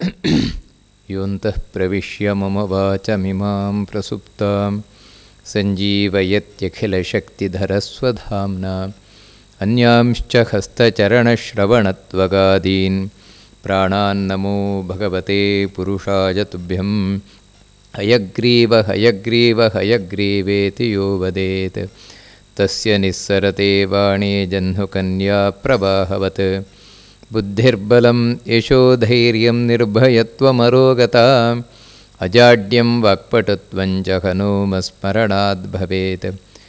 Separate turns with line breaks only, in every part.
योऽन्तः प्रविश्य मम वाचमिमां प्रसुप्तां सञ्जीवयत्यखिलशक्तिधरस्वधाम्ना अन्यांश्च हस्तचरणश्रवणत्वगादीन् प्राणान्नमो भगवते पुरुषाय तुभ्यम् हयग्रीव हयग्रीव हयग्रीवेति यो वदेत् तस्य निःसरते वाणी जह्नुकन्या प्रवाहवत् बुद्धिर्बलं यशोधैर्यं निर्भयत्वमरोगता अजाड्यं वाक्पटुत्वञ्च हनूमस्मरणाद् भवेत्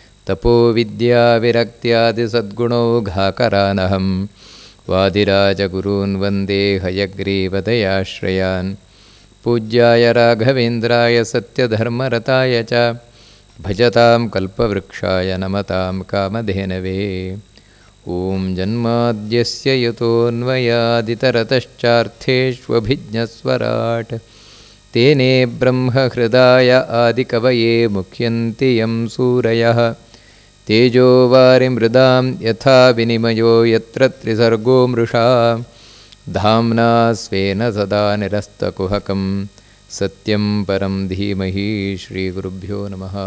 तपोविद्याविरक्त्यादिसद्गुणौघाकरानहं वादिराजगुरून् वन्दे हयग्रीवदयाश्रयान् पूज्याय राघवेन्द्राय सत्यधर्मरताय च भजतां कल्पवृक्षाय नमतां कामधेनवे ॐ जन्माद्यस्य यतोऽन्वयादितरतश्चार्थेष्वभिज्ञस्वराट् तेने ब्रह्महृदाय आदिकवये मुह्यन्ति यं सूरयः तेजोवारिमृदां यथा विनिमयो यत्र त्रिसर्गो मृषा धाम्ना स्वेन सदा निरस्तकुहकं सत्यं परं धीमहि ಶ್ರೀಗುರುಭ್ಯೋ ನಮಃ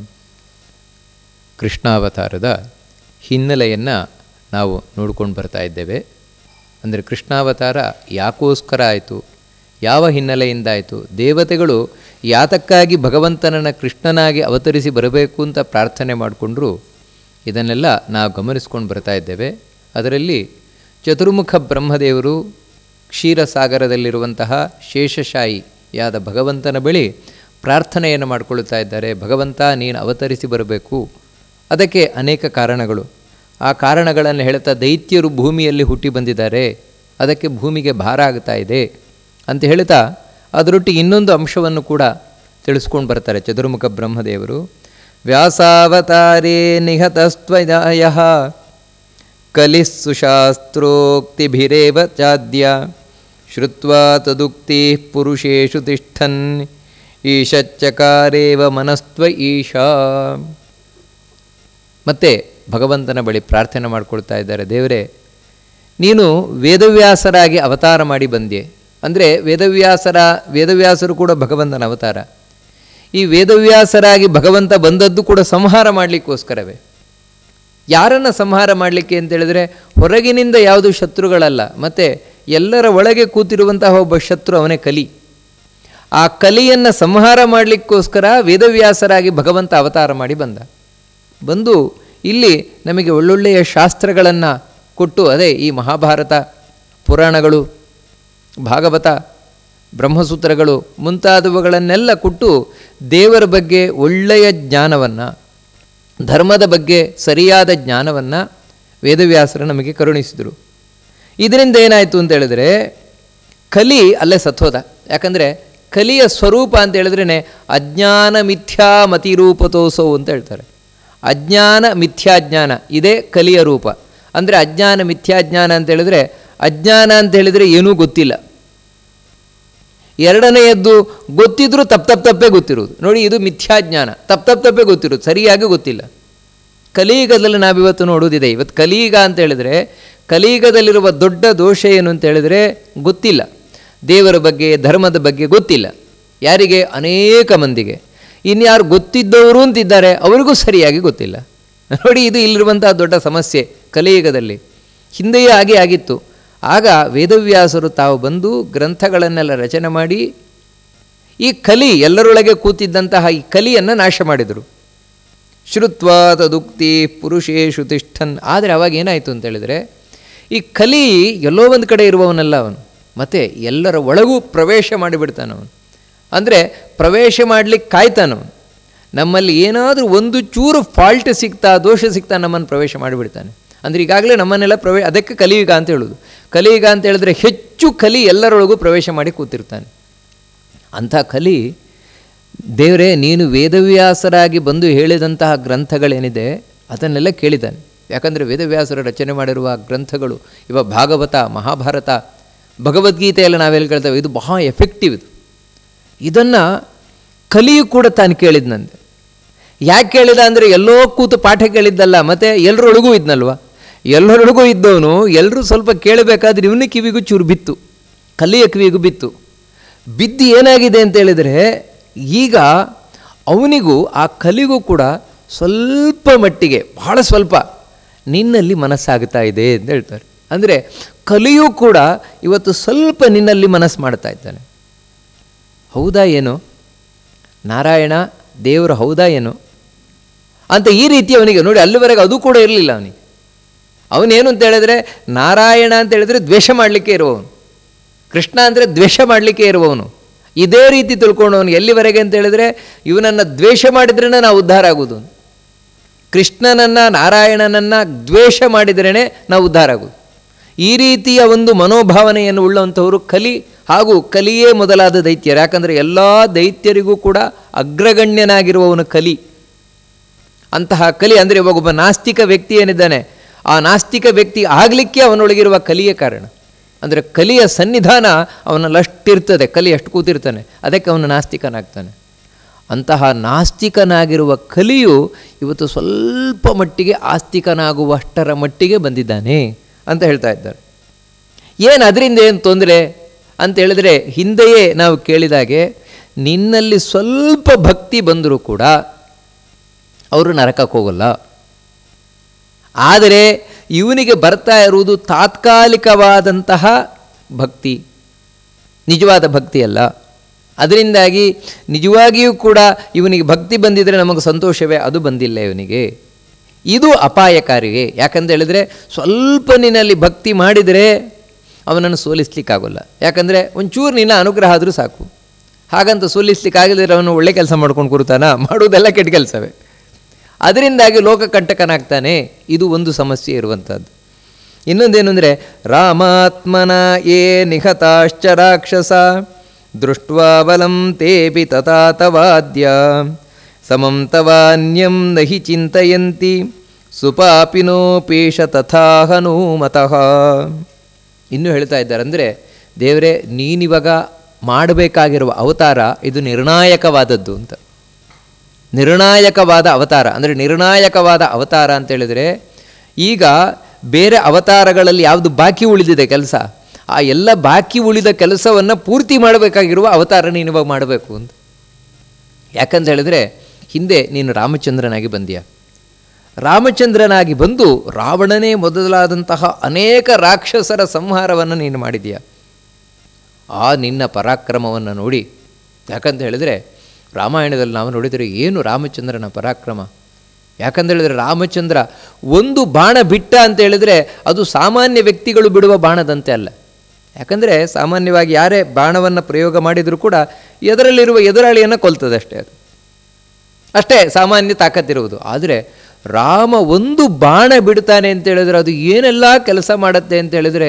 ಕೃಷ್ಣಾವತಾರದ ಹಿನ್ನೆಲೆಯನ್ನು ನಾವು ನೋಡ್ಕೊಂಡು ಬರ್ತಾ ಇದ್ದೇವೆ ಅಂದರೆ ಕೃಷ್ಣಾವತಾರ ಯಾಕೋಸ್ಕರ ಆಯಿತು ಯಾವ ಹಿನ್ನೆಲೆಯಿಂದ ಆಯಿತು ದೇವತೆಗಳು ಯಾತಕ್ಕಾಗಿ ಭಗವಂತನನ್ನು ಕೃಷ್ಣನಾಗಿ ಅವತರಿಸಿ ಬರಬೇಕು ಅಂತ ಪ್ರಾರ್ಥನೆ ಮಾಡಿಕೊಂಡ್ರು ಇದನ್ನೆಲ್ಲ ನಾವು ಗಮನಿಸ್ಕೊಂಡು ಬರ್ತಾ ಇದ್ದೇವೆ ಅದರಲ್ಲಿ ಚತುರ್ಮುಖ ಬ್ರಹ್ಮದೇವರು ಕ್ಷೀರಸಾಗರದಲ್ಲಿರುವಂತಹ ಶೇಷಶಾಹಿಯಾದ ಭಗವಂತನ ಬಳಿ ಪ್ರಾರ್ಥನೆಯನ್ನು ಮಾಡಿಕೊಳ್ಳುತ್ತಾ ಇದ್ದಾರೆ ಭಗವಂತ ನೀನು ಅವತರಿಸಿ ಬರಬೇಕು ಅದಕ್ಕೆ ಅನೇಕ ಕಾರಣಗಳು ಆ ಕಾರಣಗಳನ್ನು ಹೇಳ್ತಾ ದೈತ್ಯರು ಭೂಮಿಯಲ್ಲಿ ಹುಟ್ಟಿ ಬಂದಿದ್ದಾರೆ ಅದಕ್ಕೆ ಭೂಮಿಗೆ ಭಾರ ಆಗ್ತಾ ಇದೆ ಅಂತ ಹೇಳ್ತಾ ಅದರೊಟ್ಟಿಗೆ ಇನ್ನೊಂದು ಅಂಶವನ್ನು ಕೂಡ ತಿಳಿಸ್ಕೊಂಡು ಬರ್ತಾರೆ ಚತುರ್ಮುಖ ಬ್ರಹ್ಮದೇವರು ವ್ಯಾಸಾವತಾರೇ ನಿಹತಸ್ತ್ವಯ ಕಲಿಸ್ಸುಶಾಸ್ತ್ರೋಕ್ತಿಭಿರೇವ ಚಾದ್ಯ ಶ್ರುತ್ವಾ ತದುಕ್ತಿ ಪುರುಷೇಷು ತಿಷ್ಠನ್ ಈಶಚ್ಚಕಾರೇವ ಮನಸ್ತ್ವ ಈಶಾ ಮತ್ತೆ ಭಗವಂತನ ಬಳಿ ಪ್ರಾರ್ಥನೆ ಮಾಡಿಕೊಳ್ತಾ ಇದ್ದಾರೆ ದೇವರೇ ನೀನು ವೇದವ್ಯಾಸರಾಗಿ ಅವತಾರ ಮಾಡಿ ಬಂದೆ ಅಂದರೆ ವೇದವ್ಯಾಸರ ವೇದವ್ಯಾಸರು ಕೂಡ ಭಗವಂತನ ಅವತಾರ ಈ ವೇದವ್ಯಾಸರಾಗಿ ಭಗವಂತ ಬಂದದ್ದು ಕೂಡ ಸಂಹಾರ ಮಾಡಲಿಕ್ಕೋಸ್ಕರವೇ ಯಾರನ್ನು ಸಂಹಾರ ಮಾಡಲಿಕ್ಕೆ ಅಂತೇಳಿದರೆ ಹೊರಗಿನಿಂದ ಯಾವುದು ಶತ್ರುಗಳಲ್ಲ ಮತ್ತು ಎಲ್ಲರ ಒಳಗೆ ಕೂತಿರುವಂತಹ ಒಬ್ಬ ಶತ್ರು ಅವನೇ ಕಲಿ ಆ ಕಲಿಯನ್ನು ಸಂಹಾರ ಮಾಡಲಿಕ್ಕೋಸ್ಕರ ವೇದವ್ಯಾಸರಾಗಿ ಭಗವಂತ ಅವತಾರ ಮಾಡಿ ಬಂದ ಬಂದು ಇಲ್ಲಿ ನಮಗೆ ಒಳ್ಳೊಳ್ಳೆಯ ಶಾಸ್ತ್ರಗಳನ್ನು ಕೊಟ್ಟು ಅದೇ ಈ ಮಹಾಭಾರತ ಪುರಾಣಗಳು ಭಾಗವತ ಬ್ರಹ್ಮಸೂತ್ರಗಳು ಮುಂತಾದವುಗಳನ್ನೆಲ್ಲ ಕೊಟ್ಟು ದೇವರ ಬಗ್ಗೆ ಒಳ್ಳೆಯ ಜ್ಞಾನವನ್ನು ಧರ್ಮದ ಬಗ್ಗೆ ಸರಿಯಾದ ಜ್ಞಾನವನ್ನು ವೇದವ್ಯಾಸರು ನಮಗೆ ಕರುಣಿಸಿದರು ಇದರಿಂದ ಏನಾಯಿತು ಅಂತ ಹೇಳಿದ್ರೆ ಕಲಿ ಅಲ್ಲೇ ಸತ್ವದ ಯಾಕಂದರೆ ಕಲಿಯ ಸ್ವರೂಪ ಅಂತ ಹೇಳಿದ್ರೇ ಅಜ್ಞಾನ ಮಿಥ್ಯಾ ಮತಿರೂಪತೋಸೋ ಅಂತ ಹೇಳ್ತಾರೆ ಅಜ್ಞಾನ ಮಿಥ್ಯಾಜ್ಞಾನ ಇದೇ ಕಲಿಯ ರೂಪ ಅಂದರೆ ಅಜ್ಞಾನ ಮಿಥ್ಯಾಜ್ಞಾನ ಅಂತ ಹೇಳಿದ್ರೆ ಅಜ್ಞಾನ ಅಂತ ಹೇಳಿದರೆ ಏನೂ ಗೊತ್ತಿಲ್ಲ ಎರಡನೆಯದ್ದು ಗೊತ್ತಿದ್ರೂ ತಪ್ಪು ತಪ್ಪು ತಪ್ಪೇ ಗೊತ್ತಿರೋದು ನೋಡಿ ಇದು ಮಿಥ್ಯಾಜ್ಞಾನ ತಪ್ಪು ತಪ್ಪು ತಪ್ಪೇ ಗೊತ್ತಿರೋದು ಸರಿಯಾಗಿ ಗೊತ್ತಿಲ್ಲ ಕಲಿಯುಗದಲ್ಲಿ ನಾವಿವತ್ತು ನೋಡೋದಿದೆ ಇವತ್ತು ಕಲಿಯುಗ ಅಂತ ಹೇಳಿದರೆ ಕಲಿಯುಗದಲ್ಲಿರುವ ದೊಡ್ಡ ದೋಷ ಏನು ಅಂತ ಹೇಳಿದರೆ ಗೊತ್ತಿಲ್ಲ ದೇವರ ಬಗ್ಗೆ ಧರ್ಮದ ಬಗ್ಗೆ ಗೊತ್ತಿಲ್ಲ ಯಾರಿಗೆ ಅನೇಕ ಮಂದಿಗೆ ಇನ್ಯಾರು ಗೊತ್ತಿದ್ದವರು ಅಂತಿದ್ದಾರೆ ಅವರಿಗೂ ಸರಿಯಾಗಿ ಗೊತ್ತಿಲ್ಲ ನೋಡಿ ಇದು ಇಲ್ಲಿರುವಂತಹ ದೊಡ್ಡ ಸಮಸ್ಯೆ ಕಲಿಯುಗದಲ್ಲಿ ಹಿಂದೆಯೇ ಹಾಗೆ ಆಗಿತ್ತು ಆಗ ವೇದವ್ಯಾಸರು ತಾವು ಬಂದು ಗ್ರಂಥಗಳನ್ನೆಲ್ಲ ರಚನೆ ಮಾಡಿ ಈ ಕಲಿ ಎಲ್ಲರೊಳಗೆ ಕೂತಿದ್ದಂತಹ ಈ ಕಲಿಯನ್ನು ನಾಶ ಮಾಡಿದರು ಶ್ರುತ್ವಾ ತದುಕ್ತಿ ಪುರುಷೇಶು ತಿಷ್ಠನ್ ಆದರೆ ಅವಾಗ ಏನಾಯಿತು ಅಂತ ಹೇಳಿದರೆ ಈ ಕಲಿ ಎಲ್ಲೋ ಒಂದು ಕಡೆ ಇರುವವನಲ್ಲ ಅವನು ಮತ್ತು ಎಲ್ಲರ ಒಳಗೂ ಪ್ರವೇಶ ಮಾಡಿಬಿಡ್ತಾನವನು ಅಂದರೆ ಪ್ರವೇಶ ಮಾಡಲಿಕ್ಕೆ ಕಾಯ್ತಾನವನು ನಮ್ಮಲ್ಲಿ ಏನಾದರೂ ಒಂದು ಚೂರು ಫಾಲ್ಟ್ ಸಿಗ್ತಾ ದೋಷ ಸಿಗ್ತಾ ನಮ್ಮನ್ನು ಪ್ರವೇಶ ಮಾಡಿಬಿಡ್ತಾನೆ ಅಂದರೆ ಈಗಾಗಲೇ ನಮ್ಮನ್ನೆಲ್ಲ ಪ್ರವೇ ಅದಕ್ಕೆ ಕಲಿಯುಗ ಅಂತ ಹೇಳೋದು ಕಲಿಯುಗ ಅಂತ ಹೇಳಿದ್ರೆ ಹೆಚ್ಚು ಕಲಿ ಎಲ್ಲರೊಳಗೂ ಪ್ರವೇಶ ಮಾಡಿ ಕೂತಿರ್ತಾನೆ ಅಂಥ ಕಲಿ ದೇವರೇ ನೀನು ವೇದವ್ಯಾಸರಾಗಿ ಬಂದು ಹೇಳಿದಂತಹ ಗ್ರಂಥಗಳೇನಿದೆ ಅದನ್ನೆಲ್ಲ ಕೇಳಿದ್ದಾನೆ ಯಾಕಂದರೆ ವೇದವ್ಯಾಸರ ರಚನೆ ಮಾಡಿರುವ ಗ್ರಂಥಗಳು ಇವ ಭಾಗವತ ಮಹಾಭಾರತ ಭಗವದ್ಗೀತೆಯೆಲ್ಲ ನಾವೆಲ್ಲ ಕೇಳ್ತೇವೆ ಇದು ಬಹಳ ಎಫೆಕ್ಟಿವ್ ಇದು ಇದನ್ನು ಕಲಿಯು ಕೂಡ ತಾನು ಕೇಳಿದ್ನಂತೆ ಯಾಕೆ ಕೇಳಿದ ಅಂದರೆ ಎಲ್ಲೋ ಕೂತು ಪಾಠ ಕೇಳಿದ್ದಲ್ಲ ಮತ್ತು ಎಲ್ಲರೊಳಗೂ ಇದ್ನಲ್ವ ಎಲ್ಲರೊಳಗೂ ಇದ್ದವನು ಎಲ್ಲರೂ ಸ್ವಲ್ಪ ಕೇಳಬೇಕಾದ್ರೆ ಇವನ ಕಿವಿಗೂ ಚೂರು ಬಿತ್ತು ಕಲಿಯ ಕಿವಿಗೂ ಬಿತ್ತು ಬಿದ್ದು ಏನಾಗಿದೆ ಅಂತ ಹೇಳಿದರೆ ಈಗ ಅವನಿಗೂ ಆ ಕಲಿಗೂ ಕೂಡ ಸ್ವಲ್ಪ ಮಟ್ಟಿಗೆ ಬಹಳ ಸ್ವಲ್ಪ ನಿನ್ನಲ್ಲಿ ಮನಸ್ಸಾಗ್ತಾ ಇದೆ ಅಂತ ಹೇಳ್ತಾರೆ ಅಂದರೆ ಕಲಿಯೂ ಕೂಡ ಇವತ್ತು ಸ್ವಲ್ಪ ನಿನ್ನಲ್ಲಿ ಮನಸ್ಸು ಮಾಡ್ತಾ ಇದ್ದಾನೆ ಹೌದಾ ಏನು ನಾರಾಯಣ ದೇವರು ಹೌದಾ ಏನು ಅಂತ ಈ ರೀತಿ ಅವನಿಗೆ ನೋಡಿ ಅಲ್ಲಿವರೆಗೆ ಅದು ಕೂಡ ಇರಲಿಲ್ಲ ಅವನಿಗೆ ಅವನೇನು ಅಂತ ಹೇಳಿದ್ರೆ ನಾರಾಯಣ ಅಂತ ಹೇಳಿದ್ರೆ ದ್ವೇಷ ಮಾಡಲಿಕ್ಕೆ ಇರುವವನು ಕೃಷ್ಣ ಅಂದರೆ ದ್ವೇಷ ಮಾಡಲಿಕ್ಕೆ ಇರುವವನು ಇದೇ ರೀತಿ ತಿಳ್ಕೊಂಡವನು ಎಲ್ಲಿವರೆಗೆ ಅಂತ ಹೇಳಿದ್ರೆ ಇವನನ್ನು ದ್ವೇಷ ಮಾಡಿದ್ರೇ ನಾವು ಉದ್ಧಾರ ಆಗೋದು ಕೃಷ್ಣನನ್ನು ನಾರಾಯಣನನ್ನು ದ್ವೇಷ ಮಾಡಿದ್ರೇ ನಾವು ಉದ್ಧಾರ ಆಗೋದು ಈ ರೀತಿಯ ಒಂದು ಮನೋಭಾವನೆಯನ್ನು ಉಳ್ಳಂಥವರು ಕಲಿ ಹಾಗೂ ಕಲಿಯೇ ಮೊದಲಾದ ದೈತ್ಯರು ಯಾಕಂದರೆ ಎಲ್ಲ ದೈತ್ಯರಿಗೂ ಕೂಡ ಅಗ್ರಗಣ್ಯನಾಗಿರುವವನು ಕಲಿ ಅಂತಹ ಕಲಿ ಅಂದರೆ ಇವಾಗ ಒಬ್ಬ ನಾಸ್ತಿಕ ವ್ಯಕ್ತಿ ಏನಿದ್ದಾನೆ ಆ ನಾಸ್ತಿಕ ವ್ಯಕ್ತಿ ಆಗಲಿಕ್ಕೆ ಅವನೊಳಗಿರುವ ಕಲಿಯ ಕಾರಣ ಅಂದರೆ ಕಲಿಯ ಸನ್ನಿಧಾನ ಅವನಲ್ಲಿ ಅಷ್ಟಿರ್ತದೆ ಕಲಿ ಅಷ್ಟು ಕೂತಿರ್ತಾನೆ ಅದಕ್ಕೆ ಅವನು ನಾಸ್ತಿಕನಾಗ್ತಾನೆ ಅಂತಹ ನಾಸ್ತಿಕನಾಗಿರುವ ಕಲಿಯು ಇವತ್ತು ಸ್ವಲ್ಪ ಮಟ್ಟಿಗೆ ಆಸ್ತಿಕನಾಗುವಷ್ಟರ ಮಟ್ಟಿಗೆ ಬಂದಿದ್ದಾನೆ ಅಂತ ಹೇಳ್ತಾ ಇದ್ದಾರೆ ಏನು ಅದರಿಂದ ಏನು ತೊಂದರೆ ಅಂತ ಹೇಳಿದ್ರೆ ಹಿಂದೆಯೇ ನಾವು ಕೇಳಿದಾಗೆ ನಿನ್ನಲ್ಲಿ ಸ್ವಲ್ಪ ಭಕ್ತಿ ಬಂದರೂ ಕೂಡ ಅವರು ನರಕಕ್ಕೆ ಹೋಗಲ್ಲ ಆದರೆ ಇವನಿಗೆ ಬರ್ತಾ ಇರುವುದು ತಾತ್ಕಾಲಿಕವಾದಂತಹ ಭಕ್ತಿ ನಿಜವಾದ ಭಕ್ತಿ ಅಲ್ಲ ಅದರಿಂದಾಗಿ ನಿಜವಾಗಿಯೂ ಕೂಡ ಇವನಿಗೆ ಭಕ್ತಿ ಬಂದಿದ್ದರೆ ನಮಗೆ ಸಂತೋಷವೇ ಅದು ಬಂದಿಲ್ಲ ಇವನಿಗೆ ಇದು ಅಪಾಯಕಾರಿಗೆ ಯಾಕಂತ ಹೇಳಿದರೆ ಸ್ವಲ್ಪ ನಿನ್ನಲ್ಲಿ ಭಕ್ತಿ ಮಾಡಿದರೆ ಅವನನ್ನು ಸೋಲಿಸ್ಲಿಕ್ಕಾಗೋಲ್ಲ ಯಾಕಂದರೆ ಒಂಚೂರು ನಿನ್ನ ಅನುಗ್ರಹ ಆದರೂ ಸಾಕು ಹಾಗಂತ ಸೋಲಿಸ್ಲಿಕ್ಕಾಗದಿದ್ರೆ ಅವನು ಒಳ್ಳೆ ಕೆಲಸ ಮಾಡ್ಕೊಂಡು ಕೂರ್ತಾನ ಮಾಡುವುದೆಲ್ಲ ಕೆಟ್ಟ ಕೆಲಸವೇ ಅದರಿಂದಾಗಿ ಲೋಕಕಂಟಕನಾಗ್ತಾನೆ ಇದು ಒಂದು ಸಮಸ್ಯೆ ಇರುವಂಥದ್ದು ಇನ್ನೊಂದೇನು ಅಂದರೆ ರಾಮಾತ್ಮನ ಯೇ ನಿಹತಾಶ್ಚ ರಾಕ್ಷಸ ದೃಷ್ಟ್ವಾ ಬಲಂ ತೇಪಿ ತಥಾ ತವಾದ್ಯ ಸಮಂ ತವಾನ್ಯಂ ನಹಿ ಚಿಂತಯಂತಿ ಸುಪಾಪಿನೋಪೇಶ ತಥಾ ಹನುಮತಃ ಇನ್ನೂ ಹೇಳ್ತಾ ಇದ್ದಾರೆ ಅಂದರೆ ದೇವರೇ ನೀನಿವಾಗ ಮಾಡಬೇಕಾಗಿರುವ ಅವತಾರ ಇದು ನಿರ್ಣಾಯಕವಾದದ್ದು ಅಂತ ನಿರ್ಣಾಯಕವಾದ ಅವತಾರ ಅಂದರೆ ನಿರ್ಣಾಯಕವಾದ ಅವತಾರ ಅಂತ ಹೇಳಿದರೆ ಈಗ ಬೇರೆ ಅವತಾರಗಳಲ್ಲಿ ಯಾವುದು ಬಾಕಿ ಉಳಿದಿದೆ ಕೆಲಸ ಆ ಎಲ್ಲ ಬಾಕಿ ಉಳಿದ ಕೆಲಸವನ್ನು ಪೂರ್ತಿ ಮಾಡಬೇಕಾಗಿರುವ ಅವತಾರ ನೀನು ಇವಾಗ ಮಾಡಬೇಕು ಅಂತ ಯಾಕಂತ ಹೇಳಿದರೆ ಹಿಂದೆ ನೀನು ರಾಮಚಂದ್ರನಾಗಿ ಬಂದೀಯ ರಾಮಚಂದ್ರನಾಗಿ ಬಂದು ರಾವಣನೇ ಮೊದಲಾದಂತಹ ಅನೇಕ ರಾಕ್ಷಸರ ಸಂಹಾರವನ್ನು ನೀನು ಮಾಡಿದೀಯ ಆ ನಿನ್ನ ಪರಾಕ್ರಮವನ್ನು ನೋಡಿ ಯಾಕಂತ ಹೇಳಿದರೆ ರಾಮಾಯಣದಲ್ಲಿ ನಾವು ನೋಡಿದರೆ ಏನು ರಾಮಚಂದ್ರನ ಪರಾಕ್ರಮ ಯಾಕಂತ ಹೇಳಿದರೆ ರಾಮಚಂದ್ರ ಒಂದು ಬಾಣ ಬಿಟ್ಟ ಅಂತ ಹೇಳಿದರೆ ಅದು ಸಾಮಾನ್ಯ ವ್ಯಕ್ತಿಗಳು ಬಿಡುವ ಬಾಣದಂತೆ ಅಲ್ಲ ಯಾಕಂದರೆ ಸಾಮಾನ್ಯವಾಗಿ ಯಾರೇ ಬಾಣವನ್ನು ಪ್ರಯೋಗ ಮಾಡಿದರೂ ಕೂಡ ಎದರಲ್ಲಿರುವ ಎದುರಾಳಿಯನ್ನು ಕೊಲ್ತದೆ ಅಷ್ಟೇ ಅದು ಅಷ್ಟೇ ಸಾಮಾನ್ಯ ತಾಕತ್ತಿರುವುದು ಆದರೆ ರಾಮ ಒಂದು ಬಾಣ ಬಿಡ್ತಾನೆ ಅಂತ ಹೇಳಿದ್ರೆ ಅದು ಏನೆಲ್ಲ ಕೆಲಸ ಮಾಡುತ್ತೆ ಅಂತ ಹೇಳಿದರೆ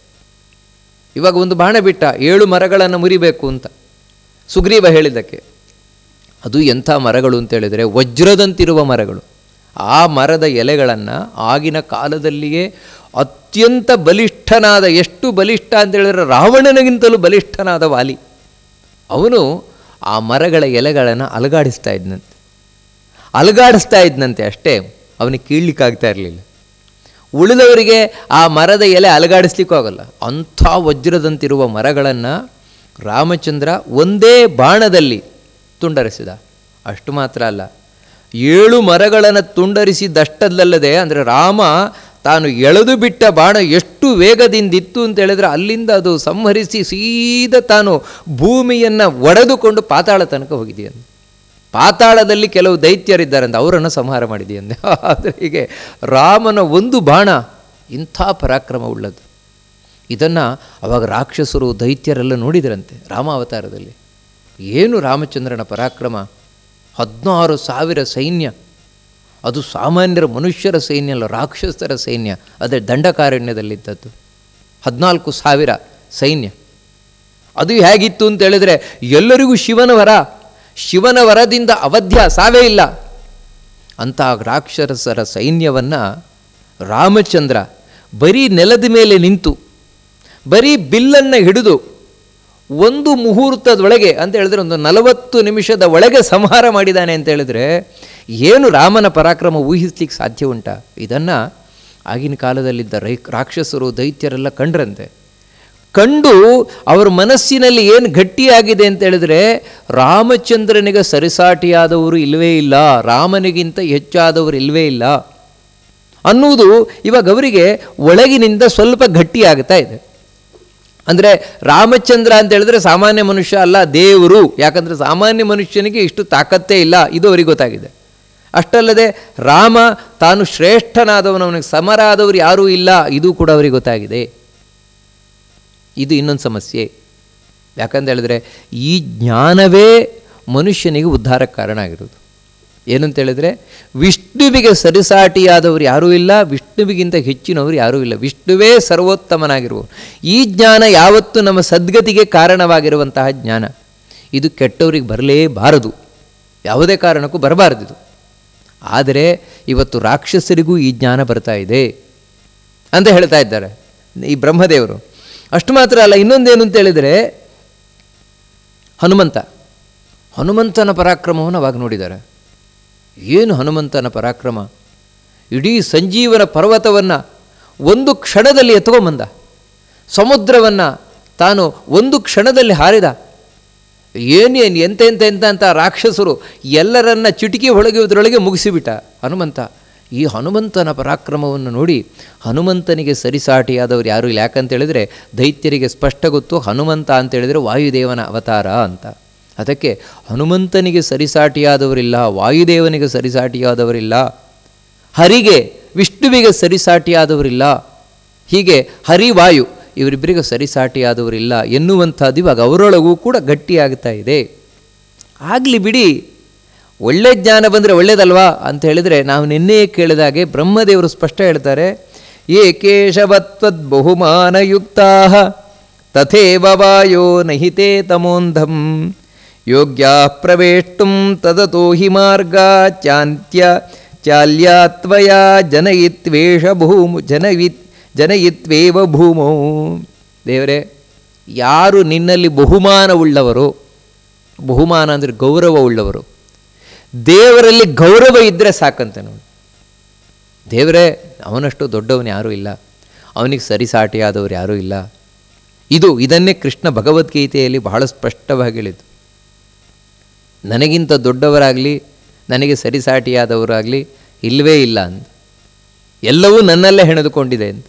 ಇವಾಗ ಒಂದು ಬಾಣ ಬಿಟ್ಟ ಏಳು ಮರಗಳನ್ನು ಮುರಿಬೇಕು ಅಂತ ಸುಗ್ರೀವ ಹೇಳಿದ್ದಕ್ಕೆ ಅದು ಎಂಥ ಮರಗಳು ಅಂತ ಹೇಳಿದರೆ ವಜ್ರದಂತಿರುವ ಮರಗಳು ಆ ಮರದ ಎಲೆಗಳನ್ನು ಆಗಿನ ಕಾಲದಲ್ಲಿಯೇ ಅತ್ಯಂತ ಬಲಿಷ್ಠನಾದ ಎಷ್ಟು ಬಲಿಷ್ಠ ಅಂತ ಹೇಳಿದ್ರೆ ರಾವಣನಿಗಿಂತಲೂ ಬಲಿಷ್ಠನಾದ ವಾಲಿ ಅವನು ಆ ಮರಗಳ ಎಲೆಗಳನ್ನು ಅಲಗಾಡಿಸ್ತಾ ಇದ್ನಂತೆ ಅಲಗಾಡಿಸ್ತಾ ಇದ್ನಂತೆ ಅಷ್ಟೇ ಅವನಿಗೆ ಕೀಳ್ಲಿಕ್ಕಾಗ್ತಾ ಇರಲಿಲ್ಲ ಉಳಿದವರಿಗೆ ಆ ಮರದ ಎಲೆ ಅಲಗಾಡಿಸ್ಲಿಕ್ಕೂ ಆಗಲ್ಲ ಅಂಥ ವಜ್ರದಂತಿರುವ ಮರಗಳನ್ನು ರಾಮಚಂದ್ರ ಒಂದೇ ಬಾಣದಲ್ಲಿ ತುಂಡರಿಸಿದ ಅಷ್ಟು ಮಾತ್ರ ಅಲ್ಲ ಏಳು ಮರಗಳನ್ನು ತುಂಡರಿಸಿದಷ್ಟಲ್ಲದೆ ಅಂದರೆ ರಾಮ ತಾನು ಎಳೆದು ಬಿಟ್ಟ ಬಾಣ ಎಷ್ಟು ವೇಗದಿಂದಿತ್ತು ಅಂತ ಹೇಳಿದ್ರೆ ಅಲ್ಲಿಂದ ಅದು ಸಂಹರಿಸಿ ಸೀದಾ ತಾನು ಭೂಮಿಯನ್ನು ಒಡೆದುಕೊಂಡು ಪಾತಾಳ ತನಕ ಹೋಗಿದೆಯಂತೆ ಪಾತಾಳದಲ್ಲಿ ಕೆಲವು ದೈತ್ಯರಿದ್ದಾರಂತೆ ಅವರನ್ನು ಸಂಹಾರ ಮಾಡಿದೆಯಂತೆ ಆದರೆ ಹೀಗೆ ರಾಮನ ಒಂದು ಬಾಣ ಇಂಥ ಪರಾಕ್ರಮ ಉಳ್ಳದು ಇದನ್ನು ಅವಾಗ ರಾಕ್ಷಸರು ದೈತ್ಯರೆಲ್ಲ ನೋಡಿದರಂತೆ ರಾಮಾವತಾರದಲ್ಲಿ ಏನು ರಾಮಚಂದ್ರನ ಪರಾಕ್ರಮ ಹದಿನಾರು ಸಾವಿರ ಸೈನ್ಯ ಅದು ಸಾಮಾನ್ಯರ ಮನುಷ್ಯರ ಸೈನ್ಯ ಅಲ್ಲ ರಾಕ್ಷಸರ ಸೈನ್ಯ ಅದೇ ದಂಡಕಾರಣ್ಯದಲ್ಲಿದ್ದದ್ದು ಹದಿನಾಲ್ಕು ಸಾವಿರ ಸೈನ್ಯ ಅದು ಹೇಗಿತ್ತು ಅಂತ ಹೇಳಿದರೆ ಎಲ್ಲರಿಗೂ ಶಿವನ ವರ ಶಿವನ ವರದಿಂದ ಅವಧ್ಯ ಸಾವೇ ಇಲ್ಲ ಅಂತಹ ರಾಕ್ಷಸರ ಸೈನ್ಯವನ್ನು ರಾಮಚಂದ್ರ ಬರೀ ನೆಲದ ಮೇಲೆ ನಿಂತು ಬರೀ ಬಿಲ್ಲನ್ನು ಹಿಡಿದು ಒಂದು ಮುಹೂರ್ತದೊಳಗೆ ಅಂತ ಹೇಳಿದ್ರೆ ಒಂದು ನಲವತ್ತು ನಿಮಿಷದ ಒಳಗೆ ಸಂಹಾರ ಮಾಡಿದ್ದಾನೆ ಅಂತ ಹೇಳಿದ್ರೆ ಏನು ರಾಮನ ಪರಾಕ್ರಮ ಊಹಿಸ್ಲಿಕ್ಕೆ ಸಾಧ್ಯ ಉಂಟಾ ಇದನ್ನು ಆಗಿನ ಕಾಲದಲ್ಲಿದ್ದ ರೈ ರಾಕ್ಷಸರು ದೈತ್ಯರೆಲ್ಲ ಕಂಡ್ರಂತೆ ಕಂಡು ಅವರ ಮನಸ್ಸಿನಲ್ಲಿ ಏನು ಗಟ್ಟಿಯಾಗಿದೆ ಅಂತ ಹೇಳಿದ್ರೆ ರಾಮಚಂದ್ರನಿಗೆ ಸರಿಸಾಟಿಯಾದವರು ಇಲ್ಲವೇ ಇಲ್ಲ ರಾಮನಿಗಿಂತ ಹೆಚ್ಚಾದವರು ಇಲ್ಲವೇ ಇಲ್ಲ ಅನ್ನುವುದು ಇವಾಗ ಅವರಿಗೆ ಒಳಗಿನಿಂದ ಸ್ವಲ್ಪ ಗಟ್ಟಿಯಾಗ್ತಾ ಇದೆ ಅಂದರೆ ರಾಮಚಂದ್ರ ಅಂತ ಹೇಳಿದ್ರೆ ಸಾಮಾನ್ಯ ಮನುಷ್ಯ ಅಲ್ಲ ದೇವರು ಯಾಕಂದರೆ ಸಾಮಾನ್ಯ ಮನುಷ್ಯನಿಗೆ ಇಷ್ಟು ತಾಕತ್ತೇ ಇಲ್ಲ ಇದು ಅವರಿಗೆ ಗೊತ್ತಾಗಿದೆ ಅಷ್ಟಲ್ಲದೆ ರಾಮ ತಾನು ಶ್ರೇಷ್ಠನಾದವನು ಅವನಿಗೆ ಸಮರಾದವರು ಯಾರೂ ಇಲ್ಲ ಇದು ಕೂಡ ಅವರಿಗೆ ಗೊತ್ತಾಗಿದೆ ಇದು ಇನ್ನೊಂದು ಸಮಸ್ಯೆ ಯಾಕಂತ ಹೇಳಿದ್ರೆ ಈ ಜ್ಞಾನವೇ ಮನುಷ್ಯನಿಗೆ ಉದ್ಧಾರಕ್ಕೆ ಕಾರಣ ಆಗಿರೋದು ಏನಂತ ಹೇಳಿದ್ರೆ ವಿಷ್ಣುವಿಗೆ ಸರಿಸಾಟಿಯಾದವರು ಯಾರೂ ಇಲ್ಲ ವಿಷ್ಣುವಿಗಿಂತ ಹೆಚ್ಚಿನವರು ಯಾರೂ ಇಲ್ಲ ವಿಷ್ಣುವೇ ಸರ್ವೋತ್ತಮನಾಗಿರುವವರು ಈ ಜ್ಞಾನ ಯಾವತ್ತೂ ನಮ್ಮ ಸದ್ಗತಿಗೆ ಕಾರಣವಾಗಿರುವಂತಹ ಜ್ಞಾನ ಇದು ಕೆಟ್ಟವರಿಗೆ ಬರಲೇಬಾರದು ಯಾವುದೇ ಕಾರಣಕ್ಕೂ ಬರಬಾರದು ಇದು ಆದರೆ ಇವತ್ತು ರಾಕ್ಷಸರಿಗೂ ಈ ಜ್ಞಾನ ಬರ್ತಾ ಇದೆ ಅಂತ ಹೇಳ್ತಾ ಇದ್ದಾರೆ ಈ ಬ್ರಹ್ಮದೇವರು ಅಷ್ಟು ಮಾತ್ರ ಅಲ್ಲ ಇನ್ನೊಂದೇನು ಅಂತ ಹೇಳಿದರೆ ಹನುಮಂತ ಹನುಮಂತನ ಪರಾಕ್ರಮವನ್ನು ಅವಾಗ ನೋಡಿದ್ದಾರೆ ಏನು ಹನುಮಂತನ ಪರಾಕ್ರಮ ಇಡೀ ಸಂಜೀವನ ಪರ್ವತವನ್ನು ಒಂದು ಕ್ಷಣದಲ್ಲಿ ಎತ್ಕೊಂಬಂದ ಸಮುದ್ರವನ್ನು ತಾನು ಒಂದು ಕ್ಷಣದಲ್ಲಿ ಹಾರಿದ ಏನೇನು ಎಂತ ಎಂತ ಎಂತ ಅಂತ ರಾಕ್ಷಸರು ಎಲ್ಲರನ್ನ ಚಿಟಿಕಿ ಹೊಳಗುವುದರೊಳಗೆ ಮುಗಿಸಿಬಿಟ್ಟ ಹನುಮಂತ ಈ ಹನುಮಂತನ ಪರಾಕ್ರಮವನ್ನು ನೋಡಿ ಹನುಮಂತನಿಗೆ ಸರಿಸಾಟಿಯಾದವರು ಯಾರೂ ಇಲ್ಲ ಯಾಕಂತ ಹೇಳಿದರೆ ದೈತ್ಯರಿಗೆ ಸ್ಪಷ್ಟ ಗೊತ್ತು ಹನುಮಂತ ಅಂತ ಹೇಳಿದರೆ ವಾಯುದೇವನ ಅವತಾರ ಅಂತ ಅದಕ್ಕೆ ಹನುಮಂತನಿಗೆ ಸರಿಸಾಟಿಯಾದವರಿಲ್ಲ ವಾಯುದೇವನಿಗೆ ಸರಿಸಾಟಿಯಾದವರಿಲ್ಲ ಹರಿಗೆ ವಿಷ್ಣುವಿಗೆ ಸರಿಸಾಟಿಯಾದವರಿಲ್ಲ ಹೀಗೆ ಹರಿವಾಯು ಇವರಿಬ್ಬರಿಗೆ ಸರಿಸಾಟಿಯಾದವರಿಲ್ಲ ಎನ್ನುವಂಥದ್ದು ಇವಾಗ ಅವರೊಳಗೂ ಕೂಡ ಗಟ್ಟಿಯಾಗ್ತಾ ಇದೆ ಆಗಲಿ ಬಿಡಿ ಒಳ್ಳೆ ಜ್ಞಾನ ಬಂದರೆ ಒಳ್ಳೇದಲ್ವಾ ಅಂತ ಹೇಳಿದರೆ ನಾವು ನಿನ್ನೆ ಕೇಳಿದಾಗೆ ಬ್ರಹ್ಮದೇವರು ಸ್ಪಷ್ಟ ಹೇಳ್ತಾರೆ ಏ ಕೇಶವತ್ವದ್ ಬಹುಮಾನಯುಕ್ತಾ ತಥೇವ ವಾಯೋ ನಹಿತೆ ತಮೋಂಧಂ ಯೋಗ್ಯ ಪ್ರವೇಷ್ಟುಂ ತದತೋ ಹಿ ಮಾರ್ಗ ಚಾಂತ್ಯ ಚಾಲ್ಯಾತ್ವಯ ಜನಯಿತ್ವೇಷ ಭೂಮು ಜನಯಿತ್ ಜನಯಿತ್ವೇವ ಭೂಮೋ ದೇವರೇ ಯಾರು ನಿನ್ನಲ್ಲಿ ಬಹುಮಾನವುಳ್ಳವರು ಬಹುಮಾನ ಅಂದರೆ ಗೌರವವುಳ್ಳವರು ದೇವರಲ್ಲಿ ಗೌರವ ಇದ್ದರೆ ಸಾಕಂತೆ ನೋಡಿ ದೇವರೇ ಅವನಷ್ಟು ದೊಡ್ಡವನು ಯಾರೂ ಇಲ್ಲ ಅವನಿಗೆ ಸರಿಸಾಟಿಯಾದವರು ಯಾರೂ ಇಲ್ಲ ಇದು ಇದನ್ನೇ ಕೃಷ್ಣ ಭಗವದ್ಗೀತೆಯಲ್ಲಿ ಬಹಳ ಸ್ಪಷ್ಟವಾಗಿ ಹೇಳಿದ್ದು ನನಗಿಂತ ದೊಡ್ಡವರಾಗಲಿ ನನಗೆ ಸರಿಸಾಟಿಯಾದವರಾಗಲಿ ಇಲ್ಲವೇ ಇಲ್ಲ ಅಂತ ಎಲ್ಲವೂ ನನ್ನಲ್ಲೇ ಹೆಣೆದುಕೊಂಡಿದೆ ಅಂತ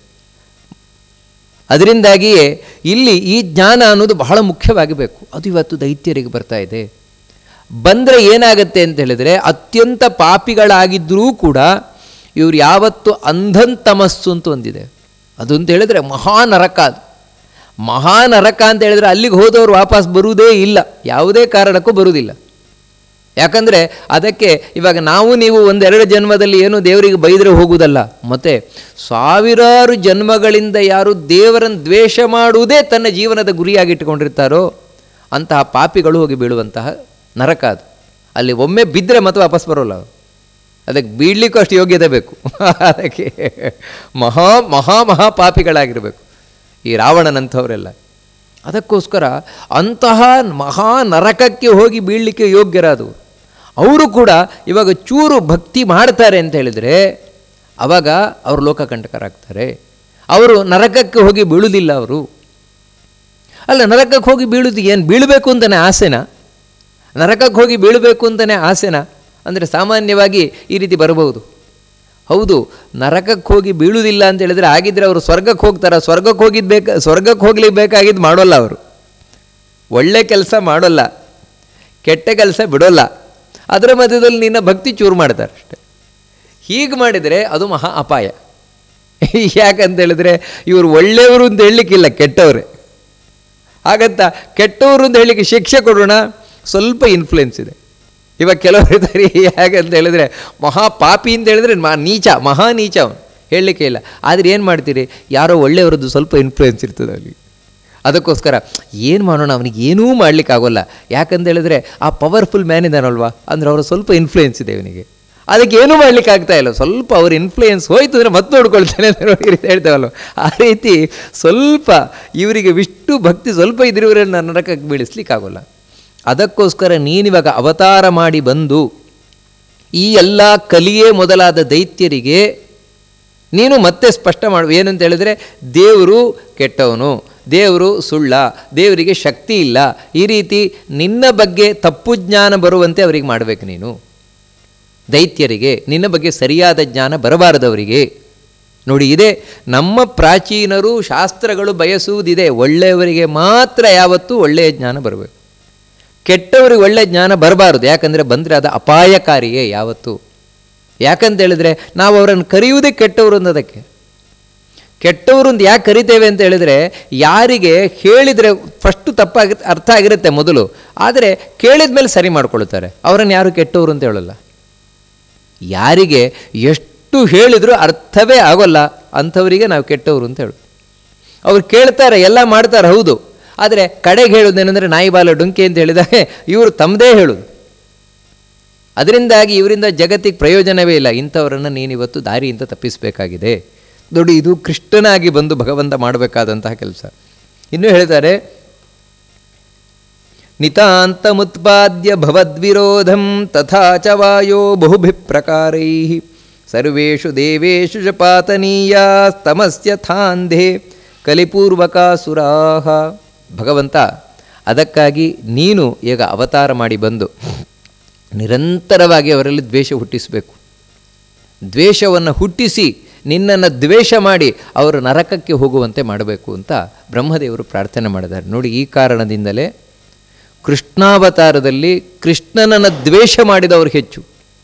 ಅದರಿಂದಾಗಿಯೇ ಇಲ್ಲಿ ಈ ಜ್ಞಾನ ಅನ್ನೋದು ಬಹಳ ಮುಖ್ಯವಾಗಿ ಬೇಕು ಅದು ಇವತ್ತು ದೈತ್ಯರಿಗೆ ಬರ್ತಾ ಇದೆ ಬಂದರೆ ಏನಾಗುತ್ತೆ ಅಂತ ಹೇಳಿದರೆ ಅತ್ಯಂತ ಪಾಪಿಗಳಾಗಿದ್ದರೂ ಕೂಡ ಇವರು ಯಾವತ್ತು ಅಂಧಂತಮಸ್ಸು ಅಂತ ಒಂದಿದೆ ಅದು ಅಂತ ಹೇಳಿದರೆ ಮಹಾನರಕ ಅದು ಮಹಾನರಕ ಅಂತ ಹೇಳಿದರೆ ಅಲ್ಲಿಗೆ ಹೋದವರು ವಾಪಸ್ ಬರುವುದೇ ಇಲ್ಲ ಯಾವುದೇ ಕಾರಣಕ್ಕೂ ಬರುವುದಿಲ್ಲ ಯಾಕಂದರೆ ಅದಕ್ಕೆ ಇವಾಗ ನಾವು ನೀವು ಒಂದೆರಡು ಜನ್ಮದಲ್ಲಿ ಏನು ದೇವರಿಗೆ ಬೈದರೆ ಹೋಗುವುದಲ್ಲ ಮತ್ತು ಸಾವಿರಾರು ಜನ್ಮಗಳಿಂದ ಯಾರು ದೇವರನ್ನು ದ್ವೇಷ ಮಾಡುವುದೇ ತನ್ನ ಜೀವನದ ಗುರಿಯಾಗಿಟ್ಟುಕೊಂಡಿರ್ತಾರೋ ಅಂತಹ ಪಾಪಿಗಳು ಹೋಗಿ ಬೀಳುವಂತಹ ನರಕ ಅದು ಅಲ್ಲಿ ಒಮ್ಮೆ ಬಿದ್ದರೆ ಮತ್ತೆ ವಾಪಸ್ ಬರೋಲ್ಲ ಅವರು ಅದಕ್ಕೆ ಬೀಳಲಿಕ್ಕೂ ಅಷ್ಟು ಯೋಗ್ಯತೆ ಬೇಕು ಅದಕ್ಕೆ ಮಹಾ ಮಹಾ ಮಹಾ ಪಾಪಿಗಳಾಗಿರಬೇಕು ಈ ರಾವಣನಂಥವರೆಲ್ಲ ಅದಕ್ಕೋಸ್ಕರ ಅಂತಹ ಮಹಾ ನರಕಕ್ಕೆ ಹೋಗಿ ಬೀಳಲಿಕ್ಕೆ ಯೋಗ್ಯರಾದವರು ಅವರು ಕೂಡ ಇವಾಗ ಚೂರು ಭಕ್ತಿ ಮಾಡ್ತಾರೆ ಅಂತ ಹೇಳಿದರೆ ಆವಾಗ ಅವರು ಲೋಕಕಂಟಕರಾಗ್ತಾರೆ ಅವರು ನರಕಕ್ಕೆ ಹೋಗಿ ಬೀಳುವುದಿಲ್ಲ ಅವರು ಅಲ್ಲ ನರಕಕ್ಕೆ ಹೋಗಿ ಬೀಳುದು ಏನು ಬೀಳಬೇಕು ಅಂತಲೇ ಆಸೆನಾ ನರಕಕ್ಕೆ ಹೋಗಿ ಬೀಳಬೇಕು ಅಂತಲೇ ಆಸೆನಾ ಅಂದರೆ ಸಾಮಾನ್ಯವಾಗಿ ಈ ರೀತಿ ಬರಬಹುದು ಹೌದು ನರಕಕ್ಕೆ ಹೋಗಿ ಬೀಳುವುದಿಲ್ಲ ಅಂತ ಹೇಳಿದರೆ ಆಗಿದ್ದರೆ ಅವರು ಸ್ವರ್ಗಕ್ಕೆ ಹೋಗ್ತಾರೆ ಸ್ವರ್ಗಕ್ಕೆ ಹೋಗಿದ್ದು ಬೇಕು ಸ್ವರ್ಗಕ್ಕೆ ಹೋಗ್ಲಿಕ್ಕೆ ಬೇಕಾಗಿದ್ದು ಮಾಡೋಲ್ಲ ಅವರು ಒಳ್ಳೆ ಕೆಲಸ ಮಾಡೋಲ್ಲ ಕೆಟ್ಟ ಕೆಲಸ ಬಿಡೋಲ್ಲ ಅದರ ಮಧ್ಯದಲ್ಲಿ ನಿನ್ನ ಭಕ್ತಿ ಚೂರು ಮಾಡ್ತಾರೆ ಅಷ್ಟೆ ಹೀಗೆ ಮಾಡಿದರೆ ಅದು ಮಹಾ ಅಪಾಯ ಯಾಕಂತ ಹೇಳಿದ್ರೆ ಇವರು ಒಳ್ಳೆಯವರು ಅಂತ ಹೇಳಲಿಕ್ಕಿಲ್ಲ ಕೆಟ್ಟವರೇ ಹಾಗಂತ ಕೆಟ್ಟವರು ಅಂತ ಹೇಳಲಿಕ್ಕೆ ಶಿಕ್ಷೆ ಕೊಡೋಣ ಸ್ವಲ್ಪ ಇನ್ಫ್ಲುಯೆನ್ಸ್ ಇದೆ ಇವಾಗ ಕೆಲವರು ಇದ್ದಾರೆ ಹೇಗಂತ ಹೇಳಿದ್ರೆ ಮಹಾ ಪಾಪಿ ಅಂತ ಹೇಳಿದ್ರೆ ಮಾ ನೀಚ ಮಹಾ ನೀಚ ಅವನು ಹೇಳಲಿಕ್ಕೆ ಇಲ್ಲ ಆದರೆ ಏನು ಮಾಡ್ತೀರಿ ಯಾರೋ ಒಳ್ಳೆಯವರದ್ದು ಸ್ವಲ್ಪ ಇನ್ಫ್ಲುಯೆನ್ಸ್ ಇರ್ತದೆ ಅಲ್ಲಿ ಅದಕ್ಕೋಸ್ಕರ ಏನು ಮಾಡೋಣ ಅವನಿಗೆ ಏನೂ ಮಾಡಲಿಕ್ಕಾಗೋಲ್ಲ ಯಾಕಂತ ಹೇಳಿದ್ರೆ ಆ ಪವರ್ಫುಲ್ ಮ್ಯಾನ್ ಇದ್ದಾನಲ್ವಾ ಅಂದರೆ ಅವರ ಸ್ವಲ್ಪ ಇನ್ಫ್ಲುಯೆನ್ಸ್ ಇದೆ ಇವನಿಗೆ ಅದಕ್ಕೆ ಏನೂ ಮಾಡ್ಲಿಕ್ಕೆ ಆಗ್ತಾ ಇಲ್ಲ ಸ್ವಲ್ಪ ಅವ್ರ ಇನ್ಫ್ಲುಯೆನ್ಸ್ ಹೋಯ್ತು ಅಂದರೆ ಮತ್ತೆ ನೋಡ್ಕೊಳ್ತಾನೆ ಅಂತ ನೋಡಿ ಈ ರೀತಿ ಹೇಳ್ತೇವಲ್ವ ಆ ರೀತಿ ಸ್ವಲ್ಪ ಇವರಿಗೆ ವಿಷ್ಣು ಭಕ್ತಿ ಸ್ವಲ್ಪ ಇದ್ರೆ ಇವರನ್ನು ನರಕಕ್ಕೆ ಬೀಳಿಸ್ಲಿಕ್ಕಾಗೋಲ್ಲ ಅದಕ್ಕೋಸ್ಕರ ನೀನಿವಾಗ ಅವತಾರ ಮಾಡಿ ಬಂದು ಈ ಎಲ್ಲ ಕಲಿಯೇ ಮೊದಲಾದ ದೈತ್ಯರಿಗೆ ನೀನು ಮತ್ತೆ ಸ್ಪಷ್ಟ ಮಾಡು ಏನಂತ ಹೇಳಿದರೆ ದೇವರು ಕೆಟ್ಟವನು ದೇವರು ಸುಳ್ಳ ದೇವರಿಗೆ ಶಕ್ತಿ ಇಲ್ಲ ಈ ರೀತಿ ನಿನ್ನ ಬಗ್ಗೆ ತಪ್ಪು ಜ್ಞಾನ ಬರುವಂತೆ ಅವರಿಗೆ ಮಾಡಬೇಕು ನೀನು ದೈತ್ಯರಿಗೆ ನಿನ್ನ ಬಗ್ಗೆ ಸರಿಯಾದ ಜ್ಞಾನ ಬರಬಾರದವರಿಗೆ ನೋಡಿ ಇದೆ ನಮ್ಮ ಪ್ರಾಚೀನರು ಶಾಸ್ತ್ರಗಳು ಬಯಸುವುದಿದೆ ಒಳ್ಳೆಯವರಿಗೆ ಮಾತ್ರ ಯಾವತ್ತೂ ಒಳ್ಳೆಯ ಜ್ಞಾನ ಬರಬೇಕು ಕೆಟ್ಟವರಿಗೆ ಒಳ್ಳೆಯ ಜ್ಞಾನ ಬರಬಾರದು ಯಾಕಂದರೆ ಬಂದರೆ ಅದು ಅಪಾಯಕಾರಿಯೇ ಯಾವತ್ತೂ ಯಾಕಂತ ಹೇಳಿದ್ರೆ ನಾವು ಅವರನ್ನು ಕರೆಯುವುದೇ ಕೆಟ್ಟವರು ಅನ್ನೋದಕ್ಕೆ ಕೆಟ್ಟವರು ಅಂತ ಯಾಕೆ ಕರಿತೇವೆ ಅಂತ ಹೇಳಿದರೆ ಯಾರಿಗೆ ಹೇಳಿದರೆ ಫಸ್ಟು ತಪ್ಪಾಗಿ ಅರ್ಥ ಆಗಿರುತ್ತೆ ಮೊದಲು ಆದರೆ ಕೇಳಿದ ಮೇಲೆ ಸರಿ ಮಾಡ್ಕೊಳ್ತಾರೆ ಅವರನ್ನು ಯಾರು ಕೆಟ್ಟವರು ಅಂತ ಹೇಳಲ್ಲ ಯಾರಿಗೆ ಎಷ್ಟು ಹೇಳಿದರೂ ಅರ್ಥವೇ ಆಗೋಲ್ಲ ಅಂಥವರಿಗೆ ನಾವು ಕೆಟ್ಟವರು ಅಂತ ಹೇಳು ಅವ್ರು ಕೇಳ್ತಾರೆ ಎಲ್ಲ ಮಾಡ್ತಾರೆ ಹೌದು ಆದರೆ ಕಡೆಗೆ ಹೇಳೋದೇನೆಂದರೆ ನಾಯಿ ಬಾಲ ಡೊಂಕಿ ಅಂತ ಹೇಳಿದಾಗ ಇವರು ತಮ್ಮದೇ ಹೇಳೋದು ಅದರಿಂದಾಗಿ ಇವರಿಂದ ಜಗತ್ತಿಗೆ ಪ್ರಯೋಜನವೇ ಇಲ್ಲ ಇಂಥವರನ್ನು ನೀನಿವತ್ತು ದಾರಿಯಿಂದ ತಪ್ಪಿಸಬೇಕಾಗಿದೆ ದೊಡ್ಡ ಇದು ಕೃಷ್ಣನಾಗಿ ಬಂದು ಭಗವಂತ ಮಾಡಬೇಕಾದಂತಹ ಕೆಲಸ ಇನ್ನೂ ಹೇಳ್ತಾರೆ ನಿತಾಂತಮುತ್ಪಾದ್ಯ ಭವದ್ವಿರೋಧಂ ತಥಾ ಚ ವಾಯೋ ಬಹುಭಿಪ್ರಕಾರೈ ಸರ್ವೇಷು ದೇವೇಶು ಚ ಪಾತನೀಯಾಸ್ತಮಸ್ಯ ಥಾಂಧೆ ಕಲಿಪೂರ್ವಕಾಸುರಾಹ ಭಗವಂತ ಅದಕ್ಕಾಗಿ ನೀನು ಈಗ ಅವತಾರ ಮಾಡಿ ಬಂದು ನಿರಂತರವಾಗಿ ಅವರಲ್ಲಿ ದ್ವೇಷ ಹುಟ್ಟಿಸಬೇಕು ದ್ವೇಷವನ್ನು ಹುಟ್ಟಿಸಿ ನಿನ್ನನ್ನು ದ್ವೇಷ ಮಾಡಿ ಅವರು ನರಕಕ್ಕೆ ಹೋಗುವಂತೆ ಮಾಡಬೇಕು ಅಂತ ಬ್ರಹ್ಮದೇವರು ಪ್ರಾರ್ಥನೆ ಮಾಡಿದ್ದಾರೆ ನೋಡಿ ಈ ಕಾರಣದಿಂದಲೇ ಕೃಷ್ಣಾವತಾರದಲ್ಲಿ ಕೃಷ್ಣನನ್ನು ದ್ವೇಷ ಮಾಡಿದವರು ಹೆಚ್ಚು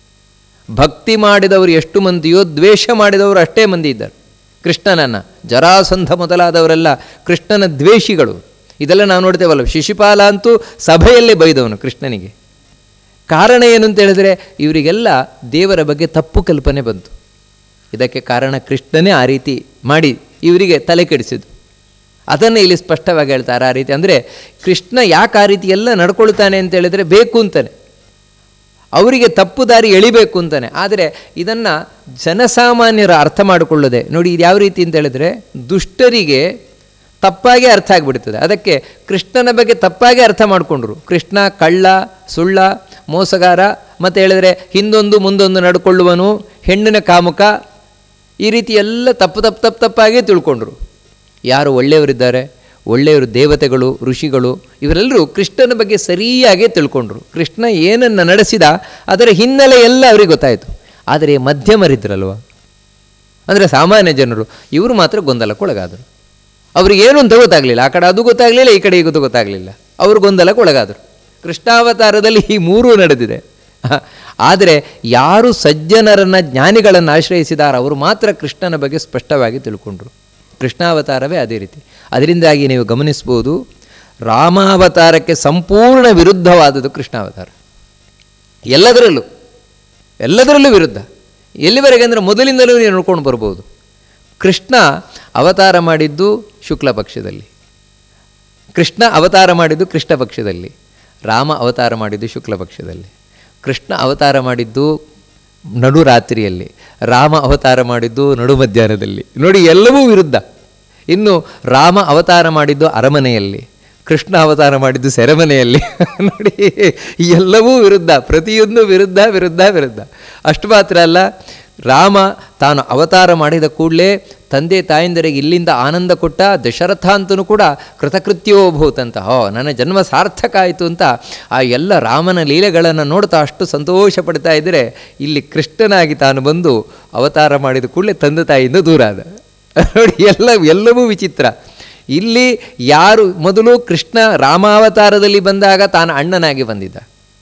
ಭಕ್ತಿ ಮಾಡಿದವರು ಎಷ್ಟು ಮಂದಿಯೋ ದ್ವೇಷ ಮಾಡಿದವರು ಅಷ್ಟೇ ಮಂದಿ ಇದ್ದಾರೆ ಕೃಷ್ಣನನ್ನು ಜರಾಸಂಧ ಮೊದಲಾದವರೆಲ್ಲ ಕೃಷ್ಣನ ದ್ವೇಷಿಗಳು ಇದೆಲ್ಲ ನಾವು ನೋಡ್ತೇವಲ್ಲ ಶಿಶುಪಾಲ ಅಂತೂ ಸಭೆಯಲ್ಲೇ ಬೈದವನು ಕೃಷ್ಣನಿಗೆ ಕಾರಣ ಏನು ಅಂತ ಹೇಳಿದ್ರೆ ಇವರಿಗೆಲ್ಲ ದೇವರ ಬಗ್ಗೆ ತಪ್ಪು ಕಲ್ಪನೆ ಬಂತು ಇದಕ್ಕೆ ಕಾರಣ ಕೃಷ್ಣನೇ ಆ ರೀತಿ ಮಾಡಿ ಇವರಿಗೆ ತಲೆ ಕೆಡಿಸಿದ್ದು ಅದನ್ನು ಇಲ್ಲಿ ಸ್ಪಷ್ಟವಾಗಿ ಹೇಳ್ತಾರೆ ಆ ರೀತಿ ಅಂದರೆ ಕೃಷ್ಣ ಯಾಕೆ ಆ ರೀತಿ ಎಲ್ಲ ನಡ್ಕೊಳ್ತಾನೆ ಅಂತ ಹೇಳಿದರೆ ಬೇಕು ಅಂತಾನೆ ಅವರಿಗೆ ತಪ್ಪು ದಾರಿ ಎಳಿಬೇಕು ಅಂತಾನೆ ಆದರೆ ಇದನ್ನು ಜನಸಾಮಾನ್ಯರು ಅರ್ಥ ಮಾಡಿಕೊಳ್ಳದೆ ನೋಡಿ ಇದು ಯಾವ ರೀತಿ ಅಂತ ಹೇಳಿದರೆ ದುಷ್ಟರಿಗೆ ತಪ್ಪಾಗಿ ಅರ್ಥ ಆಗಿಬಿಡ್ತದೆ ಅದಕ್ಕೆ ಕೃಷ್ಣನ ಬಗ್ಗೆ ತಪ್ಪಾಗಿ ಅರ್ಥ ಮಾಡಿಕೊಂಡ್ರು ಕೃಷ್ಣ ಕಳ್ಳ ಸುಳ್ಳ ಮೋಸಗಾರ ಮತ್ತು ಹೇಳಿದರೆ ಹಿಂದೊಂದು ಮುಂದೊಂದು ನಡ್ಕೊಳ್ಳುವನು ಹೆಣ್ಣಿನ ಕಾಮುಕ ಈ ರೀತಿ ಎಲ್ಲ ತಪ್ಪು ತಪ್ಪು ತಪ್ಪು ತಪ್ಪಾಗಿ ತಿಳ್ಕೊಂಡ್ರು ಯಾರು ಒಳ್ಳೆಯವರಿದ್ದಾರೆ ಒಳ್ಳೆಯವರು ದೇವತೆಗಳು ಋಷಿಗಳು ಇವರೆಲ್ಲರೂ ಕೃಷ್ಣನ ಬಗ್ಗೆ ಸರಿಯಾಗಿ ತಿಳ್ಕೊಂಡ್ರು ಕೃಷ್ಣ ಏನನ್ನು ನಡೆಸಿದ ಅದರ ಹಿನ್ನೆಲೆ ಎಲ್ಲ ಅವರಿಗೆ ಗೊತ್ತಾಯಿತು ಆದರೆ ಮಧ್ಯಮರಿದ್ರಲ್ವ ಅಂದರೆ ಸಾಮಾನ್ಯ ಜನರು ಇವರು ಮಾತ್ರ ಗೊಂದಲಕ್ಕೊಳಗಾದರು ಅವ್ರಿಗೆ ಏನು ಅಂತ ಗೊತ್ತಾಗಲಿಲ್ಲ ಆ ಕಡೆ ಅದು ಗೊತ್ತಾಗಲಿಲ್ಲ ಈ ಕಡೆ ಇದು ಗೊತ್ತಾಗಲಿಲ್ಲ ಅವರು ಗೊಂದಲಕ್ಕೆ ಒಳಗಾದರು ಕೃಷ್ಣಾವತಾರದಲ್ಲಿ ಈ ಮೂರೂ ನಡೆದಿದೆ ಆದರೆ ಯಾರು ಸಜ್ಜನರನ್ನು ಜ್ಞಾನಿಗಳನ್ನು ಆಶ್ರಯಿಸಿದಾರೋ ಅವರು ಮಾತ್ರ ಕೃಷ್ಣನ ಬಗ್ಗೆ ಸ್ಪಷ್ಟವಾಗಿ ತಿಳ್ಕೊಂಡ್ರು ಕೃಷ್ಣಾವತಾರವೇ ಅದೇ ರೀತಿ ಅದರಿಂದಾಗಿ ನೀವು ಗಮನಿಸ್ಬೋದು ರಾಮಾವತಾರಕ್ಕೆ ಸಂಪೂರ್ಣ ವಿರುದ್ಧವಾದದ್ದು ಕೃಷ್ಣಾವತಾರ ಎಲ್ಲದರಲ್ಲೂ ಎಲ್ಲದರಲ್ಲೂ ವಿರುದ್ಧ ಎಲ್ಲಿವರೆಗೆ ಅಂದರೆ ಮೊದಲಿಂದಲೂ ನೀವು ನೋಡ್ಕೊಂಡು ಬರ್ಬೋದು ಕೃಷ್ಣ ಅವತಾರ ಮಾಡಿದ್ದು ಶುಕ್ಲ ಪಕ್ಷದಲ್ಲಿ ಕೃಷ್ಣ ಅವತಾರ ಮಾಡಿದ್ದು ಕೃಷ್ಣ ಪಕ್ಷದಲ್ಲಿ ರಾಮ ಅವತಾರ ಮಾಡಿದ್ದು ಶುಕ್ಲ ಪಕ್ಷದಲ್ಲಿ ಕೃಷ್ಣ ಅವತಾರ ಮಾಡಿದ್ದು ನಡು ರಾತ್ರಿಯಲ್ಲಿ ರಾಮ ಅವತಾರ ಮಾಡಿದ್ದು ನಡು ಮಧ್ಯಾಹ್ನದಲ್ಲಿ ನೋಡಿ ಎಲ್ಲವೂ ವಿರುದ್ಧ ಇನ್ನು ರಾಮ ಅವತಾರ ಮಾಡಿದ್ದು ಅರಮನೆಯಲ್ಲಿ ಕೃಷ್ಣ ಅವತಾರ ಮಾಡಿದ್ದು ಸೆರೆಮನೆಯಲ್ಲಿ ನೋಡಿ ಎಲ್ಲವೂ ವಿರುದ್ಧ ಪ್ರತಿಯೊಂದು ವಿರುದ್ಧ ವಿರುದ್ಧ ವಿರುದ್ಧ ಅಷ್ಟು ಮಾತ್ರ ಅಲ್ಲ ರಾಮ ತಾನು ಅವತಾರ ಮಾಡಿದ ಕೂಡಲೇ ತಂದೆ ತಾಯಂದರಿಗೆ ಇಲ್ಲಿಂದ ಆನಂದ ಕೊಟ್ಟ ದಶರಥ ಅಂತನೂ ಕೂಡ ಕೃತಕೃತ್ಯೋಭೂತಂತ ಹೋ ನನ್ನ ಜನ್ಮ ಸಾರ್ಥಕ ಆಯಿತು ಅಂತ ಆ ಎಲ್ಲ ರಾಮನ ಲೀಲೆಗಳನ್ನು ನೋಡ್ತಾ ಅಷ್ಟು ಸಂತೋಷ ಪಡ್ತಾ ಇದ್ದರೆ ಇಲ್ಲಿ ಕೃಷ್ಣನಾಗಿ ತಾನು ಬಂದು ಅವತಾರ ಮಾಡಿದ ಕೂಡಲೇ ತಂದೆ ತಾಯಿಯಿಂದ ದೂರ ಆದ ನೋಡಿ ಎಲ್ಲ ಎಲ್ಲವೂ ವಿಚಿತ್ರ ಇಲ್ಲಿ ಯಾರು ಮೊದಲು ಕೃಷ್ಣ ರಾಮಾವತಾರದಲ್ಲಿ ಬಂದಾಗ ತಾನು ಅಣ್ಣನಾಗಿ ಬಂದಿದ್ದ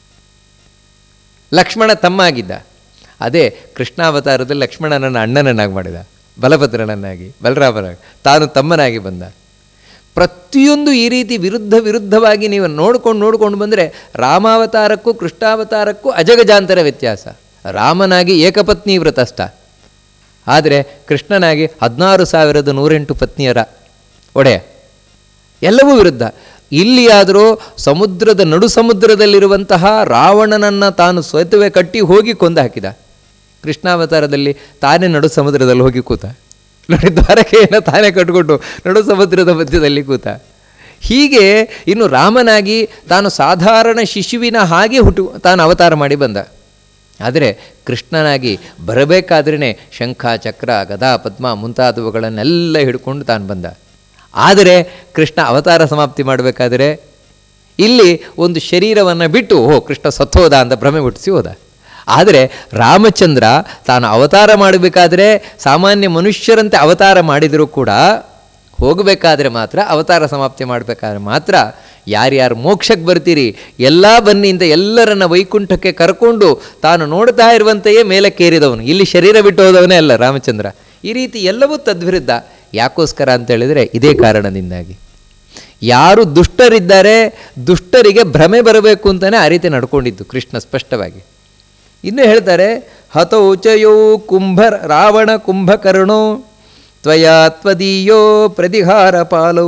ಲಕ್ಷ್ಮಣ ತಮ್ಮ ಆಗಿದ್ದ ಅದೇ ಕೃಷ್ಣಾವತಾರದಲ್ಲಿ ಲಕ್ಷ್ಮಣನನ್ನು ಅಣ್ಣನನ್ನಾಗಿ ಮಾಡಿದ ಬಲಭದ್ರನನ್ನಾಗಿ ಬಲರಾಮನಾಗಿ ತಾನು ತಮ್ಮನಾಗಿ ಬಂದ ಪ್ರತಿಯೊಂದು ಈ ರೀತಿ ವಿರುದ್ಧ ವಿರುದ್ಧವಾಗಿ ನೀವು ನೋಡ್ಕೊಂಡು ನೋಡ್ಕೊಂಡು ಬಂದರೆ ರಾಮಾವತಾರಕ್ಕೂ ಕೃಷ್ಣಾವತಾರಕ್ಕೂ ಅಜಗಜಾಂತರ ವ್ಯತ್ಯಾಸ ರಾಮನಾಗಿ ಏಕಪತ್ನಿ ವ್ರತಸ್ಥ ಆದರೆ ಕೃಷ್ಣನಾಗಿ ಹದಿನಾರು ಸಾವಿರದ ನೂರೆಂಟು ಪತ್ನಿಯರ ಒಡೆಯ ಎಲ್ಲವೂ ವಿರುದ್ಧ ಇಲ್ಲಿಯಾದರೂ ಸಮುದ್ರದ ನಡು ಸಮುದ್ರದಲ್ಲಿರುವಂತಹ ರಾವಣನನ್ನು ತಾನು ಸೇತುವೆ ಕಟ್ಟಿ ಹೋಗಿ ಕೊಂದು ಹಾಕಿದ ಕೃಷ್ಣಾವತಾರದಲ್ಲಿ ತಾನೇ ನಡು ಸಮುದ್ರದಲ್ಲಿ ಹೋಗಿ ಕೂತ ನೋಡಿ ದ್ವಾರಕೆಯನ್ನು ತಾನೇ ಕಟ್ಟಿಕೊಂಡು ನಡು ಸಮುದ್ರದ ಮಧ್ಯದಲ್ಲಿ ಕೂತ ಹೀಗೆ ಇನ್ನು ರಾಮನಾಗಿ ತಾನು ಸಾಧಾರಣ ಶಿಶುವಿನ ಹಾಗೆ ಹುಟ್ಟು ತಾನು ಅವತಾರ ಮಾಡಿ ಬಂದ ಆದರೆ ಕೃಷ್ಣನಾಗಿ ಬರಬೇಕಾದ್ರೇ ಶಂಖ ಚಕ್ರ ಗದಾ ಪದ್ಮ ಮುಂತಾದವುಗಳನ್ನೆಲ್ಲ ಹಿಡ್ಕೊಂಡು ತಾನು ಬಂದ ಆದರೆ ಕೃಷ್ಣ ಅವತಾರ ಸಮಾಪ್ತಿ ಮಾಡಬೇಕಾದ್ರೆ ಇಲ್ಲಿ ಒಂದು ಶರೀರವನ್ನು ಬಿಟ್ಟು ಓ ಕೃಷ್ಣ ಸತ್ತೋದ ಅಂತ ಭ್ರಮೆ ಹುಟ್ಟಿಸಿ ಹೋದ ಆದರೆ ರಾಮಚಂದ್ರ ತಾನು ಅವತಾರ ಮಾಡಬೇಕಾದ್ರೆ ಸಾಮಾನ್ಯ ಮನುಷ್ಯರಂತೆ ಅವತಾರ ಮಾಡಿದರೂ ಕೂಡ ಹೋಗಬೇಕಾದ್ರೆ ಮಾತ್ರ ಅವತಾರ ಸಮಾಪ್ತಿ ಮಾಡಬೇಕಾದ್ರೆ ಮಾತ್ರ ಯಾರ್ಯಾರು ಮೋಕ್ಷಕ್ಕೆ ಬರ್ತೀರಿ ಎಲ್ಲ ಬನ್ನಿ ಅಂತ ಎಲ್ಲರನ್ನ ವೈಕುಂಠಕ್ಕೆ ಕರ್ಕೊಂಡು ತಾನು ನೋಡ್ತಾ ಇರುವಂತೆಯೇ ಮೇಲಕ್ಕೇರಿದವನು ಇಲ್ಲಿ ಶರೀರ ಬಿಟ್ಟು ಹೋದವನೇ ಅಲ್ಲ ರಾಮಚಂದ್ರ ಈ ರೀತಿ ಎಲ್ಲವೂ ತದ್ವಿರುದ್ಧ ಯಾಕೋಸ್ಕರ ಅಂತ ಹೇಳಿದರೆ ಇದೇ ಕಾರಣದಿಂದಾಗಿ ಯಾರು ದುಷ್ಟರಿದ್ದಾರೆ ದುಷ್ಟರಿಗೆ ಭ್ರಮೆ ಬರಬೇಕು ಅಂತಲೇ ಆ ರೀತಿ ನಡ್ಕೊಂಡಿದ್ದು ಕೃಷ್ಣ ಸ್ಪಷ್ಟವಾಗಿ ಇನ್ನು ಹೇಳ್ತಾರೆ ಹತೌಚಯೋ ಕುಂಭ ರಾವಣ ಕುಂಭಕರ್ಣೋ ತ್ವಯಾ ತ್ವದೀಯೋ ಪ್ರತಿಹಾರ ಪಾಲೌ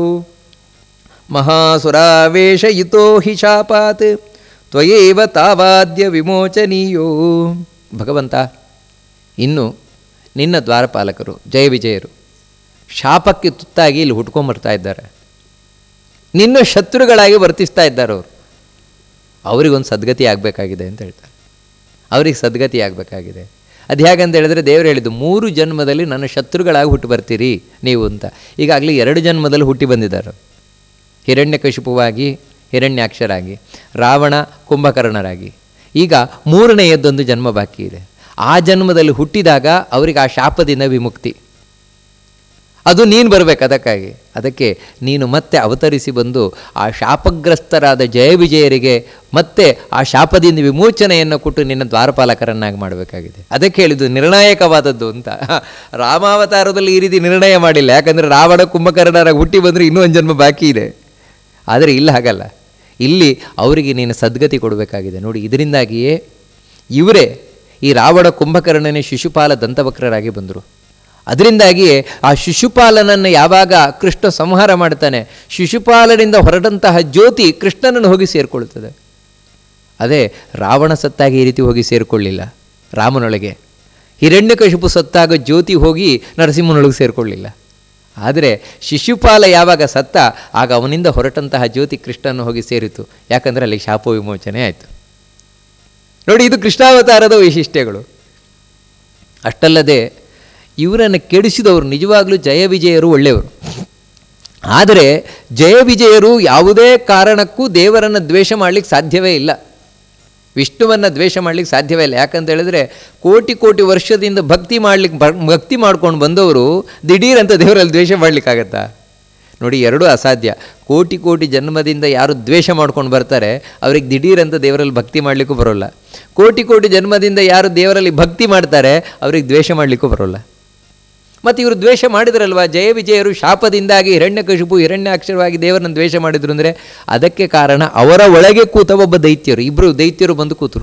ಮಹಾಸುರಾವೇಶಯಿತೋ ಹಿ ಶಾಪಾತ್ ತ್ವಯೇವ ತಾವಾದ್ಯ ವಿಮೋಚನೀಯೋ ಭಗವಂತ ಇನ್ನು ನಿನ್ನ ದ್ವಾರಪಾಲಕರು ಜಯ ವಿಜಯರು ಶಾಪಕ್ಕೆ ತುತ್ತಾಗಿ ಇಲ್ಲಿ ಹುಟ್ಕೊಂಬರ್ತಾ ಇದ್ದಾರೆ ನಿನ್ನ ಶತ್ರುಗಳಾಗಿ ವರ್ತಿಸ್ತಾ ಇದ್ದಾರೆ ಅವರು ಅವರಿಗೊಂದು ಸದ್ಗತಿ ಆಗಬೇಕಾಗಿದೆ ಅಂತ ಹೇಳ್ತಾರೆ ಅವ್ರಿಗೆ ಸದ್ಗತಿ ಆಗಬೇಕಾಗಿದೆ ಅದು ಹೇಗಂತ ಹೇಳಿದ್ರೆ ದೇವರು ಹೇಳಿದ್ದು ಮೂರು ಜನ್ಮದಲ್ಲಿ ನನ್ನ ಶತ್ರುಗಳಾಗಿ ಹುಟ್ಟು ಬರ್ತೀರಿ ನೀವು ಅಂತ ಈಗಾಗಲೇ ಎರಡು ಜನ್ಮದಲ್ಲಿ ಹುಟ್ಟಿ ಬಂದಿದ್ದಾರೆ ಹಿರಣ್ಯಕಶಿಪುವಾಗಿ ಹಿರಣ್ಯಾಕ್ಷರಾಗಿ ರಾವಣ ಕುಂಭಕರ್ಣರಾಗಿ ಈಗ ಮೂರನೆಯದ್ದೊಂದು ಜನ್ಮ ಬಾಕಿ ಇದೆ ಆ ಜನ್ಮದಲ್ಲಿ ಹುಟ್ಟಿದಾಗ ಅವರಿಗೆ ಆ ಶಾಪದಿಂದ ವಿಮುಕ್ತಿ ಅದು ನೀನು ಬರಬೇಕು ಅದಕ್ಕಾಗಿ ಅದಕ್ಕೆ ನೀನು ಮತ್ತೆ ಅವತರಿಸಿ ಬಂದು ಆ ಶಾಪಗ್ರಸ್ತರಾದ ಜಯ ವಿಜಯರಿಗೆ ಮತ್ತೆ ಆ ಶಾಪದಿಂದ ವಿಮೋಚನೆಯನ್ನು ಕೊಟ್ಟು ನಿನ್ನ ದ್ವಾರಪಾಲಕರನ್ನಾಗಿ ಮಾಡಬೇಕಾಗಿದೆ ಅದಕ್ಕೆ ಹೇಳಿದ್ದು ನಿರ್ಣಾಯಕವಾದದ್ದು ಅಂತ ರಾಮಾವತಾರದಲ್ಲಿ ಈ ರೀತಿ ನಿರ್ಣಯ ಮಾಡಿಲ್ಲ ಯಾಕಂದರೆ ರಾವಣ ಕುಂಭಕರ್ಣರ ಹುಟ್ಟಿ ಬಂದರೆ ಇನ್ನೂ ಒಂದು ಜನ್ಮ ಬಾಕಿ ಇದೆ ಆದರೆ ಇಲ್ಲ ಹಾಗಲ್ಲ ಇಲ್ಲಿ ಅವರಿಗೆ ನೀನು ಸದ್ಗತಿ ಕೊಡಬೇಕಾಗಿದೆ ನೋಡಿ ಇದರಿಂದಾಗಿಯೇ ಇವರೇ ಈ ರಾವಣ ಕುಂಭಕರ್ಣನೇ ಶಿಶುಪಾಲ ದಂತವಕ್ರರಾಗಿ ಬಂದರು ಅದರಿಂದಾಗಿಯೇ ಆ ಶಿಶುಪಾಲನನ್ನು ಯಾವಾಗ ಕೃಷ್ಣ ಸಂಹಾರ ಮಾಡ್ತಾನೆ ಶಿಶುಪಾಲನಿಂದ ಹೊರಟಂತಹ ಜ್ಯೋತಿ ಕೃಷ್ಣನನ್ನು ಹೋಗಿ ಸೇರಿಕೊಳ್ಳುತ್ತದೆ ಅದೇ ರಾವಣ ಸತ್ತಾಗಿ ಈ ರೀತಿ ಹೋಗಿ ಸೇರಿಕೊಳ್ಳಿಲ್ಲ ರಾಮನೊಳಗೆ ಹಿರಣ್ಯಕಶಿಪು ಸತ್ತಾಗ ಜ್ಯೋತಿ ಹೋಗಿ ನರಸಿಂಹನೊಳಗೆ ಸೇರಿಕೊಳ್ಳಿಲ್ಲ ಆದರೆ ಶಿಶುಪಾಲ ಯಾವಾಗ ಸತ್ತ ಆಗ ಅವನಿಂದ ಹೊರಟಂತಹ ಜ್ಯೋತಿ ಕೃಷ್ಣನ ಹೋಗಿ ಸೇರಿತು ಯಾಕಂದರೆ ಅಲ್ಲಿ ಶಾಪ ವಿಮೋಚನೆ ಆಯಿತು ನೋಡಿ ಇದು ಕೃಷ್ಣಾವತಾರದ ವೈಶಿಷ್ಟ್ಯಗಳು ಅಷ್ಟಲ್ಲದೆ ಇವರನ್ನು ಕೆಡಿಸಿದವರು ನಿಜವಾಗಲೂ ಜಯ ವಿಜಯರು ಒಳ್ಳೆಯವರು ಆದರೆ ಜಯ ವಿಜಯರು ಯಾವುದೇ ಕಾರಣಕ್ಕೂ ದೇವರನ್ನು ದ್ವೇಷ ಮಾಡಲಿಕ್ಕೆ ಸಾಧ್ಯವೇ ಇಲ್ಲ ವಿಷ್ಣುವನ್ನು ದ್ವೇಷ ಮಾಡಲಿಕ್ಕೆ ಸಾಧ್ಯವೇ ಇಲ್ಲ ಯಾಕಂತ ಹೇಳಿದ್ರೆ ಕೋಟಿ ಕೋಟಿ ವರ್ಷದಿಂದ ಭಕ್ತಿ ಮಾಡ್ಲಿಕ್ಕೆ ಭಕ್ತಿ ಮಾಡ್ಕೊಂಡು ಬಂದವರು ದಿಢೀರಂತ ದೇವರಲ್ಲಿ ದ್ವೇಷ ಮಾಡಲಿಕ್ಕಾಗತ್ತಾ ನೋಡಿ ಎರಡೂ ಅಸಾಧ್ಯ ಕೋಟಿ ಕೋಟಿ ಜನ್ಮದಿಂದ ಯಾರು ದ್ವೇಷ ಮಾಡ್ಕೊಂಡು ಬರ್ತಾರೆ ಅವ್ರಿಗೆ ದಿಢೀರಂತ ದೇವರಲ್ಲಿ ಭಕ್ತಿ ಮಾಡಲಿಕ್ಕೂ ಬರೋಲ್ಲ ಕೋಟಿ ಕೋಟಿ ಜನ್ಮದಿಂದ ಯಾರು ದೇವರಲ್ಲಿ ಭಕ್ತಿ ಮಾಡ್ತಾರೆ ಅವ್ರಿಗೆ ದ್ವೇಷ ಮಾಡಲಿಕ್ಕೂ ಬರೋಲ್ಲ ಮತ್ತು ಇವರು ದ್ವೇಷ ಮಾಡಿದ್ರಲ್ವ ಜಯ ವಿಜಯರು ಶಾಪದಿಂದಾಗಿ ಹಿರಣ್ಯಕಶಿಪು ಹಿರಣ್ಯಾಕ್ಷರವಾಗಿ ದೇವರನ್ನು ದ್ವೇಷ ಮಾಡಿದ್ರು ಅಂದರೆ ಅದಕ್ಕೆ ಕಾರಣ ಅವರ ಒಳಗೆ ಕೂತ ಒಬ್ಬ ದೈತ್ಯರು ಇಬ್ಬರು ದೈತ್ಯರು ಬಂದು ಕೂತರು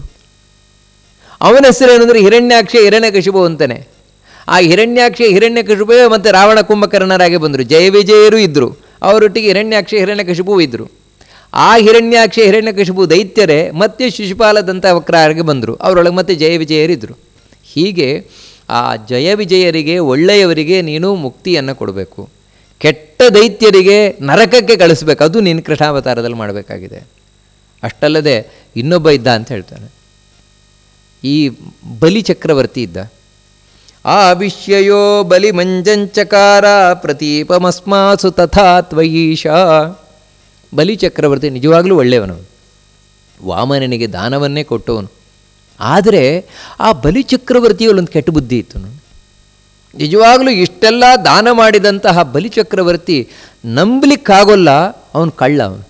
ಅವನ ಹೆಸರೇನೆಂದರೆ ಹಿರಣ್ಯಾಕ್ಷ ಹಿರಣ್ಯಕಶಿಪು ಅಂತಾನೆ ಆ ಹಿರಣ್ಯಾಕ್ಷ ಹಿರಣ್ಯಕಶಿಪುವೇ ಮತ್ತು ರಾವಣ ಕುಂಭಕರ್ಣರಾಗಿ ಬಂದರು ಜಯ ವಿಜಯರು ಇದ್ದರು ಅವರೊಟ್ಟಿಗೆ ಹಿರಣ್ಯಾಕ್ಷ ಹಿರಣ್ಯಕಶಿಪು ಇದ್ದರು ಆ ಹಿರಣ್ಯಾಕ್ಷ ಹಿರಣ್ಯಕಶಿಪು ದೈತ್ಯರೇ ಮತ್ತೆ ಶಿಶುಪಾಲದಂಥ ವಕ್ರಾರಿಗೆ ಬಂದರು ಅವರೊಳಗೆ ಮತ್ತೆ ಜಯ ವಿಜಯರಿದ್ದರು ಹೀಗೆ ಆ ಜಯ ವಿಜಯರಿಗೆ ಒಳ್ಳೆಯವರಿಗೆ ನೀನು ಮುಕ್ತಿಯನ್ನು ಕೊಡಬೇಕು ಕೆಟ್ಟ ದೈತ್ಯರಿಗೆ ನರಕಕ್ಕೆ ಕಳಿಸ್ಬೇಕು ಅದು ನೀನು ಕೃಷ್ಣಾವತಾರದಲ್ಲಿ ಮಾಡಬೇಕಾಗಿದೆ ಅಷ್ಟಲ್ಲದೆ ಇನ್ನೊಬ್ಬ ಇದ್ದ ಅಂತ ಹೇಳ್ತಾನೆ ಈ ಬಲಿ ಚಕ್ರವರ್ತಿ ಇದ್ದ ಆ ವಿಷ್ಯಯೋ ಬಲಿ ಮಂಜಂಚಕಾರ ಪ್ರತೀಪಮಸ್ಮಾಸು ತಥಾ ತ್ವಯೀಶ ಬಲಿ ಚಕ್ರವರ್ತಿ ನಿಜವಾಗಲೂ ಒಳ್ಳೆಯವನು ವಾಮನನಿಗೆ ದಾನವನ್ನೇ ಕೊಟ್ಟವನು ಆದರೆ ಆ ಬಲಿ ಚಕ್ರವರ್ತಿಯಲ್ಲೊಂದು ಕೆಟ್ಟ ಬುದ್ಧಿ ಇತ್ತು ನೋಡಿ ನಿಜವಾಗಲೂ ಇಷ್ಟೆಲ್ಲ ದಾನ ಮಾಡಿದಂತಹ ಬಲಿ ಚಕ್ರವರ್ತಿ ನಂಬಲಿಕ್ಕಾಗೋಲ್ಲ ಅವನು ಕಳ್ಳ ಅವನು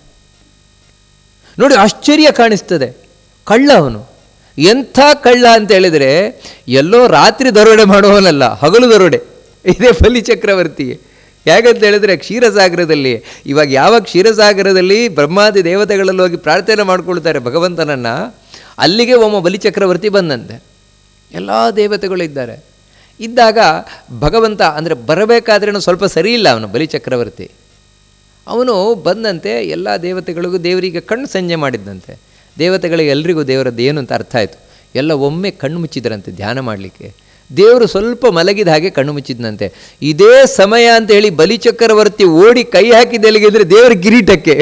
ನೋಡಿ ಆಶ್ಚರ್ಯ ಕಾಣಿಸ್ತದೆ ಕಳ್ಳ ಅವನು ಎಂಥ ಕಳ್ಳ ಅಂತ ಹೇಳಿದರೆ ಎಲ್ಲೋ ರಾತ್ರಿ ದರೋಡೆ ಮಾಡುವವನಲ್ಲ ಹಗಲು ದರೋಡೆ ಇದೇ ಬಲಿ ಚಕ್ರವರ್ತಿಗೆ ಯಾಕಂತ ಹೇಳಿದ್ರೆ ಕ್ಷೀರಸಾಗರದಲ್ಲಿ ಇವಾಗ ಯಾವ ಕ್ಷೀರಸಾಗರದಲ್ಲಿ ಬ್ರಹ್ಮಾದಿ ದೇವತೆಗಳಲ್ಲಿ ಹೋಗಿ ಪ್ರಾರ್ಥನೆ ಮಾಡ್ಕೊಳ್ತಾರೆ ಭಗವಂತನನ್ನು ಅಲ್ಲಿಗೆ ಒಮ್ಮ ಬಲಿ ಚಕ್ರವರ್ತಿ ಬಂದಂತೆ ಎಲ್ಲ ದೇವತೆಗಳು ಇದ್ದಾರೆ ಇದ್ದಾಗ ಭಗವಂತ ಅಂದರೆ ಬರಬೇಕಾದ್ರೂ ಸ್ವಲ್ಪ ಸರಿ ಇಲ್ಲ ಅವನು ಬಲಿ ಚಕ್ರವರ್ತಿ ಅವನು ಬಂದಂತೆ ಎಲ್ಲ ದೇವತೆಗಳಿಗೂ ದೇವರಿಗೆ ಕಣ್ಣು ಸಂಜೆ ಮಾಡಿದ್ದಂತೆ ದೇವತೆಗಳಿಗೆ ಎಲ್ರಿಗೂ ದೇವರದ್ದು ಏನು ಅಂತ ಅರ್ಥ ಆಯಿತು ಎಲ್ಲ ಒಮ್ಮೆ ಕಣ್ಣು ಮುಚ್ಚಿದ್ರಂತೆ ಧ್ಯಾನ ಮಾಡಲಿಕ್ಕೆ ದೇವರು ಸ್ವಲ್ಪ ಮಲಗಿದ ಹಾಗೆ ಕಣ್ಣು ಮುಚ್ಚಿದ್ನಂತೆ ಇದೇ ಸಮಯ ಅಂತ ಹೇಳಿ ಬಲಿ ಚಕ್ರವರ್ತಿ ಓಡಿ ಕೈ ಹಾಕಿದ ಎಲ್ಲಿಗೆಂದರೆ ದೇವರ ಕಿರೀಟಕ್ಕೆ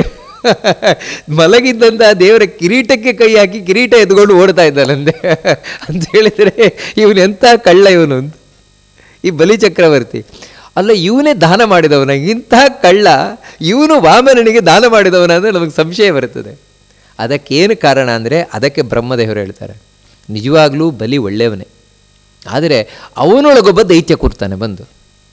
ಮಲಗಿದ್ದಂಥ ದೇವರ ಕಿರೀಟಕ್ಕೆ ಕೈ ಹಾಕಿ ಕಿರೀಟ ಎತ್ಕೊಂಡು ಓಡ್ತಾ ಇದ್ದಾನಂತೆ ಅಂತ ಹೇಳಿದರೆ ಇವನು ಎಂಥ ಕಳ್ಳ ಇವನು ಅಂತ ಈ ಬಲಿ ಚಕ್ರವರ್ತಿ ಅಲ್ಲ ಇವನೇ ದಾನ ಮಾಡಿದವನ ಇಂತಹ ಕಳ್ಳ ಇವನು ವಾಮನನಿಗೆ ದಾನ ಮಾಡಿದವನ ಅಂದರೆ ನಮಗೆ ಸಂಶಯ ಬರುತ್ತದೆ ಅದಕ್ಕೇನು ಕಾರಣ ಅಂದರೆ ಅದಕ್ಕೆ ಬ್ರಹ್ಮದೇವರು ಹೇಳ್ತಾರೆ ನಿಜವಾಗ್ಲೂ ಬಲಿ ಒಳ್ಳೆಯವನೇ ಆದರೆ ಅವನೊಳಗೊಬ್ಬ ದೈತ್ಯ ಕೂರ್ತಾನೆ ಬಂದು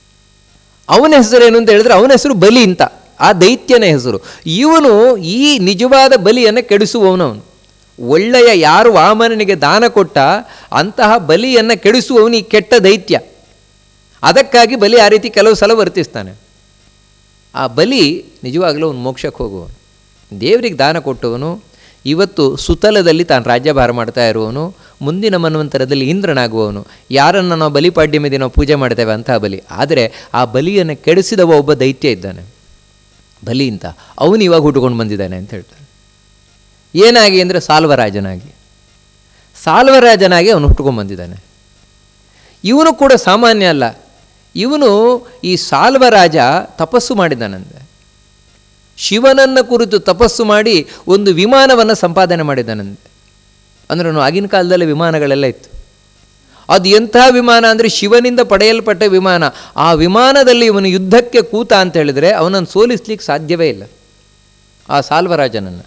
ಅವನ ಹೆಸರೇನು ಅಂತ ಹೇಳಿದ್ರೆ ಅವನ ಹೆಸರು ಬಲಿ ಅಂತ ಆ ದೈತ್ಯನ ಹೆಸರು ಇವನು ಈ ನಿಜವಾದ ಬಲಿಯನ್ನು ಕೆಡಿಸುವವನವನು ಒಳ್ಳೆಯ ಯಾರು ವಾಮನನಿಗೆ ದಾನ ಕೊಟ್ಟ ಅಂತಹ ಬಲಿಯನ್ನು ಕೆಡಿಸುವವನು ಈ ಕೆಟ್ಟ ದೈತ್ಯ ಅದಕ್ಕಾಗಿ ಬಲಿ ಆ ರೀತಿ ಕೆಲವು ಸಲ ವರ್ತಿಸ್ತಾನೆ ಆ ಬಲಿ ನಿಜವಾಗಲೂ ಅವನು ಮೋಕ್ಷಕ್ಕೆ ಹೋಗುವವನು ದೇವರಿಗೆ ದಾನ ಕೊಟ್ಟವನು ಇವತ್ತು ಸುತಲದಲ್ಲಿ ತಾನು ರಾಜ್ಯಭಾರ ಮಾಡ್ತಾ ಇರುವವನು ಮುಂದಿನ ಮನ್ವಂತರದಲ್ಲಿ ಇಂದ್ರನಾಗುವವನು ಯಾರನ್ನು ನಾವು ಬಲಿಪಾಡ್ಯಮಿ ದಿನ ಪೂಜೆ ಮಾಡ್ತೇವೆ ಅಂತಹ ಬಲಿ ಆದರೆ ಆ ಬಲಿಯನ್ನು ಕೆಡಿಸಿದವ ಒಬ್ಬ ದೈತ್ಯ ಇದ್ದಾನೆ ಬಲಿ ಅಂತ ಅವನು ಇವಾಗ ಹುಟ್ಟುಕೊಂಡು ಬಂದಿದ್ದಾನೆ ಅಂತ ಹೇಳ್ತಾನೆ ಏನಾಗಿ ಅಂದರೆ ಸಾಲ್ವರಾಜನಾಗಿ ಸಾಲ್ವರಾಜನಾಗಿ ಅವನು ಹುಟ್ಕೊಂಡು ಬಂದಿದ್ದಾನೆ ಇವನು ಕೂಡ ಸಾಮಾನ್ಯ ಅಲ್ಲ ಇವನು ಈ ಸಾಲ್ವರಾಜ ತಪಸ್ಸು ಮಾಡಿದ್ದಾನಂತೆ ಶಿವನನ್ನು ಕುರಿತು ತಪಸ್ಸು ಮಾಡಿ ಒಂದು ವಿಮಾನವನ್ನು ಸಂಪಾದನೆ ಮಾಡಿದ್ದಾನಂತೆ ಅಂದ್ರೆ ಅವನು ಆಗಿನ ಕಾಲದಲ್ಲಿ ವಿಮಾನಗಳೆಲ್ಲ ಇತ್ತು ಅದು ಎಂತಹ ವಿಮಾನ ಅಂದರೆ ಶಿವನಿಂದ ಪಡೆಯಲ್ಪಟ್ಟ ವಿಮಾನ ಆ ವಿಮಾನದಲ್ಲಿ ಇವನು ಯುದ್ಧಕ್ಕೆ ಕೂತ ಅಂತ ಹೇಳಿದರೆ ಅವನನ್ನು ಸೋಲಿಸ್ಲಿಕ್ಕೆ ಸಾಧ್ಯವೇ ಇಲ್ಲ ಆ ಸಾಲ್ವರಾಜನನ್ನು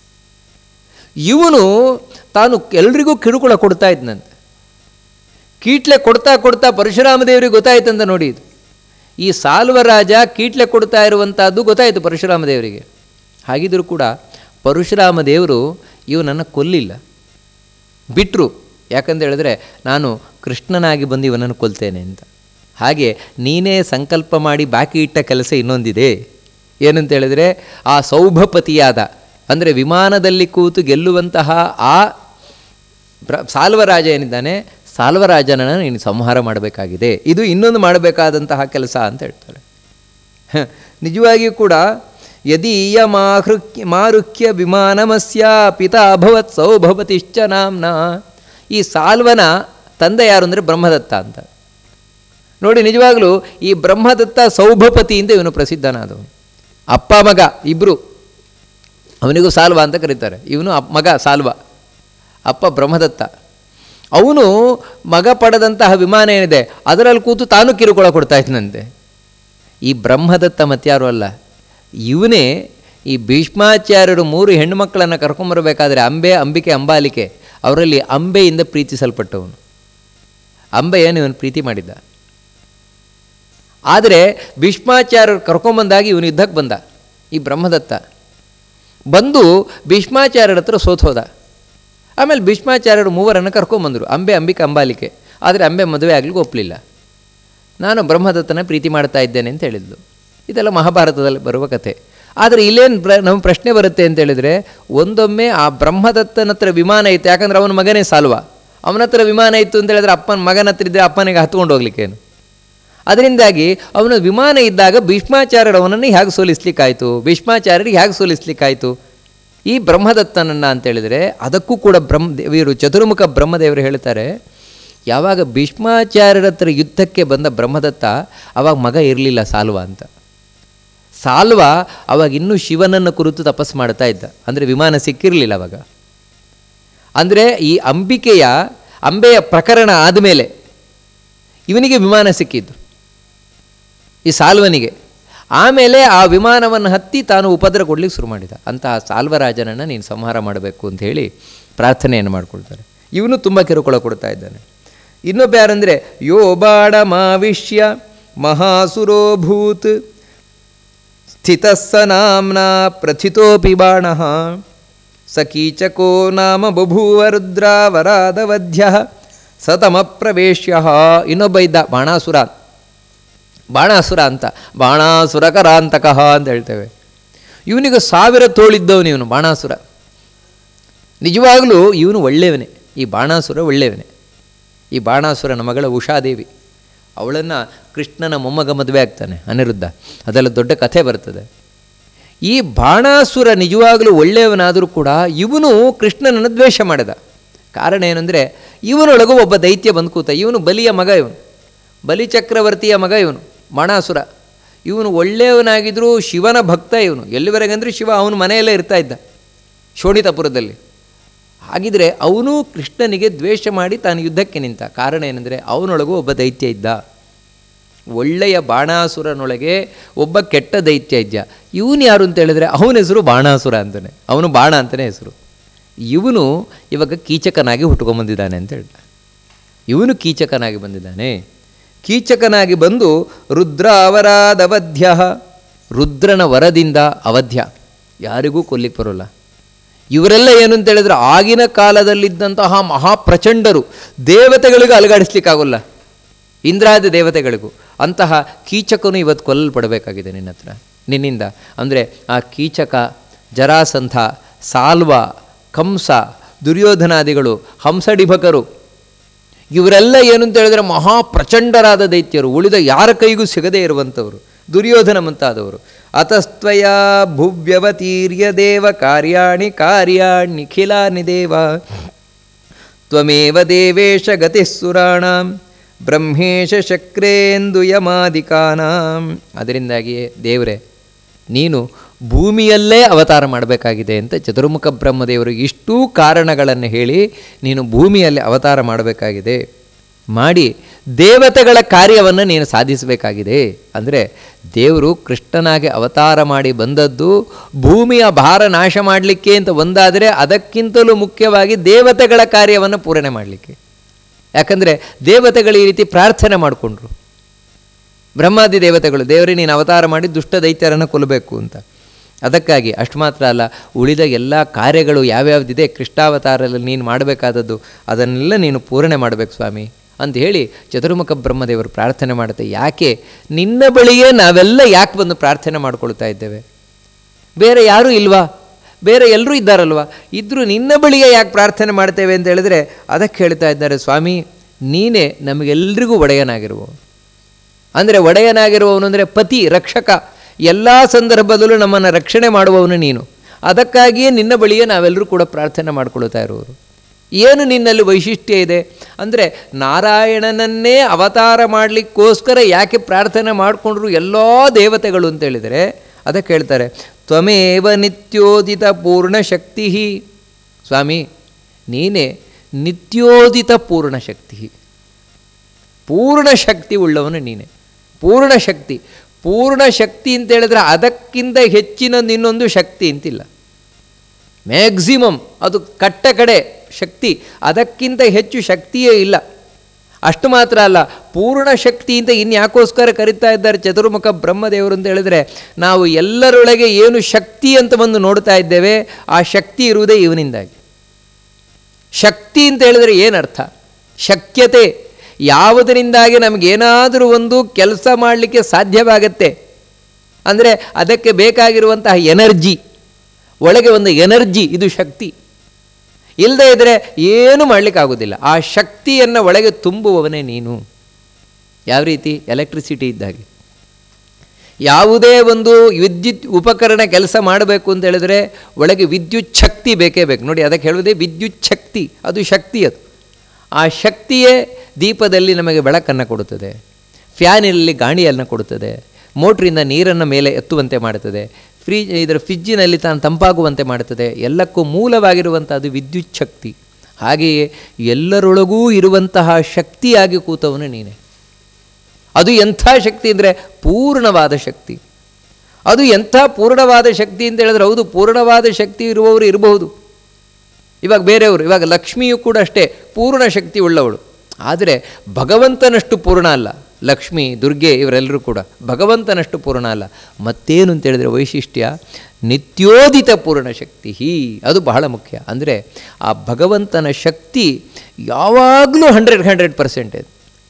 ಇವನು ತಾನು ಎಲ್ರಿಗೂ ಕಿರುಕುಳ ಕೊಡ್ತಾ ಇದ್ನಂತೆ ಕೀಟ್ಲೆ ಕೊಡ್ತಾ ಕೊಡ್ತಾ ಪರಶುರಾಮ ದೇವರಿಗೆ ಗೊತ್ತಾಯ್ತಂತ ನೋಡಿ ಇದು ಈ ಸಾಲ್ವರಾಜ ಕೀಟ್ಲೆ ಕೊಡ್ತಾ ಇರುವಂಥದ್ದು ಗೊತ್ತಾಯಿತು ಪರಶುರಾಮ ದೇವರಿಗೆ ಹಾಗಿದ್ದರೂ ಕೂಡ ಪರಶುರಾಮ ದೇವರು ಇವನನ್ನು ಕೊಲ್ಲಿಲ್ಲ ಬಿಟ್ಟರು ಯಾಕಂತ ಹೇಳಿದ್ರೆ ನಾನು ಕೃಷ್ಣನಾಗಿ ಬಂದು ಇವನನ್ನು ಕೊಲ್ತೇನೆ ಅಂತ ಹಾಗೆ ನೀನೇ ಸಂಕಲ್ಪ ಮಾಡಿ ಬಾಕಿ ಇಟ್ಟ ಕೆಲಸ ಇನ್ನೊಂದಿದೆ ಏನಂತ ಹೇಳಿದರೆ ಆ ಸೌಭಪತಿಯಾದ ಅಂದರೆ ವಿಮಾನದಲ್ಲಿ ಕೂತು ಗೆಲ್ಲುವಂತಹ ಆ ಪ್ರ ಸಾಲ್ವರಾಜ ಏನಿದ್ದಾನೆ ಸಾಲ್ವರಾಜನನ್ನು ನೀನು ಸಂಹಾರ ಮಾಡಬೇಕಾಗಿದೆ ಇದು ಇನ್ನೊಂದು ಮಾಡಬೇಕಾದಂತಹ ಕೆಲಸ ಅಂತ ಹೇಳ್ತಾರೆ ಹ, ನಿಜವಾಗಿಯೂ ಕೂಡ ಯದೀಯ ಮಾಹೃಕ್ಯ ಮಾರುಕ್ಯ ವಿಮಾನಮಸ್ಯ ಪಿತಾ ಅಭವತ್ ಸೌಭವತಿಶ್ಚ ನಾಮ್ನ ಈ ಸಾಲ್ವನ ತಂದೆ ಯಾರು ಅಂದರೆ ಬ್ರಹ್ಮದತ್ತ ಅಂತ ನೋಡಿ ನಿಜವಾಗಲೂ ಈ ಬ್ರಹ್ಮದತ್ತ ಸೌಭಪತಿಯಿಂದ ಇವನು ಪ್ರಸಿದ್ಧನಾದವನು ಅಪ್ಪ ಮಗ ಇಬ್ಬರು ಅವನಿಗೂ ಸಾಲ್ವ ಅಂತ ಕರೀತಾರೆ ಇವನು ಅಪ್ ಮಗ ಸಾಲ್ವ ಅಪ್ಪ ಬ್ರಹ್ಮದತ್ತ ಅವನು ಮಗ ಪಡೆದಂತಹ ವಿಮಾನ ಏನಿದೆ ಅದರಲ್ಲಿ ಕೂತು ತಾನು ಕಿರುಕುಳ ಕೊಡ್ತಾ ಇದ್ನಂತೆ ಈ ಬ್ರಹ್ಮದತ್ತ ಮತ್ಯಾರು ಅಲ್ಲ ಇವನೇ ಈ ಭೀಷ್ಮಾಚಾರ್ಯರು ಮೂರು ಹೆಣ್ಣುಮಕ್ಕಳನ್ನು ಕರ್ಕೊಂಬರಬೇಕಾದ್ರೆ ಅಂಬೆ ಅಂಬಿಕೆ ಅಂಬಾಲಿಕೆ ಅವರಲ್ಲಿ ಅಂಬೆಯಿಂದ ಪ್ರೀತಿಸಲ್ಪಟ್ಟವನು ಅಂಬೆಯನ್ನು ಇವನು ಪ್ರೀತಿ ಮಾಡಿದ್ದ ಆದರೆ ಭೀಷ್ಮಾಚಾರ್ಯರು ಕರ್ಕೊಂಬಂದಾಗಿ ಇವನು ಯುದ್ಧಕ್ಕೆ ಬಂದ ಈ ಬ್ರಹ್ಮದತ್ತ ಬಂದು ಭೀಷ್ಮಾಚಾರ್ಯರ ಹತ್ರ ಸೋತ್ ಹೋದ ಆಮೇಲೆ ಭೀಷ್ಮಾಚಾರ್ಯರು ಮೂವರನ್ನು ಕರ್ಕೊಂಬಂದರು ಅಂಬೆ ಅಂಬಿಕೆ ಅಂಬಾಲಿಕೆ ಆದರೆ ಅಂಬೆ ಮದುವೆ ಆಗಲಿಕ್ಕೆ ಒಪ್ಪಲಿಲ್ಲ ನಾನು ಬ್ರಹ್ಮದತ್ತನ ಪ್ರೀತಿ ಮಾಡ್ತಾ ಇದ್ದೇನೆ ಅಂತ ಹೇಳಿದ್ಲು ಇದೆಲ್ಲ ಮಹಾಭಾರತದಲ್ಲಿ ಬರುವ ಕಥೆ ಆದರೆ ಇಲ್ಲೇನು ಪ್ರ ನಮ್ಮ ಪ್ರಶ್ನೆ ಬರುತ್ತೆ ಅಂತ ಹೇಳಿದರೆ ಒಂದೊಮ್ಮೆ ಆ ಬ್ರಹ್ಮದತ್ತನ ಹತ್ರ ವಿಮಾನ ಇತ್ತು ಯಾಕಂದ್ರೆ ಅವನ ಮಗನೇ ಸಾಲ್ವ ಅವನ ಹತ್ರ ವಿಮಾನ ಇತ್ತು ಅಂತ ಹೇಳಿದ್ರೆ ಅಪ್ಪನ ಮಗನ ಹತ್ರ ಇದ್ದರೆ ಅಪ್ಪನಿಗೆ ಹತ್ಕೊಂಡು ಹೋಗ್ಲಿಕ್ಕೇನು ಅದರಿಂದಾಗಿ ಅವನ ವಿಮಾನ ಇದ್ದಾಗ ಭೀಷ್ಮಾಚಾರ್ಯರು ಅವನನ್ನು ಹೇಗೆ ಸೋಲಿಸ್ಲಿಕ್ಕಾಯಿತು ಭೀಷ್ಮಾಚಾರ್ಯರಿಗೆ ಹೇಗೆ ಸೋಲಿಸ್ಲಿಕ್ಕಾಯಿತು ಈ ಬ್ರಹ್ಮದತ್ತನನ್ನು ಅಂತೇಳಿದರೆ ಅದಕ್ಕೂ ಕೂಡ ಬ್ರಹ್ಮ ಇವರು ಚತುರ್ಮುಖ ಬ್ರಹ್ಮದೇವರು ಹೇಳ್ತಾರೆ ಯಾವಾಗ ಭೀಷ್ಮಾಚಾರ್ಯರ ಹತ್ರ ಯುದ್ಧಕ್ಕೆ ಬಂದ ಬ್ರಹ್ಮದತ್ತ ಅವಾಗ ಮಗ ಇರಲಿಲ್ಲ ಸಾಲ್ವ ಅಂತ ಸಾಲ್ವ ಅವಾಗ ಇನ್ನೂ ಶಿವನನ್ನು ಕುರಿತು ತಪಸ್ಸು ಮಾಡ್ತಾ ಇದ್ದ ಅಂದರೆ ವಿಮಾನ ಸಿಕ್ಕಿರಲಿಲ್ಲ ಅವಾಗ ಅಂದರೆ ಈ ಅಂಬಿಕೆಯ ಅಂಬೆಯ ಪ್ರಕರಣ ಆದಮೇಲೆ ಇವನಿಗೆ ವಿಮಾನ ಸಿಕ್ಕಿದ್ದು ಈ ಸಾಲ್ವನಿಗೆ ಆಮೇಲೆ ಆ ವಿಮಾನವನ್ನು ಹತ್ತಿ ತಾನು ಉಪದ್ರ ಕೊಡ್ಲಿಕ್ಕೆ ಶುರು ಮಾಡಿದ ಅಂತಹ ಸಾಲ್ವರಾಜನನ್ನು ನೀನು ಸಂಹಾರ ಮಾಡಬೇಕು ಅಂತ ಹೇಳಿ ಪ್ರಾರ್ಥನೆಯನ್ನು ಮಾಡ್ಕೊಳ್ತಾರೆ ಇವನು ತುಂಬ ಕಿರುಕುಳ ಕೊಡ್ತಾ ಇದ್ದಾನೆ ಇನ್ನೊಬ್ಬ ಯಾರಂದರೆ ಯೋ ಬಾಡ ಮಾವಿಷ್ಯ ಮಹಾಸುರೋಭೂತ್ ಸ್ಥಿತಸ್ಸ ನಾಮ್ನ ಪ್ರಥಿತೋಪಿ ಬಾಣ ಸಕೀಚಕೋ ನಾಮ ಬಭೂವ ರುದ್ರಾವರಾದವಧ್ಯ ಸತಮ ಪ್ರವೇಶ್ಯ ಇನ್ನೊಬ್ಬ ಇದ್ದ ಬಾಣಾಸುರ ಬಾಣಾಸುರ ಅಂತ ಬಾಣಾಸುರಕರಾಂತಕಃ ಅಂತ ಹೇಳ್ತೇವೆ ಇವನಿಗೆ ಸಾವಿರ ತೋಳಿದ್ದವನು ಇವನು ಬಾಣಾಸುರ ನಿಜವಾಗಲೂ ಇವನು ಒಳ್ಳೆಯವನೇ ಈ ಬಾಣಾಸುರ ಒಳ್ಳೆಯವನೇ ಈ ಬಾಣಾಸುರನ ಮಗಳ ಉಷಾದೇವಿ ಅವಳನ್ನು ಕೃಷ್ಣನ ಮೊಮ್ಮಗ ಮದುವೆ ಆಗ್ತಾನೆ ಅನಿರುದ್ಧ ಅದೆಲ್ಲ ದೊಡ್ಡ ಕಥೆ ಬರ್ತದೆ ಈ ಬಾಣಾಸುರ ನಿಜವಾಗಲೂ ಒಳ್ಳೆಯವನಾದರೂ ಕೂಡ ಇವನು ಕೃಷ್ಣನನ್ನು ದ್ವೇಷ ಮಾಡಿದ ಕಾರಣ ಏನಂದರೆ ಇವನೊಳಗೂ ಒಬ್ಬ ದೈತ್ಯ ಬಂದು ಕೂತ ಇವನು ಬಲಿಯ ಮಗ ಇವನು ಬಲಿ ಚಕ್ರವರ್ತಿಯ ಮಗ ಇವನು ಬಾಣಾಸುರ ಇವನು ಒಳ್ಳೆಯವನಾಗಿದ್ದರೂ ಶಿವನ ಭಕ್ತ ಇವನು ಎಲ್ಲಿವರೆಗಂದರೆ ಶಿವ ಅವನ ಮನೆಯಲ್ಲೇ ಇರ್ತಾ ಇದ್ದ ಶೋಣಿತಪುರದಲ್ಲಿ ಹಾಗಿದ್ರೆ ಅವನು ಕೃಷ್ಣನಿಗೆ ದ್ವೇಷ ಮಾಡಿ ತಾನು ಯುದ್ಧಕ್ಕೆ ನಿಂತ ಕಾರಣ ಏನೆಂದರೆ ಅವನೊಳಗೂ ಒಬ್ಬ ದೈತ್ಯ ಇದ್ದ ಒಳ್ಳೆಯ ಬಾಣಾಸುರನೊಳಗೆ ಒಬ್ಬ ಕೆಟ್ಟ ದೈತ್ಯ ಇದ್ದ ಇವನು ಯಾರು ಅಂತ ಹೇಳಿದ್ರೆ ಅವನ ಹೆಸರು ಬಾಣಾಸುರ ಅಂತಾನೆ ಅವನು ಬಾಣ ಅಂತಲೇ ಹೆಸರು ಇವನು ಇವಾಗ ಕೀಚಕನಾಗಿ ಹುಟ್ಕೊಂಬಂದಿದ್ದಾನೆ ಅಂತ ಹೇಳ್ದ ಇವನು ಕೀಚಕನಾಗಿ ಬಂದಿದ್ದಾನೆ ಕೀಚಕನಾಗಿ ಬಂದು ರುದ್ರ ಅವರಾದವಧ್ಯ ರುದ್ರನ ವರದಿಂದ ಅವಧ್ಯ ಯಾರಿಗೂ ಕೊಲ್ಲಿಕ್ಕೆ ಬರೋಲ್ಲ ಇವರೆಲ್ಲ ಏನು ಅಂತ ಹೇಳಿದ್ರೆ ಆಗಿನ ಕಾಲದಲ್ಲಿದ್ದಂತಹ ಮಹಾಪ್ರಚಂಡರು ದೇವತೆಗಳಿಗೂ ಅಲುಗಾಡಿಸ್ಲಿಕ್ಕಾಗೋಲ್ಲ ಇಂದ್ರಾದಿ ದೇವತೆಗಳಿಗೂ ಅಂತಹ ಕೀಚಕನು ಇವತ್ತು ಕೊಲ್ಲಲ್ಪಡಬೇಕಾಗಿದೆ ನಿನ್ನ ಹತ್ರ ನಿನ್ನಿಂದ ಅಂದರೆ ಆ ಕೀಚಕ ಜರಾಸಂಧ ಸಾಲ್ವ ಕಂಸ ದುರ್ಯೋಧನಾದಿಗಳು ಹಂಸಡಿಭಕರು ಇವರೆಲ್ಲ ಏನು ಅಂತ ಹೇಳಿದ್ರೆ ಮಹಾಪ್ರಚಂಡರಾದ ದೈತ್ಯರು ಉಳಿದ ಯಾರ ಕೈಗೂ ಸಿಗದೇ ಇರುವಂಥವರು ದುರ್ಯೋಧನ ಮುಂತಾದವರು ಅತಸ್ತ್ವಯ ಭುವ್ಯವತೀರ್ಯ ದೇವ ಕಾರ್ಯಾಣಿ ಕಾರ್ಯಾಣಿಖಿಲಾನಿ ದೇವ ತ್ವಮೇವ ದೇವೇಶ ಗತಿಸ್ಸುರಾಣಾಂ ಬ್ರಹ್ಮೇಶ ಶಕ್ರೇಂದು ಯಮಾದಿಕಾನಾಂ ಅದರಿಂದಾಗಿಯೇ ದೇವರೇ ನೀನು ಭೂಮಿಯಲ್ಲೇ ಅವತಾರ ಮಾಡಬೇಕಾಗಿದೆ ಅಂತ ಚತುರ್ಮುಖ ಬ್ರಹ್ಮದೇವರು ಇಷ್ಟೂ ಕಾರಣಗಳನ್ನು ಹೇಳಿ ನೀನು ಭೂಮಿಯಲ್ಲಿ ಅವತಾರ ಮಾಡಬೇಕಾಗಿದೆ ಮಾಡಿ ದೇವತೆಗಳ ಕಾರ್ಯವನ್ನು ನೀನು ಸಾಧಿಸಬೇಕಾಗಿದೆ ಅಂದರೆ ದೇವರು ಕೃಷ್ಣನಾಗಿ ಅವತಾರ ಮಾಡಿ ಬಂದದ್ದು ಭೂಮಿಯ ಭಾರ ನಾಶ ಮಾಡಲಿಕ್ಕೆ ಅಂತ ಒಂದಾದರೆ ಅದಕ್ಕಿಂತಲೂ ಮುಖ್ಯವಾಗಿ ದೇವತೆಗಳ ಕಾರ್ಯವನ್ನು ಪೂರಣೆ ಮಾಡಲಿಕ್ಕೆ ಯಾಕಂದರೆ ದೇವತೆಗಳು ಈ ರೀತಿ ಪ್ರಾರ್ಥನೆ ಮಾಡಿಕೊಂಡ್ರು ಬ್ರಹ್ಮಾದಿ ದೇವತೆಗಳು ದೇವರೇ ನೀನು ಅವತಾರ ಮಾಡಿ ದುಷ್ಟ ದೈತ್ಯರನ್ನು ಕೊಲ್ಲಬೇಕು ಅಂತ ಅದಕ್ಕಾಗಿ ಅಷ್ಟು ಮಾತ್ರ ಅಲ್ಲ ಉಳಿದ ಎಲ್ಲ ಕಾರ್ಯಗಳು ಯಾವ್ಯಾವ್ದಿದೆ ಕೃಷ್ಣಾವತಾರಲ್ಲಿ ನೀನು ಮಾಡಬೇಕಾದದ್ದು ಅದನ್ನೆಲ್ಲ ನೀನು ಪೂರಣೆ ಮಾಡಬೇಕು ಸ್ವಾಮಿ ಅಂತ ಹೇಳಿ ಚತುರ್ಮುಖ ಬ್ರಹ್ಮದೇವರು ಪ್ರಾರ್ಥನೆ ಮಾಡುತ್ತೆ ಯಾಕೆ ನಿನ್ನ ಬಳಿಯೇ ನಾವೆಲ್ಲ ಯಾಕೆ ಬಂದು ಪ್ರಾರ್ಥನೆ ಮಾಡ್ಕೊಳ್ತಾ ಇದ್ದೇವೆ ಬೇರೆ ಯಾರೂ ಇಲ್ವಾ ಬೇರೆ ಎಲ್ಲರೂ ಇದ್ದಾರಲ್ವಾ ಇದ್ದರೂ ನಿನ್ನ ಬಳಿಯೇ ಯಾಕೆ ಪ್ರಾರ್ಥನೆ ಮಾಡ್ತೇವೆ ಅಂತ ಹೇಳಿದ್ರೆ ಅದಕ್ಕೆ ಹೇಳ್ತಾ ಇದ್ದಾರೆ ಸ್ವಾಮಿ ನೀನೇ ನಮಗೆಲ್ಲರಿಗೂ ಒಡೆಯನಾಗಿರುವವು ಅಂದರೆ ಒಡೆಯನಾಗಿರುವವನು ಅಂದರೆ ಪತಿ ರಕ್ಷಕ ಎಲ್ಲ ಸಂದರ್ಭದಲ್ಲೂ ನಮ್ಮನ್ನು ರಕ್ಷಣೆ ಮಾಡುವವನು ನೀನು ಅದಕ್ಕಾಗಿಯೇ ನಿನ್ನ ಬಳಿಯೇ ನಾವೆಲ್ಲರೂ ಕೂಡ ಪ್ರಾರ್ಥನೆ ಮಾಡ್ಕೊಳ್ತಾ ಇರುವರು ಏನು ನಿನ್ನಲ್ಲಿ ವೈಶಿಷ್ಟ್ಯ ಇದೆ ಅಂದರೆ ನಾರಾಯಣನನ್ನೇ ಅವತಾರ ಮಾಡಲಿಕ್ಕೋಸ್ಕರ ಯಾಕೆ ಪ್ರಾರ್ಥನೆ ಮಾಡಿಕೊಂಡ್ರು ಎಲ್ಲ ದೇವತೆಗಳು ಅಂತ ಹೇಳಿದರೆ ಅದಕ್ಕೆ ಹೇಳ್ತಾರೆ ತ್ವಮೇವ ನಿತ್ಯೋದಿತ ಪೂರ್ಣ ಶಕ್ತಿ ಸ್ವಾಮಿ ನೀನೇ ನಿತ್ಯೋದಿತ ಪೂರ್ಣ ಶಕ್ತಿ ಪೂರ್ಣ ಶಕ್ತಿ ಉಳ್ಳವನು ನೀನೆ ಪೂರ್ಣ ಶಕ್ತಿ ಪೂರ್ಣ ಶಕ್ತಿ ಅಂತ ಹೇಳಿದ್ರೆ ಅದಕ್ಕಿಂತ ಹೆಚ್ಚಿನ ಇನ್ನೊಂದು ಶಕ್ತಿ ಅಂತಿಲ್ಲ ಮ್ಯಾಕ್ಸಿಮಮ್ ಅದು ಕಟ್ಟ ಕಡೆ ಶಕ್ತಿ ಅದಕ್ಕಿಂತ ಹೆಚ್ಚು ಶಕ್ತಿಯೇ ಇಲ್ಲ ಅಷ್ಟು ಮಾತ್ರ ಅಲ್ಲ ಪೂರ್ಣ ಶಕ್ತಿ ಅಂತ ಇನ್ಯಾಕೋಸ್ಕರ ಕರಿತಾ ಇದ್ದಾರೆ ಚತುರ್ಮುಖ ಬ್ರಹ್ಮದೇವರು ಅಂತ ಹೇಳಿದ್ರೆ ನಾವು ಎಲ್ಲರೊಳಗೆ ಏನು ಶಕ್ತಿ ಅಂತ ಬಂದು ನೋಡ್ತಾ ಇದ್ದೇವೆ ಆ ಶಕ್ತಿ ಇರುವುದೇ ಇವನಿಂದಾಗಿ ಶಕ್ತಿ ಅಂತ ಹೇಳಿದ್ರೆ ಏನರ್ಥ ಶಕ್ಯತೆ ಯಾವುದರಿಂದಾಗಿ ನಮಗೇನಾದರೂ ಒಂದು ಕೆಲಸ ಮಾಡಲಿಕ್ಕೆ ಸಾಧ್ಯವಾಗತ್ತೆ ಅಂದರೆ ಅದಕ್ಕೆ ಬೇಕಾಗಿರುವಂತಹ ಎನರ್ಜಿ ಒಳಗೆ ಒಂದು ಎನರ್ಜಿ ಇದು ಶಕ್ತಿ ಇಲ್ಲದೇ ಇದ್ದರೆ ಏನು ಮಾಡಲಿಕ್ಕಾಗೋದಿಲ್ಲ ಆ ಶಕ್ತಿಯನ್ನು ಒಳಗೆ ತುಂಬುವವನೇ ನೀನು ಯಾವ ರೀತಿ ಎಲೆಕ್ಟ್ರಿಸಿಟಿ ಇದ್ದಾಗೆ ಯಾವುದೇ ಒಂದು ವಿದ್ಯುತ್ ಉಪಕರಣ ಕೆಲಸ ಮಾಡಬೇಕು ಅಂತ ಹೇಳಿದ್ರೆ ಒಳಗೆ ವಿದ್ಯುತ್ ಶಕ್ತಿ ಬೇಕೇ ಬೇಕು ನೋಡಿ ಅದಕ್ಕೆ ಹೇಳುವುದೇ ವಿದ್ಯುತ್ ಶಕ್ತಿ ಅದು ಶಕ್ತಿ ಅದು ಆ ಶಕ್ತಿಯೇ ದೀಪದಲ್ಲಿ ನಮಗೆ ಬೆಳಕನ್ನು ಕೊಡುತ್ತದೆ ಫ್ಯಾನಿನಲ್ಲಿ ಗಾಳಿಯನ್ನು ಕೊಡುತ್ತದೆ ಮೋಟ್ರಿಂದ ನೀರನ್ನು ಮೇಲೆ ಎತ್ತುವಂತೆ ಮಾಡುತ್ತದೆ ಫ್ರೀ ಇದರ ಫ್ರಿಜ್ಜಿನಲ್ಲಿ ತಾನು ತಂಪಾಗುವಂತೆ ಮಾಡುತ್ತದೆ ಎಲ್ಲಕ್ಕೂ ಮೂಲವಾಗಿರುವಂಥದ್ದು ವಿದ್ಯುತ್ ಶಕ್ತಿ ಹಾಗೆಯೇ ಎಲ್ಲರೊಳಗೂ ಇರುವಂತಹ ಶಕ್ತಿಯಾಗಿ ಕೂತವನು ನೀನೆ ಅದು ಎಂಥ ಶಕ್ತಿ ಅಂದರೆ ಪೂರ್ಣವಾದ ಶಕ್ತಿ ಅದು ಎಂಥ ಪೂರ್ಣವಾದ ಶಕ್ತಿ ಅಂತ ಹೇಳಿದ್ರೆ ಹೌದು ಪೂರ್ಣವಾದ ಶಕ್ತಿ ಇರುವವರು ಇರಬಹುದು ಇವಾಗ ಬೇರೆಯವರು ಇವಾಗ ಲಕ್ಷ್ಮಿಯು ಕೂಡ ಅಷ್ಟೇ ಪೂರ್ಣ ಶಕ್ತಿ ಉಳ್ಳವಳು ಆದರೆ ಭಗವಂತನಷ್ಟು ಪೂರ್ಣ ಅಲ್ಲ ಲಕ್ಷ್ಮಿ ದುರ್ಗೆ ಇವರೆಲ್ಲರೂ ಕೂಡ ಭಗವಂತನಷ್ಟು ಪೂರ್ಣ ಅಲ್ಲ ಮತ್ತೇನು ಅಂತ ಹೇಳಿದ್ರೆ ವೈಶಿಷ್ಟ್ಯ ನಿತ್ಯೋದಿತ ಪೂರ್ಣ ಶಕ್ತಿ ಅದು ಬಹಳ ಮುಖ್ಯ ಅಂದರೆ ಆ ಭಗವಂತನ ಶಕ್ತಿ ಯಾವಾಗಲೂ ಹಂಡ್ರೆಡ್ ಹಂಡ್ರೆಡ್ ಪರ್ಸೆಂಟೇಜ್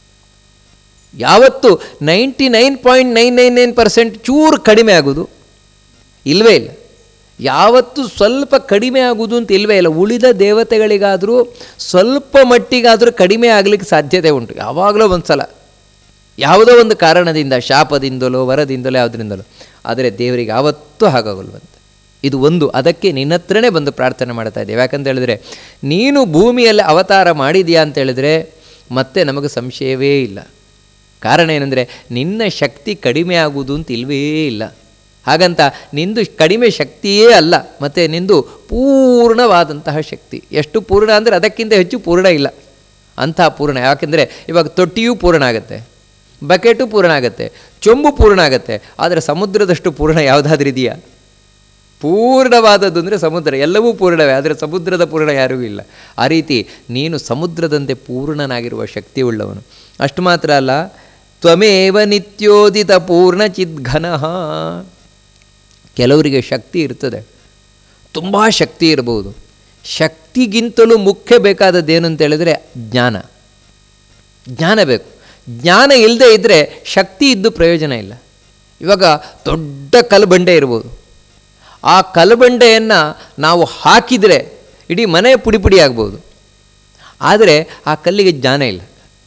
ಯಾವತ್ತು ninety nine point nine nine nine percent ಚೂರು ಕಡಿಮೆ ಆಗೋದು ಇಲ್ಲವೇ ಇಲ್ಲ ಯಾವತ್ತು ಸ್ವಲ್ಪ ಕಡಿಮೆ ಆಗುವುದು ಅಂತ ಇಲ್ಲವೇ ಇಲ್ಲ ಉಳಿದ ದೇವತೆಗಳಿಗಾದರೂ ಸ್ವಲ್ಪ ಮಟ್ಟಿಗಾದರೂ ಕಡಿಮೆ ಆಗಲಿಕ್ಕೆ ಸಾಧ್ಯತೆ ಉಂಟು ಯಾವಾಗಲೂ ಒಂದು ಸಲ ಯಾವುದೋ ಒಂದು ಕಾರಣದಿಂದ ಶಾಪದಿಂದಲೋ ವರದಿಂದಲೋ ಯಾವುದರಿಂದಲೋ ಆದರೆ ದೇವರಿಗೆ ಯಾವತ್ತೂ ಹಾಗಾಗಲ್ವಂತೆ ಇದು ಒಂದು ಅದಕ್ಕೆ ನಿನ್ನ ಹತ್ರನೇ ಬಂದು ಪ್ರಾರ್ಥನೆ ಮಾಡ್ತಾ ಇದ್ದೇವೆ ಯಾಕಂತ ಹೇಳಿದ್ರೆ ನೀನು ಭೂಮಿಯಲ್ಲಿ ಅವತಾರ ಮಾಡಿದೆಯಾ ಅಂತ ಹೇಳಿದ್ರೆ ಮತ್ತೆ ನಮಗೆ ಸಂಶಯವೇ ಇಲ್ಲ ಕಾರಣ ಏನಂದರೆ ನಿನ್ನ ಶಕ್ತಿ ಕಡಿಮೆ ಆಗುವುದು ಅಂತ ಇಲ್ವೇ ಇಲ್ಲ ಹಾಗಂತ ನಿಂದು ಕಡಿಮೆ ಶಕ್ತಿಯೇ ಅಲ್ಲ ಮತ್ತು ನಿಂದು ಪೂರ್ಣವಾದಂತಹ ಶಕ್ತಿ ಎಷ್ಟು ಪೂರ್ಣ ಅಂದರೆ ಅದಕ್ಕಿಂತ ಹೆಚ್ಚು ಪೂರ್ಣ ಇಲ್ಲ ಅಂಥ ಪೂರ್ಣ ಯಾಕೆಂದರೆ ಇವಾಗ ತೊಟ್ಟಿಯೂ ಪೂರ್ಣ ಆಗುತ್ತೆ ಬಕೆಟು ಪೂರ್ಣ ಆಗುತ್ತೆ ಚೊಂಬು ಪೂರ್ಣ ಆಗುತ್ತೆ ಆದರೆ ಸಮುದ್ರದಷ್ಟು ಪೂರ್ಣ ಯಾವುದಾದ್ರೂ ಇದೆಯಾ ಪೂರ್ಣವಾದದ್ದು ಅಂದರೆ ಸಮುದ್ರ ಎಲ್ಲವೂ ಪೂರ್ಣವೇ ಆದರೆ ಸಮುದ್ರದ ಪೂರ್ಣ ಯಾರಿಗೂ ಇಲ್ಲ ಆ ರೀತಿ ನೀನು ಸಮುದ್ರದಂತೆ ಪೂರ್ಣನಾಗಿರುವ ಶಕ್ತಿ ಉಳ್ಳವನು ಅಷ್ಟು ಮಾತ್ರ ಅಲ್ಲ ತ್ವಮೇವ ನಿತ್ಯೋದಿತ ಪೂರ್ಣ ಚಿದ್ಘನಃ ಕೆಲವರಿಗೆ ಶಕ್ತಿ ಇರ್ತದೆ ತುಂಬ ಶಕ್ತಿ ಇರಬಹುದು ಶಕ್ತಿಗಿಂತಲೂ ಮುಖ್ಯ ಬೇಕಾದದ್ದೇನು ಅಂತ ಹೇಳಿದ್ರೆ ಜ್ಞಾನ ಜ್ಞಾನ ಬೇಕು ಜ್ಞಾನ ಇಲ್ಲದೆ ಇದ್ದರೆ ಶಕ್ತಿ ಇದ್ದು ಪ್ರಯೋಜನ ಇಲ್ಲ ಇವಾಗ ದೊಡ್ಡ ಕಲ್ಬಂಡೆ ಇರ್ಬೋದು ಆ ಕಲ್ಬಂಡೆಯನ್ನು ನಾವು ಹಾಕಿದರೆ ಇಡೀ ಮನೆ ಪುಡಿ ಪುಡಿ ಆಗ್ಬೋದು ಆದರೆ ಆ ಕಲ್ಲಿಗೆ ಜ್ಞಾನ ಇಲ್ಲ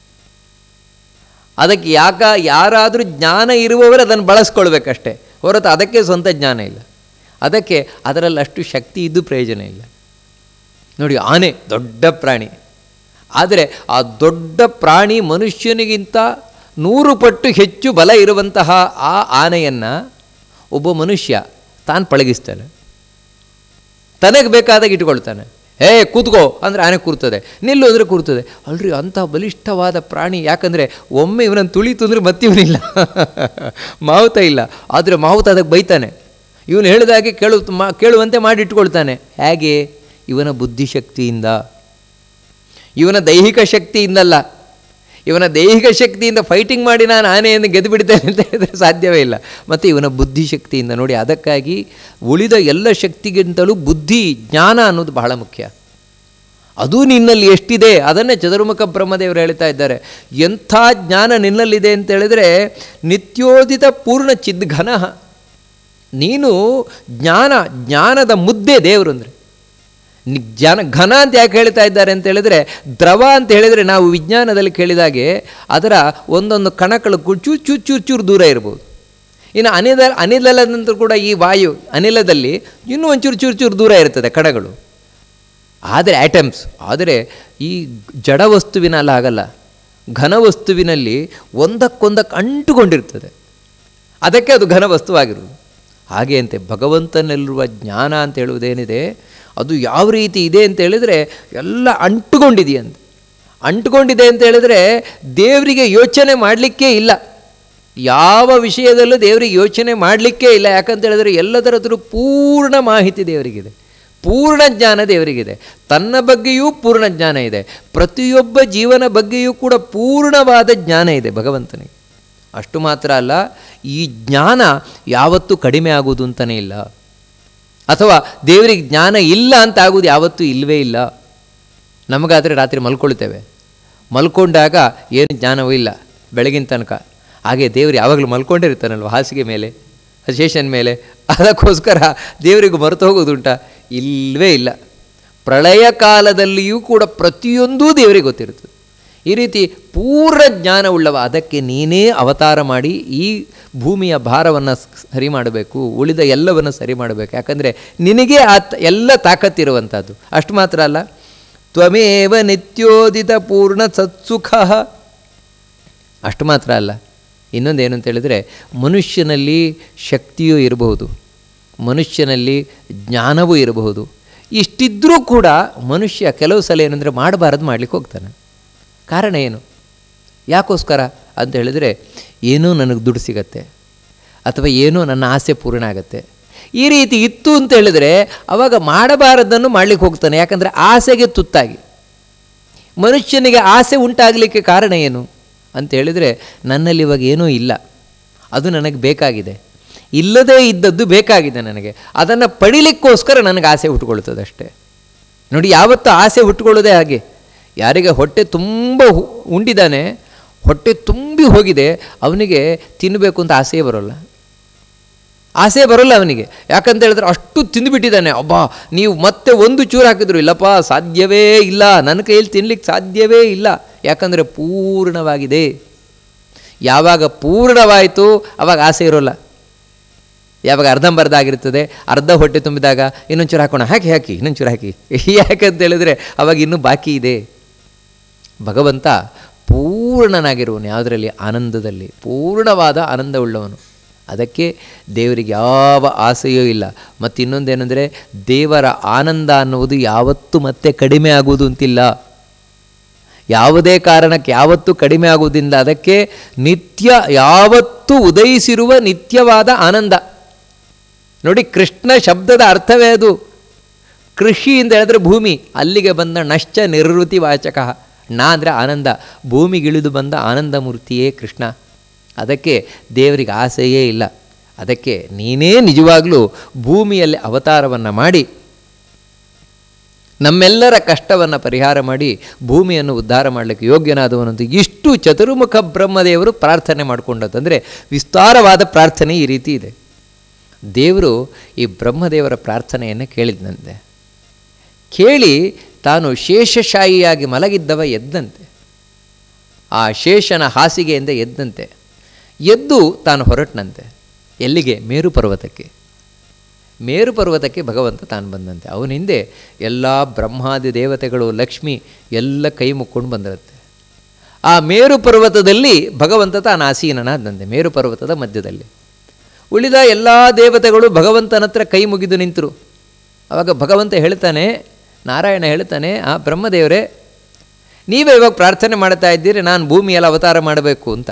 ಅದಕ್ಕೆ ಯಾಕ ಯಾರಾದರೂ ಜ್ಞಾನ ಇರುವವರು ಅದನ್ನು ಬಳಸ್ಕೊಳ್ಬೇಕಷ್ಟೇ ಹೊರತು ಅದಕ್ಕೆ ಸ್ವಂತ ಜ್ಞಾನ ಇಲ್ಲ ಅದಕ್ಕೆ ಅದರಲ್ಲಿ ಅಷ್ಟು ಶಕ್ತಿ ಇದ್ದು ಪ್ರಯೋಜನ ಇಲ್ಲ ನೋಡಿ ಆನೆ ದೊಡ್ಡ ಪ್ರಾಣಿ ಆದರೆ ಆ ದೊಡ್ಡ ಪ್ರಾಣಿ ಮನುಷ್ಯನಿಗಿಂತ ನೂರು ಪಟ್ಟು ಹೆಚ್ಚು ಬಲ ಇರುವಂತಹ ಆ ಆನೆಯನ್ನು ಒಬ್ಬ ಮನುಷ್ಯ ತಾನು ಪಳಗಿಸ್ತಾನೆ ತನಗೆ ಬೇಕಾದಾಗ ಇಟ್ಕೊಳ್ತಾನೆ ಹೇ ಕೂತ್ಕೋ ಅಂದರೆ ಆನೆ ಕೂರ್ತದೆ ನಿಲ್ಲು ಅಂದರೆ ಕೂರ್ತದೆ ಅಲ್ರಿ ಅಂಥ ಬಲಿಷ್ಠವಾದ ಪ್ರಾಣಿ ಯಾಕಂದರೆ ಒಮ್ಮೆ ಇವನನ್ನು ತುಳಿತು ಅಂದರೆ ಮತ್ತಿವನಿಲ್ಲ ಮಾವುತ ಇಲ್ಲ ಆದರೆ ಮಾವುತ ಅದಕ್ಕೆ ಬೈತಾನೆ ಇವನು ಹೇಳಿದಾಗೆ ಕೇಳು ಮಾ ಕೇಳುವಂತೆ ಮಾಡಿ ಇಟ್ಕೊಳ್ತಾನೆ ಹೇಗೆ ಇವನ ಬುದ್ಧಿಶಕ್ತಿಯಿಂದ ಇವನ ದೈಹಿಕ ಶಕ್ತಿಯಿಂದಲ್ಲ ಇವನ ದೈಹಿಕ ಶಕ್ತಿಯಿಂದ ಫೈಟಿಂಗ್ ಮಾಡಿ ನಾನು ಆನೆಯನ್ನು ಗೆದ್ದು ಬಿಡ್ತೇನೆ ಅಂತ ಹೇಳಿದ್ರೆ ಸಾಧ್ಯವೇ ಇಲ್ಲ ಮತ್ತು ಇವನ ಬುದ್ಧಿಶಕ್ತಿಯಿಂದ ನೋಡಿ ಅದಕ್ಕಾಗಿ ಉಳಿದ ಎಲ್ಲ ಶಕ್ತಿಗಿಂತಲೂ ಬುದ್ಧಿ ಜ್ಞಾನ ಅನ್ನೋದು ಬಹಳ ಮುಖ್ಯ ಅದು ನಿನ್ನಲ್ಲಿ ಎಷ್ಟಿದೆ ಅದನ್ನೇ ಚತುರ್ಮುಖ ಬ್ರಹ್ಮದೇವರು ಹೇಳ್ತಾ ಇದ್ದಾರೆ ಎಂಥ ಜ್ಞಾನ ನಿನ್ನಲ್ಲಿದೆ ಅಂತ ಹೇಳಿದ್ರೆ ನಿತ್ಯೋದಿತ ಪೂರ್ಣ ಚಿದ್ಘನ ನೀನು ಜ್ಞಾನ ಜ್ಞಾನದ ಮುದ್ದೆ ದೇವರು ಅಂದರೆ ಜ್ಞಾನ ಘನ ಅಂತ ಯಾಕೆ ಹೇಳ್ತಾ ಇದ್ದಾರೆ ಅಂತ ಹೇಳಿದರೆ ದ್ರವ ಅಂತ ಹೇಳಿದರೆ ನಾವು ವಿಜ್ಞಾನದಲ್ಲಿ ಕೇಳಿದಾಗೆ ಅದರ ಒಂದೊಂದು ಕಣಗಳು ಚೂರು ಚೂರು ಚೂರು ಚೂರು ದೂರ ಇರ್ಬೋದು ಇನ್ನು ಅನಿಲ ಅನಿಲದ ನಂತರ ಕೂಡ ಈ ವಾಯು ಅನಿಲದಲ್ಲಿ ಇನ್ನೂ ಒಂಚೂರು ಚೂರು ಚೂರು ದೂರ ಇರ್ತದೆ ಕಣಗಳು ಆದರೆ ಆಟಮ್ಸ್ ಆದರೆ ಈ ಜಡ ವಸ್ತುವಿನಲ್ಲಿ ಆಗಲ್ಲ ಘನ ವಸ್ತುವಿನಲ್ಲಿ ಒಂದಕ್ಕೊಂದಕ್ಕೆ ಅಂಟುಕೊಂಡಿರ್ತದೆ ಅದಕ್ಕೆ ಅದು ಘನ ವಸ್ತುವಾಗಿರುವುದು ಹಾಗೆ ಅಂತೆ ಭಗವಂತನಲ್ಲಿರುವ ಜ್ಞಾನ ಅಂತ ಹೇಳುವುದೇನಿದೆ ಅದು ಯಾವ ರೀತಿ ಇದೆ ಅಂತ ಹೇಳಿದರೆ ಎಲ್ಲ ಅಂಟುಕೊಂಡಿದೆಯಂತೆ ಅಂಟುಕೊಂಡಿದೆ ಅಂತ ಹೇಳಿದರೆ ದೇವರಿಗೆ ಯೋಚನೆ ಮಾಡಲಿಕ್ಕೇ ಇಲ್ಲ ಯಾವ ವಿಷಯದಲ್ಲೂ ದೇವರಿಗೆ ಯೋಚನೆ ಮಾಡಲಿಕ್ಕೇ ಇಲ್ಲ ಯಾಕಂತ ಹೇಳಿದ್ರೆ ಎಲ್ಲದರದ್ರೂ ಪೂರ್ಣ ಮಾಹಿತಿ ದೇವರಿಗಿದೆ ಪೂರ್ಣ ಜ್ಞಾನ ದೇವರಿಗಿದೆ ತನ್ನ ಬಗ್ಗೆಯೂ ಪೂರ್ಣ ಜ್ಞಾನ ಇದೆ ಪ್ರತಿಯೊಬ್ಬ ಜೀವನ ಬಗ್ಗೆಯೂ ಕೂಡ ಪೂರ್ಣವಾದ ಜ್ಞಾನ ಇದೆ ಭಗವಂತನಿಗೆ ಅಷ್ಟು ಮಾತ್ರ ಅಲ್ಲ ಈ ಜ್ಞಾನ ಯಾವತ್ತೂ ಕಡಿಮೆ ಆಗುವುದು ಅಂತಲೇ ಇಲ್ಲ ಅಥವಾ ದೇವರಿಗೆ ಜ್ಞಾನ ಇಲ್ಲ ಅಂತ ಆಗುವುದು ಯಾವತ್ತೂ ಇಲ್ಲವೇ ಇಲ್ಲ ನಮಗಾದರೆ ರಾತ್ರಿ ಮಲ್ಕೊಳ್ತೇವೆ ಮಲ್ಕೊಂಡಾಗ ಏನು ಜ್ಞಾನವೂ ಇಲ್ಲ ಬೆಳಗಿನ ತನಕ ಹಾಗೆ ದೇವರು ಯಾವಾಗಲೂ ಮಲ್ಕೊಂಡಿರ್ತಾನಲ್ವ ಹಾಸಿಗೆ ಮೇಲೆ ಶೇಷನ್ ಮೇಲೆ ಅದಕ್ಕೋಸ್ಕರ ದೇವರಿಗೆ ಮರೆತು ಹೋಗೋದುಂಟ ಇಲ್ಲವೇ ಇಲ್ಲ ಪ್ರಳಯ ಕಾಲದಲ್ಲಿಯೂ ಕೂಡ ಪ್ರತಿಯೊಂದೂ ದೇವರಿಗೆ ಗೊತ್ತಿರುತ್ತದೆ ಈ ರೀತಿ ಪೂರ್ಣ ಜ್ಞಾನವುಳ್ಳವ ಅದಕ್ಕೆ ನೀನೇ ಅವತಾರ ಮಾಡಿ ಈ ಭೂಮಿಯ ಭಾರವನ್ನು ಸರಿ ಮಾಡಬೇಕು ಉಳಿದ ಎಲ್ಲವನ್ನು ಸರಿ ಮಾಡಬೇಕು ಯಾಕಂದರೆ ನಿನಗೆ ಆ ತ- ಎಲ್ಲ ತಾಕತ್ತಿರುವಂಥದ್ದು ಅಷ್ಟು ಮಾತ್ರ ಅಲ್ಲ ತ್ವಮೇವ ನಿತ್ಯೋದಿತ ಪೂರ್ಣ ಸತ್ಸುಖ ಅಷ್ಟು ಮಾತ್ರ ಅಲ್ಲ ಇನ್ನೊಂದೇನು ಅಂತ ಹೇಳಿದರೆ ಮನುಷ್ಯನಲ್ಲಿ ಶಕ್ತಿಯೂ ಇರಬಹುದು ಮನುಷ್ಯನಲ್ಲಿ ಜ್ಞಾನವೂ ಇರಬಹುದು ಇಷ್ಟಿದ್ದರೂ ಕೂಡ ಮನುಷ್ಯ ಕೆಲವು ಸಲ ಏನಂದರೆ ಮಾಡಬಾರದು ಮಾಡಲಿಕ್ಕೆ ಹೋಗ್ತಾನೆ ಕಾರಣ ಏನು ಯಾಕೋಸ್ಕರ ಅಂತ ಹೇಳಿದರೆ ಏನೋ ನನಗೆ ದುಡ್ಡು ಸಿಗತ್ತೆ ಅಥವಾ ಏನೋ ನನ್ನ ಆಸೆ ಪೂರ್ಣ ಆಗುತ್ತೆ ಈ ರೀತಿ ಇತ್ತು ಅಂತ ಹೇಳಿದರೆ ಅವಾಗ ಮಾಡಬಾರದನ್ನು ಮಾಡಲಿಕ್ಕೆ ಹೋಗ್ತಾನೆ ಯಾಕಂದರೆ ಆಸೆಗೆ ತುತ್ತಾಗಿ ಮನುಷ್ಯನಿಗೆ ಆಸೆ ಉಂಟಾಗಲಿಕ್ಕೆ ಕಾರಣ ಏನು ಅಂತ ಹೇಳಿದರೆ ನನ್ನಲ್ಲಿ ಇವಾಗ ಏನೂ ಇಲ್ಲ ಅದು ನನಗೆ ಬೇಕಾಗಿದೆ ಇಲ್ಲದೇ ಇದ್ದದ್ದು ಬೇಕಾಗಿದೆ ನನಗೆ ಅದನ್ನು ಪಡಿಲಿಕ್ಕೋಸ್ಕರ ನನಗೆ ಆಸೆ ಹುಟ್ಟುಕೊಳ್ತದೆ ಅಷ್ಟೇ ನೋಡಿ ಯಾವತ್ತೂ ಆಸೆ ಹುಟ್ಟುಕೊಳ್ಳೋದೇ ಹಾಗೆ ಯಾರಿಗೆ ಹೊಟ್ಟೆ ತುಂಬ ಹು- ಉಂಡಿದ್ದಾನೆ ಹೊಟ್ಟೆ ತುಂಬಿ ಹೋಗಿದೆ ಅವನಿಗೆ ತಿನ್ನಬೇಕು ಅಂತ ಆಸೆಯೇ ಬರೋಲ್ಲ ಆಸೆ ಬರೋಲ್ಲ ಅವನಿಗೆ ಯಾಕಂತ ಹೇಳಿದ್ರೆ ಅಷ್ಟು ತಿಂದುಬಿಟ್ಟಿದ್ದಾನೆ ಅಬ್ಬಾ ನೀವು ಮತ್ತೆ ಒಂದು ಚೂರು ಹಾಕಿದ್ರು ಇಲ್ಲಪ್ಪ ಸಾಧ್ಯವೇ ಇಲ್ಲ ನನ್ನ ಕೈಯಲ್ಲಿ ತಿನ್ಲಿಕ್ಕೆ ಸಾಧ್ಯವೇ ಇಲ್ಲ ಯಾಕಂದರೆ ಪೂರ್ಣವಾಗಿದೆ ಯಾವಾಗ ಪೂರ್ಣವಾಯಿತು ಆವಾಗ ಆಸೆ ಇರೋಲ್ಲ ಯಾವಾಗ ಅರ್ಧಂಬರ್ಧ ಆಗಿರ್ತದೆ ಅರ್ಧ ಹೊಟ್ಟೆ ತುಂಬಿದಾಗ ಇನ್ನೊಂಚೂರು ಹಾಕೋಣ ಹಾಕಿ ಹಾಕಿ ಇನ್ನೊಂಚೂರು ಹಾಕಿ ಯಾಕಂತ ಹೇಳಿದ್ರೆ ಅವಾಗ ಇನ್ನೂ ಬಾಕಿ ಇದೆ ಭಗವಂತ ಪೂರ್ಣನಾಗಿರುವನು ಯಾವುದರಲ್ಲಿ ಆನಂದದಲ್ಲಿ ಪೂರ್ಣವಾದ ಆನಂದವುಳ್ಳವನು ಅದಕ್ಕೆ ದೇವರಿಗೆ ಯಾವ ಆಸೆಯೂ ಇಲ್ಲ ಮತ್ತು ಇನ್ನೊಂದೇನೆಂದರೆ ದೇವರ ಆನಂದ ಅನ್ನುವುದು ಯಾವತ್ತೂ ಮತ್ತೆ ಕಡಿಮೆ ಆಗುವುದು ಅಂತಿಲ್ಲ ಯಾವುದೇ ಕಾರಣಕ್ಕೆ ಯಾವತ್ತೂ ಕಡಿಮೆ ಆಗುವುದಿಲ್ಲ ಅದಕ್ಕೆ ನಿತ್ಯ ಯಾವತ್ತೂ ಉದಯಿಸಿರುವ ನಿತ್ಯವಾದ ಆನಂದ ನೋಡಿ ಕೃಷ್ಣ ಶಬ್ದದ ಅರ್ಥವೇ ಅದು ಕೃಷಿ ಅಂತ ಹೇಳಿದ್ರೆ ಭೂಮಿ ಅಲ್ಲಿಗೆ ಬಂದ ನಶ್ಚ ನಿರ್ವೃತಿ ವಾಚಕ ನಾ ಅಂದರೆ ಆನಂದ ಭೂಮಿಗಿಳಿದು ಬಂದ ಆನಂದ ಮೂರ್ತಿಯೇ ಕೃಷ್ಣ ಅದಕ್ಕೆ ದೇವರಿಗೆ ಆಸೆಯೇ ಇಲ್ಲ ಅದಕ್ಕೆ ನೀನೇ ನಿಜವಾಗಲೂ ಭೂಮಿಯಲ್ಲಿ ಅವತಾರವನ್ನು ಮಾಡಿ ನಮ್ಮೆಲ್ಲರ ಕಷ್ಟವನ್ನು ಪರಿಹಾರ ಮಾಡಿ ಭೂಮಿಯನ್ನು ಉದ್ಧಾರ ಮಾಡಲಿಕ್ಕೆ ಯೋಗ್ಯನಾದವನಂತ ಇಷ್ಟು ಚತುರ್ಮುಖ ಬ್ರಹ್ಮದೇವರು ಪ್ರಾರ್ಥನೆ ಮಾಡಿಕೊಂಡದ್ದು ಅಂದರೆ ವಿಸ್ತಾರವಾದ ಪ್ರಾರ್ಥನೆ ಈ ರೀತಿ ಇದೆ ದೇವರು ಈ ಬ್ರಹ್ಮದೇವರ ಪ್ರಾರ್ಥನೆಯನ್ನು ಕೇಳಿದಂತೆ ಕೇಳಿ ತಾನು ಶೇಷಶಾಹಿಯಾಗಿ ಮಲಗಿದ್ದವ ಎದ್ದಂತೆ ಆ ಶೇಷನ ಹಾಸಿಗೆಯಿಂದ ಎದ್ದಂತೆ ಎದ್ದು ತಾನು ಹೊರಟನಂತೆ ಎಲ್ಲಿಗೆ ಮೇರು ಪರ್ವತಕ್ಕೆ ಮೇರು ಪರ್ವತಕ್ಕೆ ಭಗವಂತ ತಾನು ಬಂದಂತೆ ಅವನ ಹಿಂದೆ ಎಲ್ಲ ಬ್ರಹ್ಮಾದಿ ದೇವತೆಗಳು ಲಕ್ಷ್ಮಿ ಎಲ್ಲ ಕೈ ಮುಕ್ಕೊಂಡು ಬಂದಿರುತ್ತೆ ಆ ಮೇರು ಪರ್ವತದಲ್ಲಿ ಭಗವಂತ ತಾನು ಆಸೀನನಾದಂತೆ ಮೇರು ಪರ್ವತದ ಮಧ್ಯದಲ್ಲಿ ಉಳಿದ ಎಲ್ಲ ದೇವತೆಗಳು ಭಗವಂತನ ಹತ್ರ ಕೈ ಮುಗಿದು ನಿಂತರು ಆವಾಗ ಭಗವಂತ ಹೇಳ್ತಾನೆ ನಾರಾಯಣ ಹೇಳ್ತಾನೆ ಆ ಬ್ರಹ್ಮದೇವರೇ ನೀವೇ ಇವಾಗ ಪ್ರಾರ್ಥನೆ ಮಾಡ್ತಾ ಇದ್ದೀರಿ ನಾನು ಭೂಮಿಯಲ್ಲಿ ಅವತಾರ ಮಾಡಬೇಕು ಅಂತ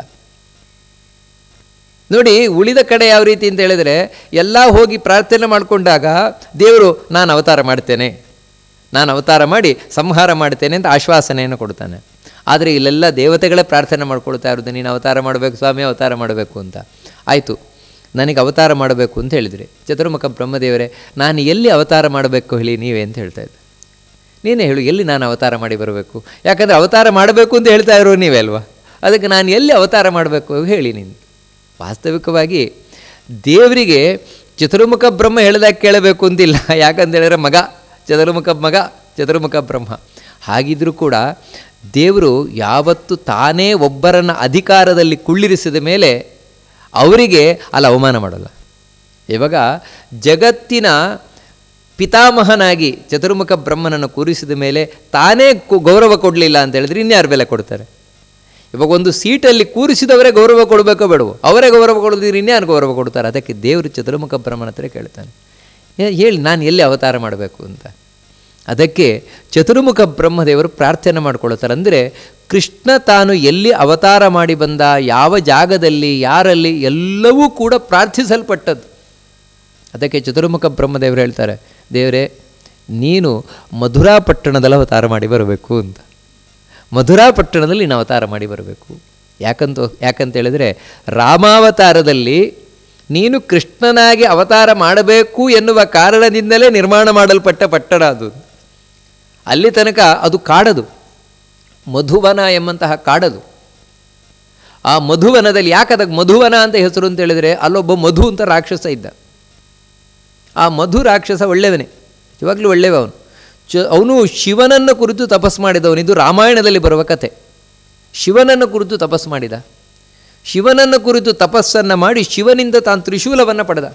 ನೋಡಿ ಉಳಿದ ಕಡೆ ಯಾವ ರೀತಿ ಅಂತ ಹೇಳಿದರೆ ಎಲ್ಲ ಹೋಗಿ ಪ್ರಾರ್ಥನೆ ಮಾಡಿಕೊಂಡಾಗ ದೇವರು ನಾನು ಅವತಾರ ಮಾಡ್ತೇನೆ ನಾನು ಅವತಾರ ಮಾಡಿ ಸಂಹಾರ ಮಾಡ್ತೇನೆ ಅಂತ ಆಶ್ವಾಸನೆಯನ್ನು ಕೊಡ್ತಾನೆ ಆದರೆ ಇಲ್ಲೆಲ್ಲ ದೇವತೆಗಳೇ ಪ್ರಾರ್ಥನೆ ಮಾಡ್ಕೊಳ್ತಾ ಇರೋದು ನೀನು ಅವತಾರ ಮಾಡಬೇಕು ಸ್ವಾಮಿ ಅವತಾರ ಮಾಡಬೇಕು ಅಂತ ಆಯಿತು ನನಗೆ ಅವತಾರ ಮಾಡಬೇಕು ಅಂತ ಹೇಳಿದ್ರಿ ಚತುರ್ಮುಖ ಬ್ರಹ್ಮದೇವರೇ ನಾನು ಎಲ್ಲಿ ಅವತಾರ ಮಾಡಬೇಕು ಹೇಳಿ ನೀವೇ ಅಂತ ಹೇಳ್ತಾ ಇದ್ದೆ ನೀನೇ ಹೇಳು ಎಲ್ಲಿ ನಾನು ಅವತಾರ ಮಾಡಿ ಬರಬೇಕು ಯಾಕಂದರೆ ಅವತಾರ ಮಾಡಬೇಕು ಅಂತ ಹೇಳ್ತಾ ಇರೋ ನೀವೇ ಅಲ್ವಾ ಅದಕ್ಕೆ ನಾನು ಎಲ್ಲಿ ಅವತಾರ ಮಾಡಬೇಕು ಹೇಳಿ ನೀನು ವಾಸ್ತವಿಕವಾಗಿ ದೇವರಿಗೆ ಚತುರ್ಮುಖ ಬ್ರಹ್ಮ ಹೇಳಿದಾಗ ಕೇಳಬೇಕು ಅಂತಿಲ್ಲ ಯಾಕಂತ ಹೇಳಿದ್ರೆ ಮಗ ಚತುರ್ಮುಖ ಮಗ ಚತುರ್ಮುಖ ಬ್ರಹ್ಮ ಹಾಗಿದ್ರೂ ಕೂಡ ದೇವರು ಯಾವತ್ತು ತಾನೇ ಒಬ್ಬರನ್ನು ಅಧಿಕಾರದಲ್ಲಿ ಕುಳ್ಳಿರಿಸಿದ ಮೇಲೆ ಅವರಿಗೆ ಅಲ್ಲಿ ಅವಮಾನ ಮಾಡಲ್ಲ ಇವಾಗ ಜಗತ್ತಿನ ಪಿತಾಮಹನಾಗಿ ಚತುರ್ಮುಖ ಬ್ರಹ್ಮನನ್ನು ಕೂರಿಸಿದ ಮೇಲೆ ತಾನೇ ಕು- ಗೌರವ ಕೊಡಲಿಲ್ಲ ಅಂತ ಹೇಳಿದ್ರೆ ಇನ್ಯಾರು ಬೆಲೆ ಕೊಡ್ತಾರೆ ಇವಾಗ ಒಂದು ಸೀಟಲ್ಲಿ ಕೂರಿಸಿದವರೇ ಗೌರವ ಕೊಡಬೇಕೋ ಬೇಡವೋ ಅವರೇ ಗೌರವ ಕೊಡೋದಿದ್ರೆ ಇನ್ಯಾರು ಗೌರವ ಕೊಡ್ತಾರೆ ಅದಕ್ಕೆ ದೇವರು ಚತುರ್ಮುಖ ಬ್ರಹ್ಮನ ಹತ್ರ ಕೇಳ್ತಾನೆ ಏ- ಹೇಳಿ ನಾನು ಎಲ್ಲಿ ಅವತಾರ ಮಾಡಬೇಕು ಅಂತ ಅದಕ್ಕೆ ಚತುರ್ಮುಖ ಬ್ರಹ್ಮದೇವರು ಪ್ರಾರ್ಥನೆ ಮಾಡ್ಕೊಳ್ತಾರೆ ಅಂದರೆ ಕೃಷ್ಣ ತಾನು ಎಲ್ಲಿ ಅವತಾರ ಮಾಡಿ ಬಂದ ಯಾವ ಜಾಗದಲ್ಲಿ ಯಾರಲ್ಲಿ ಎಲ್ಲವೂ ಕೂಡ ಪ್ರಾರ್ಥಿಸಲ್ಪಟ್ಟದ್ದು ಅದಕ್ಕೆ ಚತುರ್ಮುಖ ಬ್ರಹ್ಮದೇವರು ಹೇಳ್ತಾರೆ ದೇವರೇ ನೀನು ಮಧುರಾ ಪಟ್ಟಣದಲ್ಲಿ ಅವತಾರ ಮಾಡಿ ಬರಬೇಕು ಅಂತ ಮಧುರಾ ಪಟ್ಟಣದಲ್ಲಿ ನೀನು ಅವತಾರ ಮಾಡಿ ಬರಬೇಕು ಯಾಕಂತ ಯಾಕಂತ ಹೇಳಿದರೆ ರಾಮಾವತಾರದಲ್ಲಿ ನೀನು ಕೃಷ್ಣನಾಗಿ ಅವತಾರ ಮಾಡಬೇಕು ಎನ್ನುವ ಕಾರಣದಿಂದಲೇ ನಿರ್ಮಾಣ ಮಾಡಲ್ಪಟ್ಟ ಪಟ್ಟಣ ಅದು ಅಲ್ಲಿ ತನಕ ಅದು ಕಾಡದು ಮಧುವನ ಎಂಬಂತಹ ಕಾಡದು ಆ ಮಧುವನದಲ್ಲಿ ಯಾಕೆ ಅದಕ್ಕೆ ಮಧುವನ ಅಂತ ಹೆಸರು ಅಂತ ಹೇಳಿದರೆ ಅಲ್ಲೊಬ್ಬ ಮಧು ಅಂತ ರಾಕ್ಷಸ ಇದ್ದ ಆ ಮಧು ರಾಕ್ಷಸ ಒಳ್ಳೆಯವನೇ ಇವಾಗಲೂ ಒಳ್ಳೆಯವ ಅವನು ಚ ಅವನು ಶಿವನನ್ನು ಕುರಿತು ತಪಸ್ ಮಾಡಿದವನು ಇದು ರಾಮಾಯಣದಲ್ಲಿ ಬರುವ ಕತೆ ಶಿವನನ್ನು ಕುರಿತು ತಪಸ್ ಮಾಡಿದ ಶಿವನನ್ನು ಕುರಿತು ತಪಸ್ಸನ್ನು ಮಾಡಿ ಶಿವನಿಂದ ತಾನು ತ್ರಿಶೂಲವನ್ನು ಪಡೆದ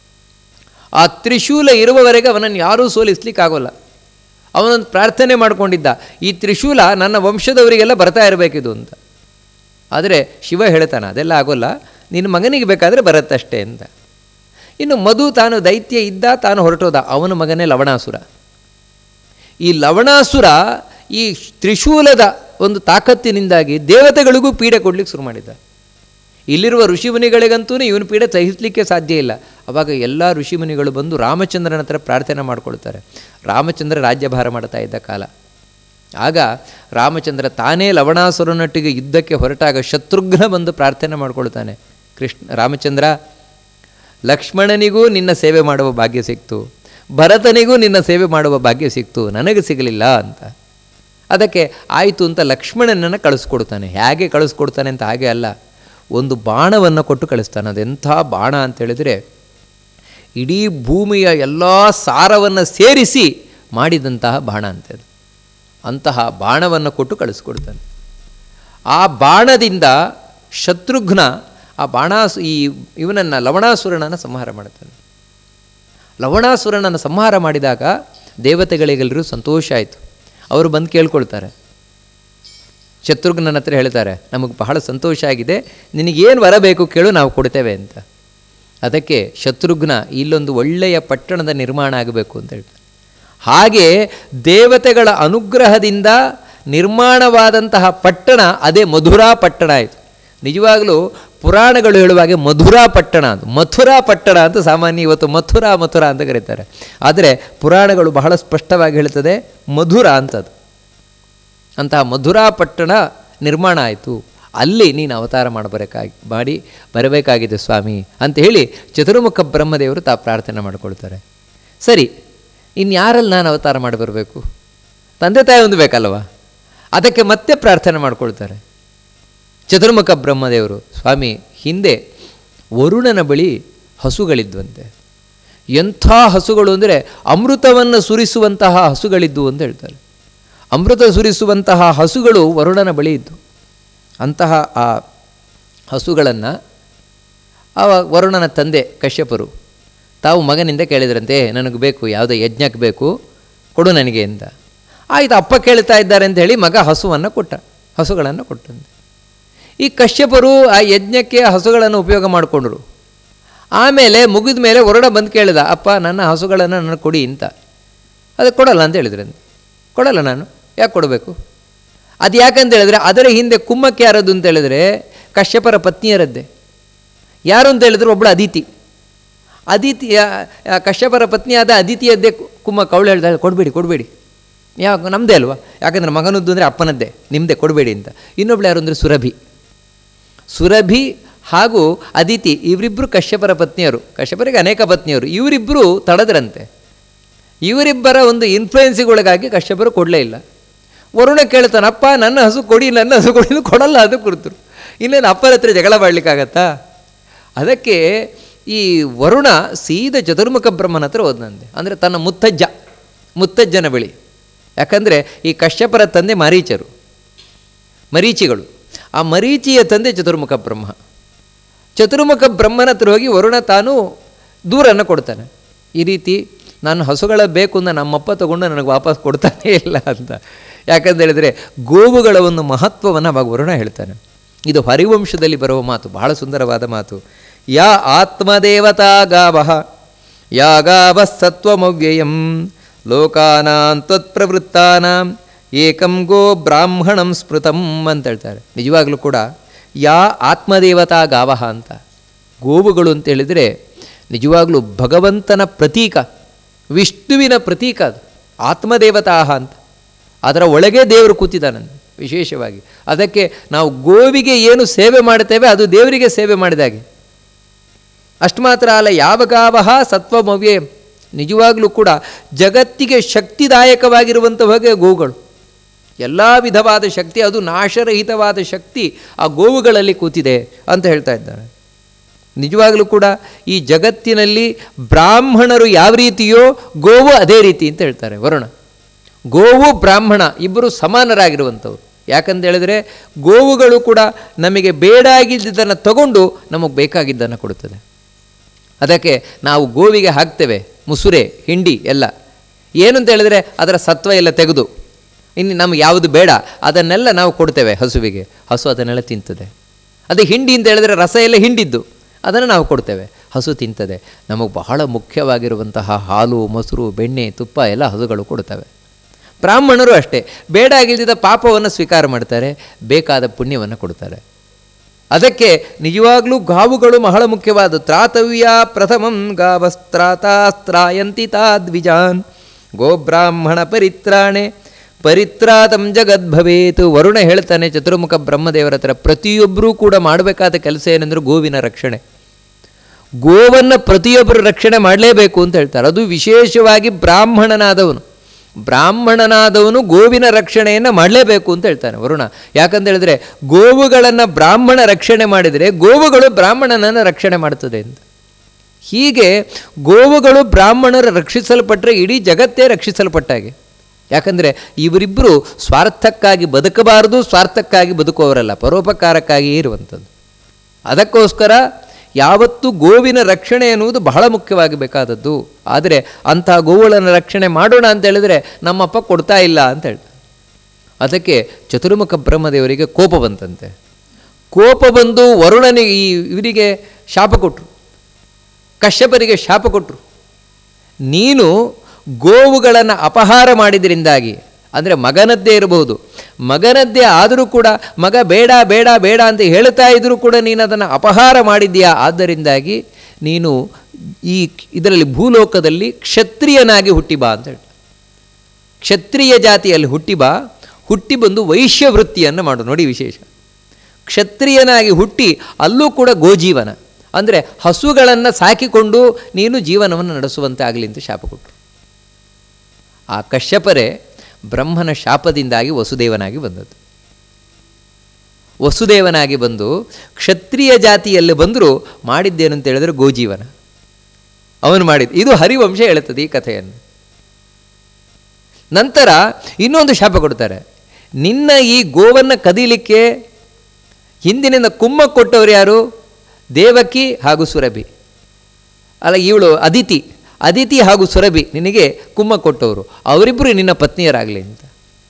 ಆ ತ್ರಿಶೂಲ ಇರುವವರೆಗೆ ಅವನನ್ನು ಯಾರೂ ಸೋಲಿಸ್ಲಿಕ್ಕಾಗೋಲ್ಲ ಅವನೊಂದು ಪ್ರಾರ್ಥನೆ ಮಾಡಿಕೊಂಡಿದ್ದ ಈ ತ್ರಿಶೂಲ ನನ್ನ ವಂಶದವರಿಗೆಲ್ಲ ಬರ್ತಾ ಇರಬೇಕಿದು ಅಂತ ಆದರೆ ಶಿವ ಹೇಳ್ತಾನೆ ಅದೆಲ್ಲ ಆಗೋಲ್ಲ ನಿನ್ನ ಮಗನಿಗೆ ಬೇಕಾದರೆ ಬರುತ್ತಷ್ಟೇ ಅಂತ ಇನ್ನು ಮಧು ತಾನು ದೈತ್ಯ ಇದ್ದ ತಾನು ಹೊರಟೋದ ಅವನ ಮಗನೇ ಲವಣಾಸುರ ಈ ಲವಣಾಸುರ ಈ ತ್ರಿಶೂಲದ ಒಂದು ತಾಕತ್ತಿನಿಂದಾಗಿ ದೇವತೆಗಳಿಗೂ ಪೀಡೆ ಕೊಡ್ಲಿಕ್ಕೆ ಶುರು ಮಾಡಿದ್ದ ಇಲ್ಲಿರುವ ಋಷಿಮುನಿಗಳಿಗಂತೂ ಇವನು ಪೀಡೆ ಸಹಿಸಲಿಕ್ಕೆ ಸಾಧ್ಯ ಇಲ್ಲ ಅವಾಗ ಎಲ್ಲ ಋಷಿಮುನಿಗಳು ಬಂದು ರಾಮಚಂದ್ರನ ಹತ್ರ ಪ್ರಾರ್ಥನೆ ಮಾಡ್ಕೊಳ್ತಾರೆ ರಾಮಚಂದ್ರ ರಾಜ್ಯಭಾರ ಮಾಡ್ತಾ ಇದ್ದ ಕಾಲ ಆಗ ರಾಮಚಂದ್ರ ತಾನೇ ಲವಣಾಸುರನೊಟ್ಟಿಗೆ ಯುದ್ಧಕ್ಕೆ ಹೊರಟಾಗ ಶತ್ರುಘ್ನ ಬಂದು ಪ್ರಾರ್ಥನೆ ಮಾಡ್ಕೊಳ್ತಾನೆ ಕೃಷ್ಣ ರಾಮಚಂದ್ರ ಲಕ್ಷ್ಮಣನಿಗೂ ನಿನ್ನ ಸೇವೆ ಮಾಡುವ ಭಾಗ್ಯ ಸಿಕ್ತು ಭರತನಿಗೂ ನಿನ್ನ ಸೇವೆ ಮಾಡುವ ಭಾಗ್ಯ ಸಿಕ್ತು ನನಗೆ ಸಿಗಲಿಲ್ಲ ಅಂತ ಅದಕ್ಕೆ ಆಯಿತು ಅಂತ ಲಕ್ಷ್ಮಣನನ್ನು ಕಳಿಸ್ಕೊಡ್ತಾನೆ ಹೇಗೆ ಕಳಿಸ್ಕೊಡ್ತಾನೆ ಅಂತ ಹಾಗೆ ಅಲ್ಲ ಒಂದು ಬಾಣವನ್ನು ಕೊಟ್ಟು ಕಳಿಸ್ತಾನೆ ಅದೆಂಥ ಬಾಣ ಅಂತ ಹೇಳಿದರೆ ಇಡೀ ಭೂಮಿಯ ಎಲ್ಲ ಸಾರವನ್ನು ಸೇರಿಸಿ ಮಾಡಿದಂತಹ ಬಾಣ ಅಂತದು ಅಂತಹ ಬಾಣವನ್ನು ಕೊಟ್ಟು ಕಳಿಸ್ಕೊಡ್ತಾನೆ ಆ ಬಾಣದಿಂದ ಶತ್ರುಘ್ನ ಆ ಬಾಣಾಸು ಈ ಇವನನ್ನು ಲವಣಾಸುರನನ್ನು ಸಂಹಾರ ಮಾಡ್ತಾನೆ ಲವಣಾಸುರನನ್ನು ಸಂಹಾರ ಮಾಡಿದಾಗ ದೇವತೆಗಳಿಗೆಲ್ಲರೂ ಸಂತೋಷ ಆಯಿತು ಅವರು ಬಂದು ಕೇಳ್ಕೊಳ್ತಾರೆ ಶತ್ರುಘ್ನನ ಹತ್ರ ಹೇಳ್ತಾರೆ ನಮಗೆ ಬಹಳ ಸಂತೋಷ ಆಗಿದೆ ನಿನಗೇನು ಬರಬೇಕು ಕೇಳು ನಾವು ಕೊಡ್ತೇವೆ ಅಂತ ಅದಕ್ಕೆ ಶತ್ರುಘ್ನ ಇಲ್ಲೊಂದು ಒಳ್ಳೆಯ ಪಟ್ಟಣದ ನಿರ್ಮಾಣ ಆಗಬೇಕು ಅಂತ ಹೇಳ್ತಾರೆ ಹಾಗೆ ದೇವತೆಗಳ ಅನುಗ್ರಹದಿಂದ ನಿರ್ಮಾಣವಾದಂತಹ ಪಟ್ಟಣ ಅದೇ ಮಧುರಾ ಪಟ್ಟಣ ಆಯಿತು ನಿಜವಾಗಲೂ ಪುರಾಣಗಳು ಹೇಳುವಾಗೆ ಮಧುರಾ ಪಟ್ಟಣ ಅಂತ ಮಥುರಾ ಪಟ್ಟಣ ಅಂತ ಸಾಮಾನ್ಯ ಇವತ್ತು ಮಥುರಾ ಮಥುರಾ ಅಂತ ಕರೀತಾರೆ ಆದರೆ ಪುರಾಣಗಳು ಬಹಳ ಸ್ಪಷ್ಟವಾಗಿ ಹೇಳ್ತದೆ ಮಧುರ ಅಂತದು ಅಂತಹ ಮಧುರಾ ಪಟ್ಟಣ ನಿರ್ಮಾಣ ಆಯಿತು ಅಲ್ಲಿ ನೀನು ಅವತಾರ ಮಾಡಬರಕಾಗಿ ಮಾಡಿ ಬರಬೇಕಾಗಿದೆ ಸ್ವಾಮಿ ಅಂತ ಹೇಳಿ ಚತುರ್ಮುಖ ಬ್ರಹ್ಮದೇವರು ತಾ ಪ್ರಾರ್ಥನೆ ಮಾಡಿಕೊಳ್ತಾರೆ ಸರಿ ಇನ್ಯಾರಲ್ಲಿ ನಾನು ಅವತಾರ ಮಾಡಿ ಬರಬೇಕು ತಂದೆ ತಾಯಿ ಒಂದು ಬೇಕಲ್ವ ಅದಕ್ಕೆ ಮತ್ತೆ ಪ್ರಾರ್ಥನೆ ಮಾಡ್ಕೊಳ್ತಾರೆ ಚತುರ್ಮುಖ ಬ್ರಹ್ಮದೇವರು ಸ್ವಾಮಿ ಹಿಂದೆ ವರುಣನ ಬಳಿ ಹಸುಗಳಿದ್ವಂತೆ ಎಂಥ ಹಸುಗಳು ಅಂದರೆ ಅಮೃತವನ್ನು ಸುರಿಸುವಂತಹ ಹಸುಗಳಿದ್ದು ಅಂತ ಹೇಳ್ತಾರೆ ಅಮೃತ ಸುರಿಸುವಂತಹ ಹಸುಗಳು ವರುಣನ ಬಳಿ ಇದ್ದು ಅಂತಹ ಆ ಹಸುಗಳನ್ನು ಆ ವರುಣನ ತಂದೆ ಕಶ್ಯಪರು ತಾವು ಮಗನಿಂದ ಕೇಳಿದ್ರಂತೆ ನನಗೆ ಬೇಕು ಯಾವುದೋ ಯಜ್ಞಕ್ಕೆ ಬೇಕು ಕೊಡು ನನಗೆ ಅಂತ ಆಯಿತು ಅಪ್ಪ ಕೇಳ್ತಾ ಇದ್ದಾರೆ ಅಂತ ಹೇಳಿ ಮಗ ಹಸುವನ್ನು ಕೊಟ್ಟ ಹಸುಗಳನ್ನು ಕೊಟ್ಟಂತೆ ಈ ಕಶ್ಯಪರು ಆ ಯಜ್ಞಕ್ಕೆ ಹಸುಗಳನ್ನು ಉಪಯೋಗ ಮಾಡಿಕೊಂಡ್ರು ಆಮೇಲೆ ಮುಗಿದ ಮೇಲೆ ಹೊರಡ ಬಂದು ಕೇಳಿದ ಅಪ್ಪ ನನ್ನ ಹಸುಗಳನ್ನು ನನಗೆ ಕೊಡಿ ಅಂತ ಅದಕ್ಕೆ ಕೊಡಲ್ಲ ಅಂತ ಹೇಳಿದ್ರಂತೆ ಕೊಡಲ್ಲ ನಾನು ಯಾಕೆ ಕೊಡಬೇಕು ಅದು ಯಾಕಂತ ಹೇಳಿದ್ರೆ ಅದರ ಹಿಂದೆ ಕುಮ್ಮಕ್ಕೆ ಯಾರದು ಅಂತ ಹೇಳಿದ್ರೆ ಕಶ್ಯಪರ ಪತ್ನಿಯರದ್ದೇ ಯಾರು ಅಂತ ಹೇಳಿದ್ರೆ ಒಬ್ಬಳು ಅದಿತಿ ಅದಿತಿ ಕಶ್ಯಪರ ಪತ್ನಿಯಾದ ಅದಿತಿಯದ್ದೇ ಕುಮ್ಮಕ್ಕೆ ಅವಳು ಹೇಳ್ತಾಳೆ ಕೊಡಬೇಡಿ ಕೊಡಬೇಡಿ ಯಾಕೆ ನಮ್ಮದೇ ಅಲ್ವಾ ಯಾಕಂದರೆ ಮಗನದ್ದು ಅಂದರೆ ಅಪ್ಪನದ್ದೇ ನಿಮ್ಮದೇ ಕೊಡಬೇಡಿ ಅಂತ ಇನ್ನೊಬ್ಳು ಯಾರು ಅಂದರೆ ಸುರಭಿ ಸುರಭಿ ಹಾಗೂ ಅದಿತಿ ಇವರಿಬ್ಬರು ಕಶ್ಯಪರ ಪತ್ನಿಯರು ಕಶ್ಯಪರಿಗೆ ಅನೇಕ ಪತ್ನಿಯರು ಇವರಿಬ್ಬರು ತಡದ್ರಂತೆ ಇವರಿಬ್ಬರ ಒಂದು ಇನ್ಫ್ಲುಯೆನ್ಸಿಗೊಳಗಾಗಿ ಕಶ್ಯಪರು ಕೊಡಲೇ ಇಲ್ಲ ವರುಣ ಕೇಳ್ತಾನಪ್ಪ ನನ್ನ ಹಸು ಕೊಡಿ ನನ್ನ ಹಸು ಕೊಡಿ ಅಂತ ಕೊಡಲ್ಲ ಅದು ಕುರಿತರು ಇನ್ನೇನು ಅಪ್ಪನ ಹತ್ರ ಜಗಳ ಮಾಡಲಿಕ್ಕಾಗತ್ತಾ ಅದಕ್ಕೆ ಈ ವರುಣ ಸೀದ ಚತುರ್ಮುಖ ಬ್ರಹ್ಮನ ಹತ್ರ ಹೋದಂತೆ ಅಂದರೆ ತನ್ನ ಮುತ್ತಜ್ಜ ಮುತ್ತಜ್ಜನ ಬಳಿ ಯಾಕಂದರೆ ಈ ಕಶ್ಯಪರ ತಂದೆ ಮಾರೀಚರು ಮರೀಚಿಗಳು ಆ ಮರೀಚಿಯ ತಂದೆ ಚತುರ್ಮುಖ ಬ್ರಹ್ಮ ಚತುರ್ಮುಖ ಬ್ರಹ್ಮನ ಹತ್ರ ಹೋಗಿ ವರುಣ ತಾನು ದೂರನ್ನು ಕೊಡ್ತಾನೆ ಈ ರೀತಿ ನಾನು ಹಸುಗಳ ಬೇಕು ಅಂತ ನಮ್ಮಪ್ಪ ತಗೊಂಡು ನನಗೆ ವಾಪಸ್ ಕೊಡ್ತಾನೇ ಇಲ್ಲ ಅಂತ ಯಾಕಂತ ಹೇಳಿದರೆ ಗೋವುಗಳ ಒಂದು ಮಹತ್ವವನ್ನು ಅವಾಗ ವರುಣ ಹೇಳ್ತಾನೆ ಇದು ಹರಿವಂಶದಲ್ಲಿ ಬರುವ ಮಾತು ಬಹಳ ಸುಂದರವಾದ ಮಾತು ಯಾ ಆತ್ಮದೇವತಾ ಗಾವ ಯಾ ಗಾವ ಸತ್ವಮವ್ಯಯಂ ಲೋಕಾನಾಂ ತ್ವತ್ಪ್ರವೃತ್ತಾನಾಂ ಏಕಂ ಗೋ ಬ್ರಾಹ್ಮಣಂ ಸ್ಮೃತಂ ಅಂತ ಹೇಳ್ತಾರೆ ನಿಜವಾಗಲೂ ಕೂಡ ಯಾ ಆತ್ಮದೇವತಾ ಗಾವಹ ಅಂತ ಗೋವುಗಳು ಅಂತ ಹೇಳಿದರೆ ನಿಜವಾಗಲೂ ಭಗವಂತನ ಪ್ರತೀಕ ವಿಷ್ಣುವಿನ ಪ್ರತೀಕ ಅದು ಆತ್ಮದೇವತಾ ಅಂತ ಅದರ ಒಳಗೆ ದೇವರು ಕೂತಿದ್ದಾನಂತೆ ವಿಶೇಷವಾಗಿ ಅದಕ್ಕೆ ನಾವು ಗೋವಿಗೆ ಏನು ಸೇವೆ ಮಾಡುತ್ತೇವೆ ಅದು ದೇವರಿಗೆ ಸೇವೆ ಮಾಡಿದಾಗೆ ಅಷ್ಟು ಮಾತ್ರ ಅಲ್ಲ ಯಾವ ಗಾವಹ ಸತ್ವಮವ್ಯೆ ನಿಜವಾಗಲೂ ಕೂಡ ಜಗತ್ತಿಗೆ ಶಕ್ತಿದಾಯಕವಾಗಿರುವಂಥವಾಗೆ ಗೋವುಗಳು ಎಲ್ಲ ವಿಧವಾದ ಶಕ್ತಿ ಅದು ನಾಶರಹಿತವಾದ ಶಕ್ತಿ ಆ ಗೋವುಗಳಲ್ಲಿ ಕೂತಿದೆ ಅಂತ ಹೇಳ್ತಾ ಇದ್ದಾರೆ ನಿಜವಾಗಲೂ ಕೂಡ ಈ ಜಗತ್ತಿನಲ್ಲಿ ಬ್ರಾಹ್ಮಣರು ಯಾವ ರೀತಿಯೋ ಗೋವು ಅದೇ ರೀತಿ ಅಂತ ಹೇಳ್ತಾರೆ ವರುಣ ಗೋವು ಬ್ರಾಹ್ಮಣ ಇಬ್ಬರು ಸಮಾನರಾಗಿರುವಂಥವ್ರು ಯಾಕಂತ ಹೇಳಿದರೆ ಗೋವುಗಳು ಕೂಡ ನಮಗೆ ಬೇಡಾಗಿದ್ದನ್ನು ತಗೊಂಡು ನಮಗೆ ಬೇಕಾಗಿದ್ದನ್ನು ಕೊಡುತ್ತದೆ ಅದಕ್ಕೆ ನಾವು ಗೋವಿಗೆ ಹಾಕ್ತೇವೆ ಮುಸುರೆ ಹಿಂಡಿ ಎಲ್ಲ ಏನು ಅಂತ ಹೇಳಿದರೆ ಅದರ ಸತ್ವ ಎಲ್ಲ ತೆಗೆದು ಇನ್ನು ನಮ್ಗೆ ಯಾವುದು ಬೇಡ ಅದನ್ನೆಲ್ಲ ನಾವು ಕೊಡ್ತೇವೆ ಹಸುವಿಗೆ ಹಸು ಅದನ್ನೆಲ್ಲ ತಿಂತದೆ ಅದು ಹಿಂಡಿ ಅಂತ ಹೇಳಿದ್ರೆ ರಸ ಎಲ್ಲ ಹಿಂಡಿದ್ದು ಅದನ್ನು ನಾವು ಕೊಡ್ತೇವೆ ಹಸು ತಿಂತದೆ ನಮಗೆ ಬಹಳ ಮುಖ್ಯವಾಗಿರುವಂತಹ ಹಾಲು ಮೊಸರು ಬೆಣ್ಣೆ ತುಪ್ಪ ಎಲ್ಲ ಹಸುಗಳು ಕೊಡ್ತವೆ ಬ್ರಾಹ್ಮಣರು ಅಷ್ಟೇ ಬೇಡ ಆಗಿಲ್ದಿದ್ದ ಪಾಪವನ್ನು ಸ್ವೀಕಾರ ಮಾಡ್ತಾರೆ ಬೇಕಾದ ಪುಣ್ಯವನ್ನು ಕೊಡ್ತಾರೆ ಅದಕ್ಕೆ ನಿಜವಾಗ್ಲೂ ಗಾವುಗಳು ಬಹಳ ಮುಖ್ಯವಾದ ತ್ರಾತವ್ಯ ಪ್ರಥಮಂ ಗಾವಸ್ತ್ರಾತಾಸ್ತ್ರಾಯಂತಿ ತಾದ್ವಿಜಾನ್ ಗೋಬ್ರಾಹ್ಮಣ ಪರಿತ್ರಾಣೆ ಪರಿತ್ರಾತಂ ಜಗದ್ಭವೇತು ವರುಣ ಹೇಳ್ತಾನೆ ಚತುರ್ಮುಖ ಬ್ರಹ್ಮದೇವರ ಹತ್ರ ಪ್ರತಿಯೊಬ್ಬರೂ ಕೂಡ ಮಾಡಬೇಕಾದ ಕೆಲಸ ಏನೆಂದ್ರೆ ಗೋವಿನ ರಕ್ಷಣೆ ಗೋವನ್ನು ಪ್ರತಿಯೊಬ್ಬರು ರಕ್ಷಣೆ ಮಾಡಲೇಬೇಕು ಅಂತ ಹೇಳ್ತಾರೆ ಅದು ವಿಶೇಷವಾಗಿ ಬ್ರಾಹ್ಮಣನಾದವನು ಬ್ರಾಹ್ಮಣನಾದವನು ಗೋವಿನ ರಕ್ಷಣೆಯನ್ನು ಮಾಡಲೇಬೇಕು ಅಂತ ಹೇಳ್ತಾನೆ ವರುಣ ಯಾಕಂತ ಹೇಳಿದ್ರೆ ಗೋವುಗಳನ್ನು ಬ್ರಾಹ್ಮಣ ರಕ್ಷಣೆ ಮಾಡಿದರೆ ಗೋವುಗಳು ಬ್ರಾಹ್ಮಣನನ್ನು ರಕ್ಷಣೆ ಮಾಡ್ತದೆ ಅಂತ ಹೀಗೆ ಗೋವುಗಳು ಬ್ರಾಹ್ಮಣರು ರಕ್ಷಿಸಲ್ಪಟ್ಟರೆ ಇಡೀ ಜಗತ್ತೇ ರಕ್ಷಿಸಲ್ಪಟ್ಟಾಗೆ ಯಾಕಂದರೆ ಇವರಿಬ್ಬರು ಸ್ವಾರ್ಥಕ್ಕಾಗಿ ಬದುಕಬಾರದು ಸ್ವಾರ್ಥಕ್ಕಾಗಿ ಬದುಕುವವರಲ್ಲ ಪರೋಪಕಾರಕ್ಕಾಗಿಯೇ ಇರುವಂಥದ್ದು ಅದಕ್ಕೋಸ್ಕರ ಯಾವತ್ತೂ ಗೋವಿನ ರಕ್ಷಣೆ ಎನ್ನುವುದು ಬಹಳ ಮುಖ್ಯವಾಗಿ ಬೇಕಾದದ್ದು ಆದರೆ ಅಂಥ ಗೋವುಗಳನ್ನು ರಕ್ಷಣೆ ಮಾಡೋಣ ಅಂತ ಹೇಳಿದರೆ ನಮ್ಮಪ್ಪ ಕೊಡ್ತಾ ಇಲ್ಲ ಅಂತ ಹೇಳ್ತಾರೆ ಅದಕ್ಕೆ ಚತುರ್ಮುಖ ಬ್ರಹ್ಮದೇವರಿಗೆ ಕೋಪ ಬಂತಂತೆ ಕೋಪ ಬಂದು ವರುಣನಿಗೆ ಈ ಇವರಿಗೆ ಶಾಪ ಕೊಟ್ಟರು ಕಶ್ಯಪರಿಗೆ ಶಾಪ ಕೊಟ್ಟರು ನೀನು ಗೋವುಗಳನ್ನು ಅಪಹಾರ ಮಾಡಿದ್ರಿಂದಾಗಿ ಅಂದರೆ ಮಗನದ್ದೇ ಇರಬಹುದು ಮಗನದ್ದೇ ಆದರೂ ಕೂಡ ಮಗ ಬೇಡ ಬೇಡ ಬೇಡ ಅಂತ ಹೇಳ್ತಾ ಇದ್ದರೂ ಕೂಡ ನೀನು ಅದನ್ನು ಅಪಹಾರ ಮಾಡಿದ್ದೀಯಾ ಆದ್ದರಿಂದಾಗಿ ನೀನು ಈ ಇದರಲ್ಲಿ ಭೂಲೋಕದಲ್ಲಿ ಕ್ಷತ್ರಿಯನಾಗಿ ಹುಟ್ಟಿ ಬಾ ಅಂತ ಹೇಳಿ ಕ್ಷತ್ರಿಯ ಜಾತಿಯಲ್ಲಿ ಹುಟ್ಟಿ ಬಾ ಹುಟ್ಟಿ ಬಂದು ವೈಶ್ಯ ವೃತ್ತಿಯನ್ನು ಮಾಡು ನೋಡಿ ವಿಶೇಷ ಕ್ಷತ್ರಿಯನಾಗಿ ಹುಟ್ಟಿ ಅಲ್ಲೂ ಕೂಡ ಗೋಜೀವನ ಅಂದರೆ ಹಸುಗಳನ್ನು ಸಾಕಿಕೊಂಡು ನೀನು ಜೀವನವನ್ನು ನಡೆಸುವಂತೆ ಆಗಲಿ ಅಂತ ಶಾಪ ಕೊಟ್ಟರು ಆ ಕಶ್ಯಪರೇ ಬ್ರಹ್ಮನ ಶಾಪದಿಂದಾಗಿ ವಸುದೇವನಾಗಿ ಬಂದದ್ದು ವಸುದೇವನಾಗಿ ಬಂದು ಕ್ಷತ್ರಿಯ ಜಾತಿಯಲ್ಲಿ ಬಂದರೂ ಮಾಡಿದ್ದೇನು ಅಂತ ಹೇಳಿದ್ರೆ ಗೋಜೀವನ ಅವನು ಮಾಡಿದ್ದು ಇದು ಹರಿವಂಶ ಹೇಳುತ್ತದೆ ಈ ಕಥೆಯನ್ನು ನಂತರ ಇನ್ನೊಂದು ಶಾಪ ಕೊಡ್ತಾರೆ ನಿನ್ನ ಈ ಗೋವನ್ನು ಕದೀಲಿಕ್ಕೆ ಹಿಂದಿನಿಂದ ಕುಮ್ಮ ಕೊಟ್ಟವರು ಯಾರು ದೇವಕಿ ಹಾಗೂ ಸುರಭಿ ಅಲ್ಲ ಇವಳು ಅದಿತಿ ಅದಿತಿ ಹಾಗೂ ಸುರಭಿ ನಿನಗೆ ಕುಮ್ಮ ಕೊಟ್ಟವರು ಅವರಿಬ್ಬರು ನಿನ್ನ ಪತ್ನಿಯರಾಗಲಿ ಅಂತ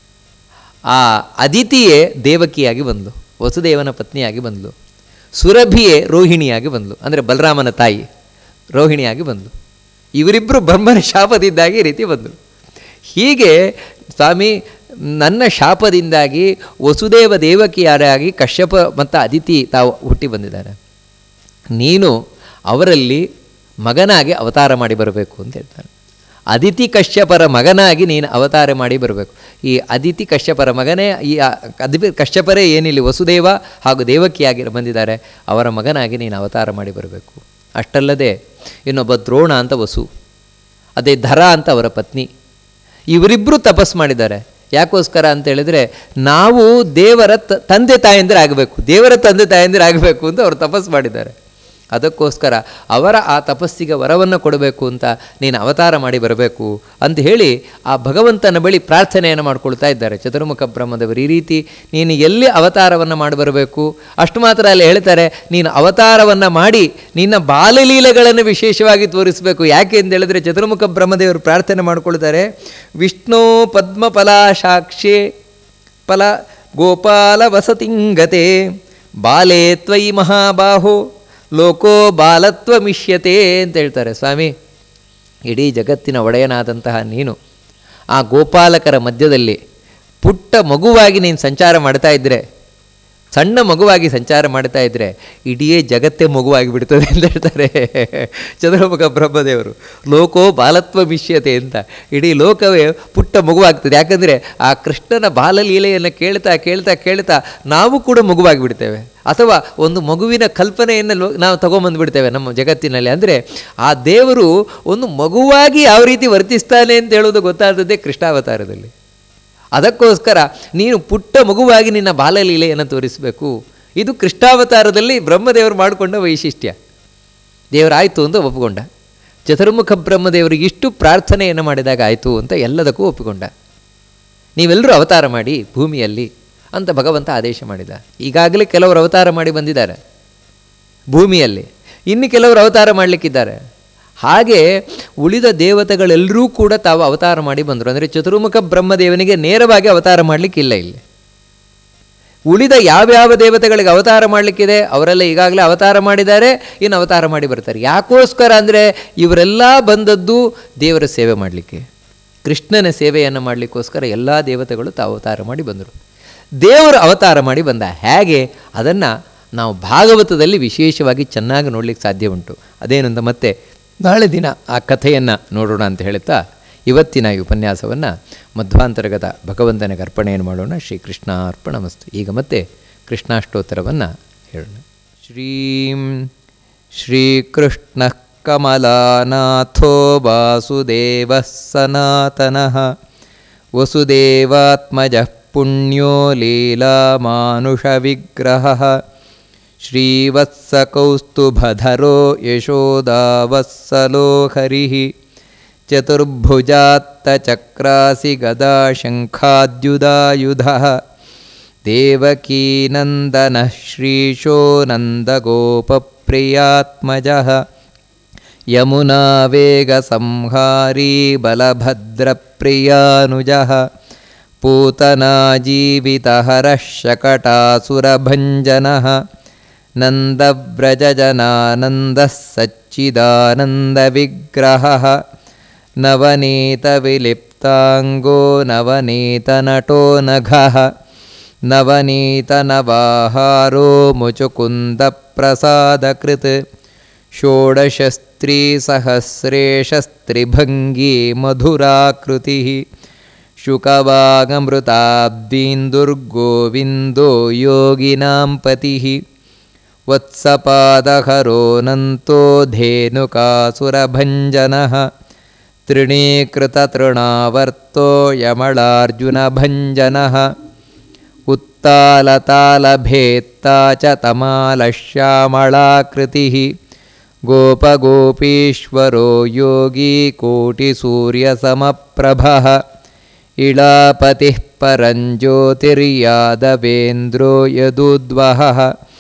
ಆ ಅದಿತಿಯೇ ದೇವಕಿಯಾಗಿ ಬಂದಳು ವಸುದೇವನ ಪತ್ನಿಯಾಗಿ ಬಂದಳು ಸುರಭಿಯೇ ರೋಹಿಣಿಯಾಗಿ ಬಂದಳು ಅಂದರೆ ಬಲರಾಮನ ತಾಯಿ ರೋಹಿಣಿಯಾಗಿ ಬಂದಳು ಇವರಿಬ್ಬರು ಬ್ರಹ್ಮನ ಶಾಪದಿಂದಾಗಿ ಈ ರೀತಿ ಬಂದರು ಹೀಗೆ ಸ್ವಾಮಿ ನನ್ನ ಶಾಪದಿಂದಾಗಿ ವಸುದೇವ ದೇವಕಿಯಾರಾಗಿ ಕಶ್ಯಪ ಮತ್ತು ಅದಿತಿ ತಾವು ಹುಟ್ಟಿ ಬಂದಿದ್ದಾರೆ ನೀನು ಅವರಲ್ಲಿ ಮಗನಾಗಿ ಅವತಾರ ಮಾಡಿ ಬರಬೇಕು ಅಂತ ಹೇಳ್ತಾನೆ ಅದಿತಿ ಕಶ್ಯಪರ ಮಗನಾಗಿ ನೀನು ಅವತಾರ ಮಾಡಿ ಬರಬೇಕು ಈ ಅದಿತಿ ಕಶ್ಯಪರ ಮಗನೇ ಈ ಅದಿ ಕಶ್ಯಪರೇ ಏನಿಲ್ಲಿ ವಸುದೇವ ಹಾಗೂ ದೇವಕಿಯಾಗಿ ಬಂದಿದ್ದಾರೆ ಅವರ ಮಗನಾಗಿ ನೀನು ಅವತಾರ ಮಾಡಿ ಬರಬೇಕು ಅಷ್ಟಲ್ಲದೆ ಇನ್ನೊಬ್ಬ ದ್ರೋಣ ಅಂತ ವಸು ಅದೇ ಧರ ಅಂತ ಅವರ ಪತ್ನಿ ಇವರಿಬ್ಬರು ತಪಸ್ ಮಾಡಿದ್ದಾರೆ ಯಾಕೋಸ್ಕರ ಅಂತ ಹೇಳಿದರೆ ನಾವು ದೇವರ ತಂದೆ ತಾಯಂದಿರು ಆಗಬೇಕು ದೇವರ ತಂದೆ ತಾಯಂದಿರು ಆಗಬೇಕು ಅಂತ ಅವರು ತಪಸ್ ಮಾಡಿದ್ದಾರೆ ಅದಕ್ಕೋಸ್ಕರ ಅವರ ಆ ತಪಸ್ಸಿಗೆ ವರವನ್ನು ಕೊಡಬೇಕು ಅಂತ ನೀನು ಅವತಾರ ಮಾಡಿ ಬರಬೇಕು ಅಂತ ಹೇಳಿ ಆ ಭಗವಂತನ ಬಳಿ ಪ್ರಾರ್ಥನೆಯನ್ನು ಮಾಡ್ಕೊಳ್ತಾ ಇದ್ದಾರೆ ಚತುರ್ಮುಖ ಬ್ರಹ್ಮದೇವರು ಈ ರೀತಿ ನೀನು ಎಲ್ಲಿ ಅವತಾರವನ್ನು ಮಾಡಿ ಬರಬೇಕು ಅಷ್ಟು ಮಾತ್ರ ಅಲ್ಲಿ ಹೇಳ್ತಾರೆ ನೀನು ಅವತಾರವನ್ನು ಮಾಡಿ ನಿನ್ನ ಬಾಲಲೀಲೆಗಳನ್ನು ವಿಶೇಷವಾಗಿ ತೋರಿಸಬೇಕು ಯಾಕೆ ಅಂತ ಹೇಳಿದ್ರೆ ಚತುರ್ಮುಖ ಬ್ರಹ್ಮದೇವರು ಪ್ರಾರ್ಥನೆ ಮಾಡ್ಕೊಳ್ತಾರೆ ವಿಷ್ಣು ಪದ್ಮಫಲಾಶಾಕ್ಷೆ ಫಲ ಗೋಪಾಲ ವಸತಿಂಗತೆ ಬಾಲೇ ತ್ವಯಿ ಮಹಾಬಾಹೋ ಲೋಕೋ ಬಾಲತ್ವ ಮಿಷ್ಯತೆ ಅಂತ ಹೇಳ್ತಾರೆ ಸ್ವಾಮಿ ಇಡೀ ಜಗತ್ತಿನ ಒಡೆಯನಾದಂತಹ ನೀನು ಆ ಗೋಪಾಲಕರ ಮಧ್ಯದಲ್ಲಿ ಪುಟ್ಟ ಮಗುವಾಗಿ ನೀನು ಸಂಚಾರ ಮಾಡ್ತಾ ಇದ್ದರೆ ಸಣ್ಣ ಮಗುವಾಗಿ ಸಂಚಾರ ಮಾಡ್ತಾ ಇದ್ದರೆ ಇಡೀ ಜಗತ್ತೇ ಮಗುವಾಗಿ ಬಿಡ್ತದೆ ಅಂತ ಹೇಳ್ತಾರೆ ಚಂದ್ರಮುಖ ಬ್ರಹ್ಮದೇವರು ಲೋಕೋ ಬಾಲತ್ವ ಮಿಷ್ಯತೆ ಅಂತ ಇಡೀ ಲೋಕವೇ ಪುಟ್ಟ ಮಗುವಾಗ್ತದೆ ಯಾಕಂದರೆ ಆ ಕೃಷ್ಣನ ಬಾಲಲೀಲೆಯನ್ನು ಕೇಳ್ತಾ ಕೇಳ್ತಾ ಕೇಳ್ತಾ ನಾವು ಕೂಡ ಮಗುವಾಗಿ ಬಿಡ್ತೇವೆ ಅಥವಾ ಒಂದು ಮಗುವಿನ ಕಲ್ಪನೆಯನ್ನು ಲೋ ನಾವು ತಗೊಂಬಂದುಬಿಡ್ತೇವೆ ನಮ್ಮ ಜಗತ್ತಿನಲ್ಲಿ ಅಂದರೆ ಆ ದೇವರು ಒಂದು ಮಗುವಾಗಿ ಯಾವ ರೀತಿ ವರ್ತಿಸ್ತಾನೆ ಅಂತ ಹೇಳೋದು ಗೊತ್ತಾದದ್ದೇ ಕೃಷ್ಣಾವತಾರದಲ್ಲಿ ಅದಕ್ಕೋಸ್ಕರ ನೀನು ಪುಟ್ಟ ಮಗುವಾಗಿ ನಿನ್ನ ಬಾಲಲೀಲೆಯನ್ನು ತೋರಿಸಬೇಕು ಇದು ಕೃಷ್ಣಾವತಾರದಲ್ಲಿ ಬ್ರಹ್ಮದೇವರು ಮಾಡಿಕೊಂಡ ವೈಶಿಷ್ಟ್ಯ ದೇವರಾಯಿತು ಅಂತ ಒಪ್ಪಿಕೊಂಡ ಚತುರ್ಮುಖ ಬ್ರಹ್ಮದೇವರಿಗೆ ಇಷ್ಟು ಪ್ರಾರ್ಥನೆಯನ್ನು ಮಾಡಿದಾಗ ಆಯಿತು ಅಂತ ಎಲ್ಲದಕ್ಕೂ ಒಪ್ಪಿಕೊಂಡ ನೀವೆಲ್ಲರೂ ಅವತಾರ ಮಾಡಿ ಭೂಮಿಯಲ್ಲಿ ಅಂತ ಭಗವಂತ ಆದೇಶ ಮಾಡಿದ ಈಗಾಗಲೇ ಕೆಲವರು ಅವತಾರ ಮಾಡಿ ಬಂದಿದ್ದಾರೆ ಭೂಮಿಯಲ್ಲಿ ಇನ್ನು ಕೆಲವರು ಅವತಾರ ಮಾಡಲಿಕ್ಕಿದ್ದಾರೆ ಹಾಗೆ ಉಳಿದ ದೇವತೆಗಳೆಲ್ಲರೂ ಕೂಡ ತಾವು ಅವತಾರ ಮಾಡಿ ಬಂದರು ಅಂದರೆ ಚತುರ್ಮುಖ ಬ್ರಹ್ಮದೇವನಿಗೆ ನೇರವಾಗಿ ಅವತಾರ ಮಾಡಲಿಕ್ಕಿಲ್ಲ ಇಲ್ಲಿ ಉಳಿದ ಯಾವ್ಯಾವ ದೇವತೆಗಳಿಗೆ ಅವತಾರ ಮಾಡಲಿಕ್ಕಿದೆ ಅವರೆಲ್ಲ ಈಗಾಗಲೇ ಅವತಾರ ಮಾಡಿದ್ದಾರೆ ಇನ್ನು ಅವತಾರ ಮಾಡಿ ಬರ್ತಾರೆ ಯಾಕೋಸ್ಕರ ಅಂದರೆ ಇವರೆಲ್ಲ ಬಂದದ್ದು ದೇವರ ಸೇವೆ ಮಾಡಲಿಕ್ಕೆ ಕೃಷ್ಣನ ಸೇವೆಯನ್ನು ಮಾಡಲಿಕ್ಕೋಸ್ಕರ ಎಲ್ಲ ದೇವತೆಗಳು ತಾವು ಅವತಾರ ಮಾಡಿ ಬಂದರು ದೇವರು ಅವತಾರ ಮಾಡಿ ಬಂದ ಹೇಗೆ ಅದನ್ನು ನಾವು ಭಾಗವತದಲ್ಲಿ ವಿಶೇಷವಾಗಿ ಚೆನ್ನಾಗಿ ನೋಡಲಿಕ್ಕೆ ಸಾಧ್ಯ ಉಂಟು ಅದೇನಂತ ಮತ್ತೆ ನಾಳೆ ದಿನ ಆ ಕಥೆಯನ್ನು ನೋಡೋಣ ಅಂತ ಹೇಳುತ್ತಾ ಇವತ್ತಿನ ಈ ಉಪನ್ಯಾಸವನ್ನು ಮಧ್ವಾಂತರ್ಗತ ಭಗವಂತನಿಗೆ ಅರ್ಪಣೆಯನ್ನು ಮಾಡೋಣ ಶ್ರೀಕೃಷ್ಣ ಅರ್ಪಣಮಸ್ತು ಈಗ ಮತ್ತೆ ಕೃಷ್ಣಾಷ್ಟೋತ್ತರವನ್ನು ಹೇಳೋಣ ಶ್ರೀಂ ಶ್ರೀಕೃಷ್ಣ ಕಮಲಾನಾಥೋ ವಾಸುದೇವ ಸನಾತನಃ ವಸುದೇವಾತ್ಮಜ ಪುಣ್ಯೋ ಲೀಲಾಮಾನುಷವಿಗ್ರಹ श्रीवत्सकौस्तुभधरो यशोदावत्सलो हरिः चतुर्भुजात्तचक्रासि गदाशङ्खाद्युदायुधः देवकीनन्दनः श्रीशो नन्दगोपप्रियात्मजः यमुनावेगसंहारी बलभद्रप्रियानुजः पूतनाजीवितहरः शकटासुरभञ्जनः नन्दव्रजजनानन्दः सच्चिदानन्दविग्रहः नवनीतविलिप्त नवनीतनटोन्लिप्ताङ्गो नवनीतनटो नघः नवनीतनवाहारो मुचुकुन्दप्रसादकृत् षोडशस्त्रीसहस्रेशस्त्रिभङ्गी मधुराकृतिः शुकवागमृताब्दीन्दुर्गोविन्दो योगिनां पतिः वत्सपादहरोऽनन्तो धेनुकासुरभञ्जनः तृणीकृततृणावर्तो यमलार्जुनभञ्जनः उत्तालतालभेत्ता च तमालश्यामलाकृतिः गोपगोपीश्वरो योगी कोटिसूर्यसमप्रभः इळापतिः परञ्ज्योतिर्यादवेन्द्रो यदुद्वहः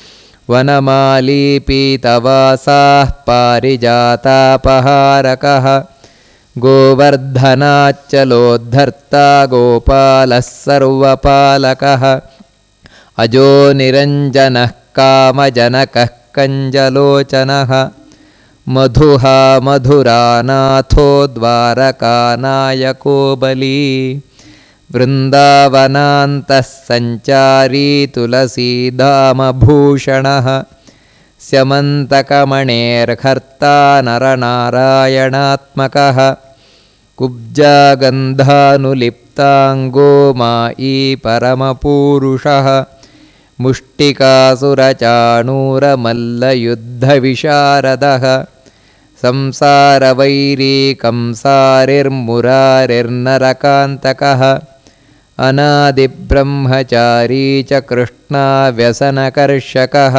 वनमालीपीतवासाः पारिजातापहारकः गोवर्धनाच्चलोद्धर्ता गोपालः सर्वपालकः अजो निरञ्जनः कामजनकः कञ्जलोचनः मधुहा मधुरानाथो द्वारकानायको बली वृन्दावनान्तः सञ्चारी तुलसीधामभूषणः स्यमन्तकमणेर्हर्ता नरनारायणात्मकः कुब्जागन्धानुलिप्ताङ्गो मायी परमपूरुषः मुष्टिकासुरचाणूरमल्लयुद्धविशारदः संसारवैरीकंसारिर्मुरारिर्नरकान्तकः अनादिब्रह्मचारी च कृष्णाव्यसनकर्षकः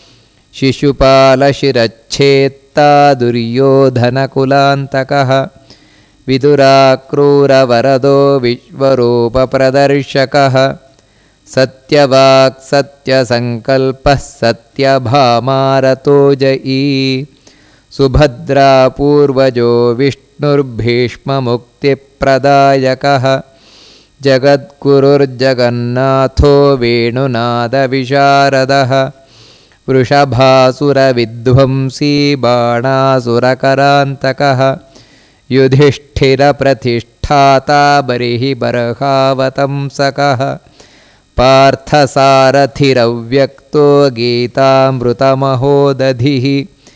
शिशुपालशिरच्छेत्ता दुर्योधनकुलान्तकः विदुराक्रूरवरदो विश्वरूपप्रदर्शकः सत्यवाक् सत्यसङ्कल्पः सत्यभामारतो जयी सुभद्रापूर्वजो विष्णुर्भीष्ममुक्तिप्रदायकः जगद्गुरुर्जगन्नाथो वेणुनादविशारदः वृषभासुरविध्वंसी बाणासुरकरान्तकः युधिष्ठिरप्रतिष्ठाता बर्हिः बर्हावतंसकः पार्थसारथिरव्यक्तो गीतामृतमहोदधिः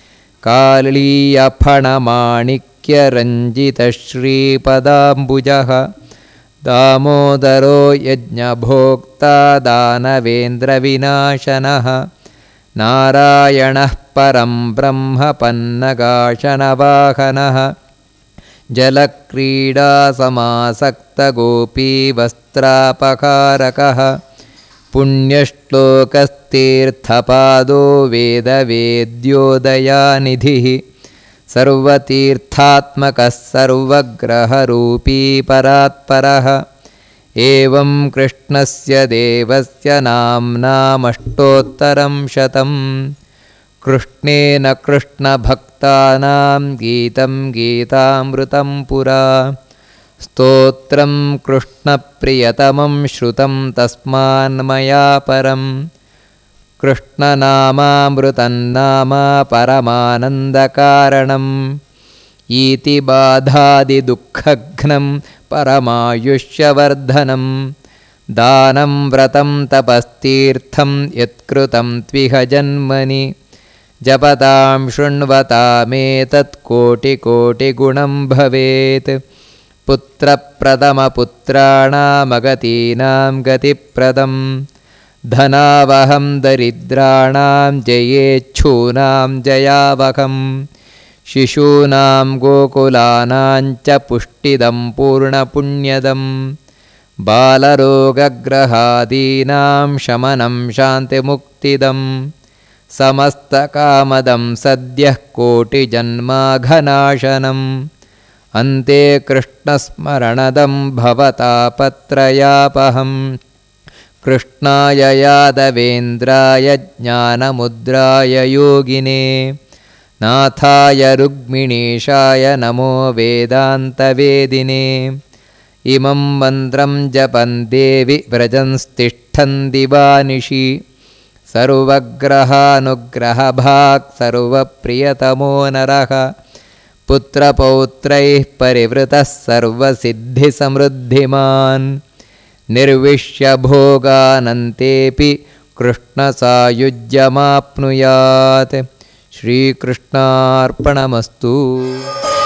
कालीयफणमाणिक्यरञ्जितश्रीपदाम्बुजः दामोदरो यज्ञभोक्ता दानवेन्द्रविनाशनः नारायणः परं ब्रह्म पन्नगाशनवाहनः जलक्रीडासमासक्तगोपीवस्त्रापकारकः पुण्यश्लोकस्तीर्थपादो वेदवेद्योदयानिधिः सर्वतीर्थात्मकः सर्वग्रहरूपी परात्परः एवं कृष्णस्य देवस्य नाम्नामष्टोत्तरं शतं कृष्णेन कृष्णभक्तानां गीतं गीतामृतं पुरा स्तोत्रं कृष्णप्रियतमं श्रुतं तस्मान्मया परं कृष्णनामामृतन्नाम परमानन्दकारणम् इति बाधादिदुःखघ्नं परमायुष्यवर्धनं दानं व्रतं तपस्तीर्थं यत्कृतं त्विह जन्मनि जपतां शृण्वतामेतत्कोटिकोटिगुणं भवेत् पुत्रप्रथमपुत्राणामगतीनां गतिप्रदं धनावहं दरिद्राणां जयेच्छूनां जयावहम् शिशूनां गोकुलानां च पुष्टिदं पूर्णपुण्यदं बालरोगग्रहादीनां शमनं शान्तिमुक्तिदं समस्तकामदं सद्यः कोटिजन्माघनाशनम् अन्ते कृष्णस्मरणदं भवतापत्रयापहं कृष्णाय यादवेन्द्राय ज्ञानमुद्राय योगिने नाथाय रुक्मिणीशाय नमो वेदान्तवेदिने इमं मन्त्रं जपन् देवि व्रजंस्तिष्ठन् दिवानिशि सर्वग्रहानुग्रहभाक् सर्वप्रियतमो नरः पुत्रपौत्रैः परिवृतः सर्वसिद्धिसमृद्धिमान् निर्विश्य भोगानन्तेऽपि कृष्णसायुज्यमाप्नुयात् श्रीकृष्णार्पणमस्तु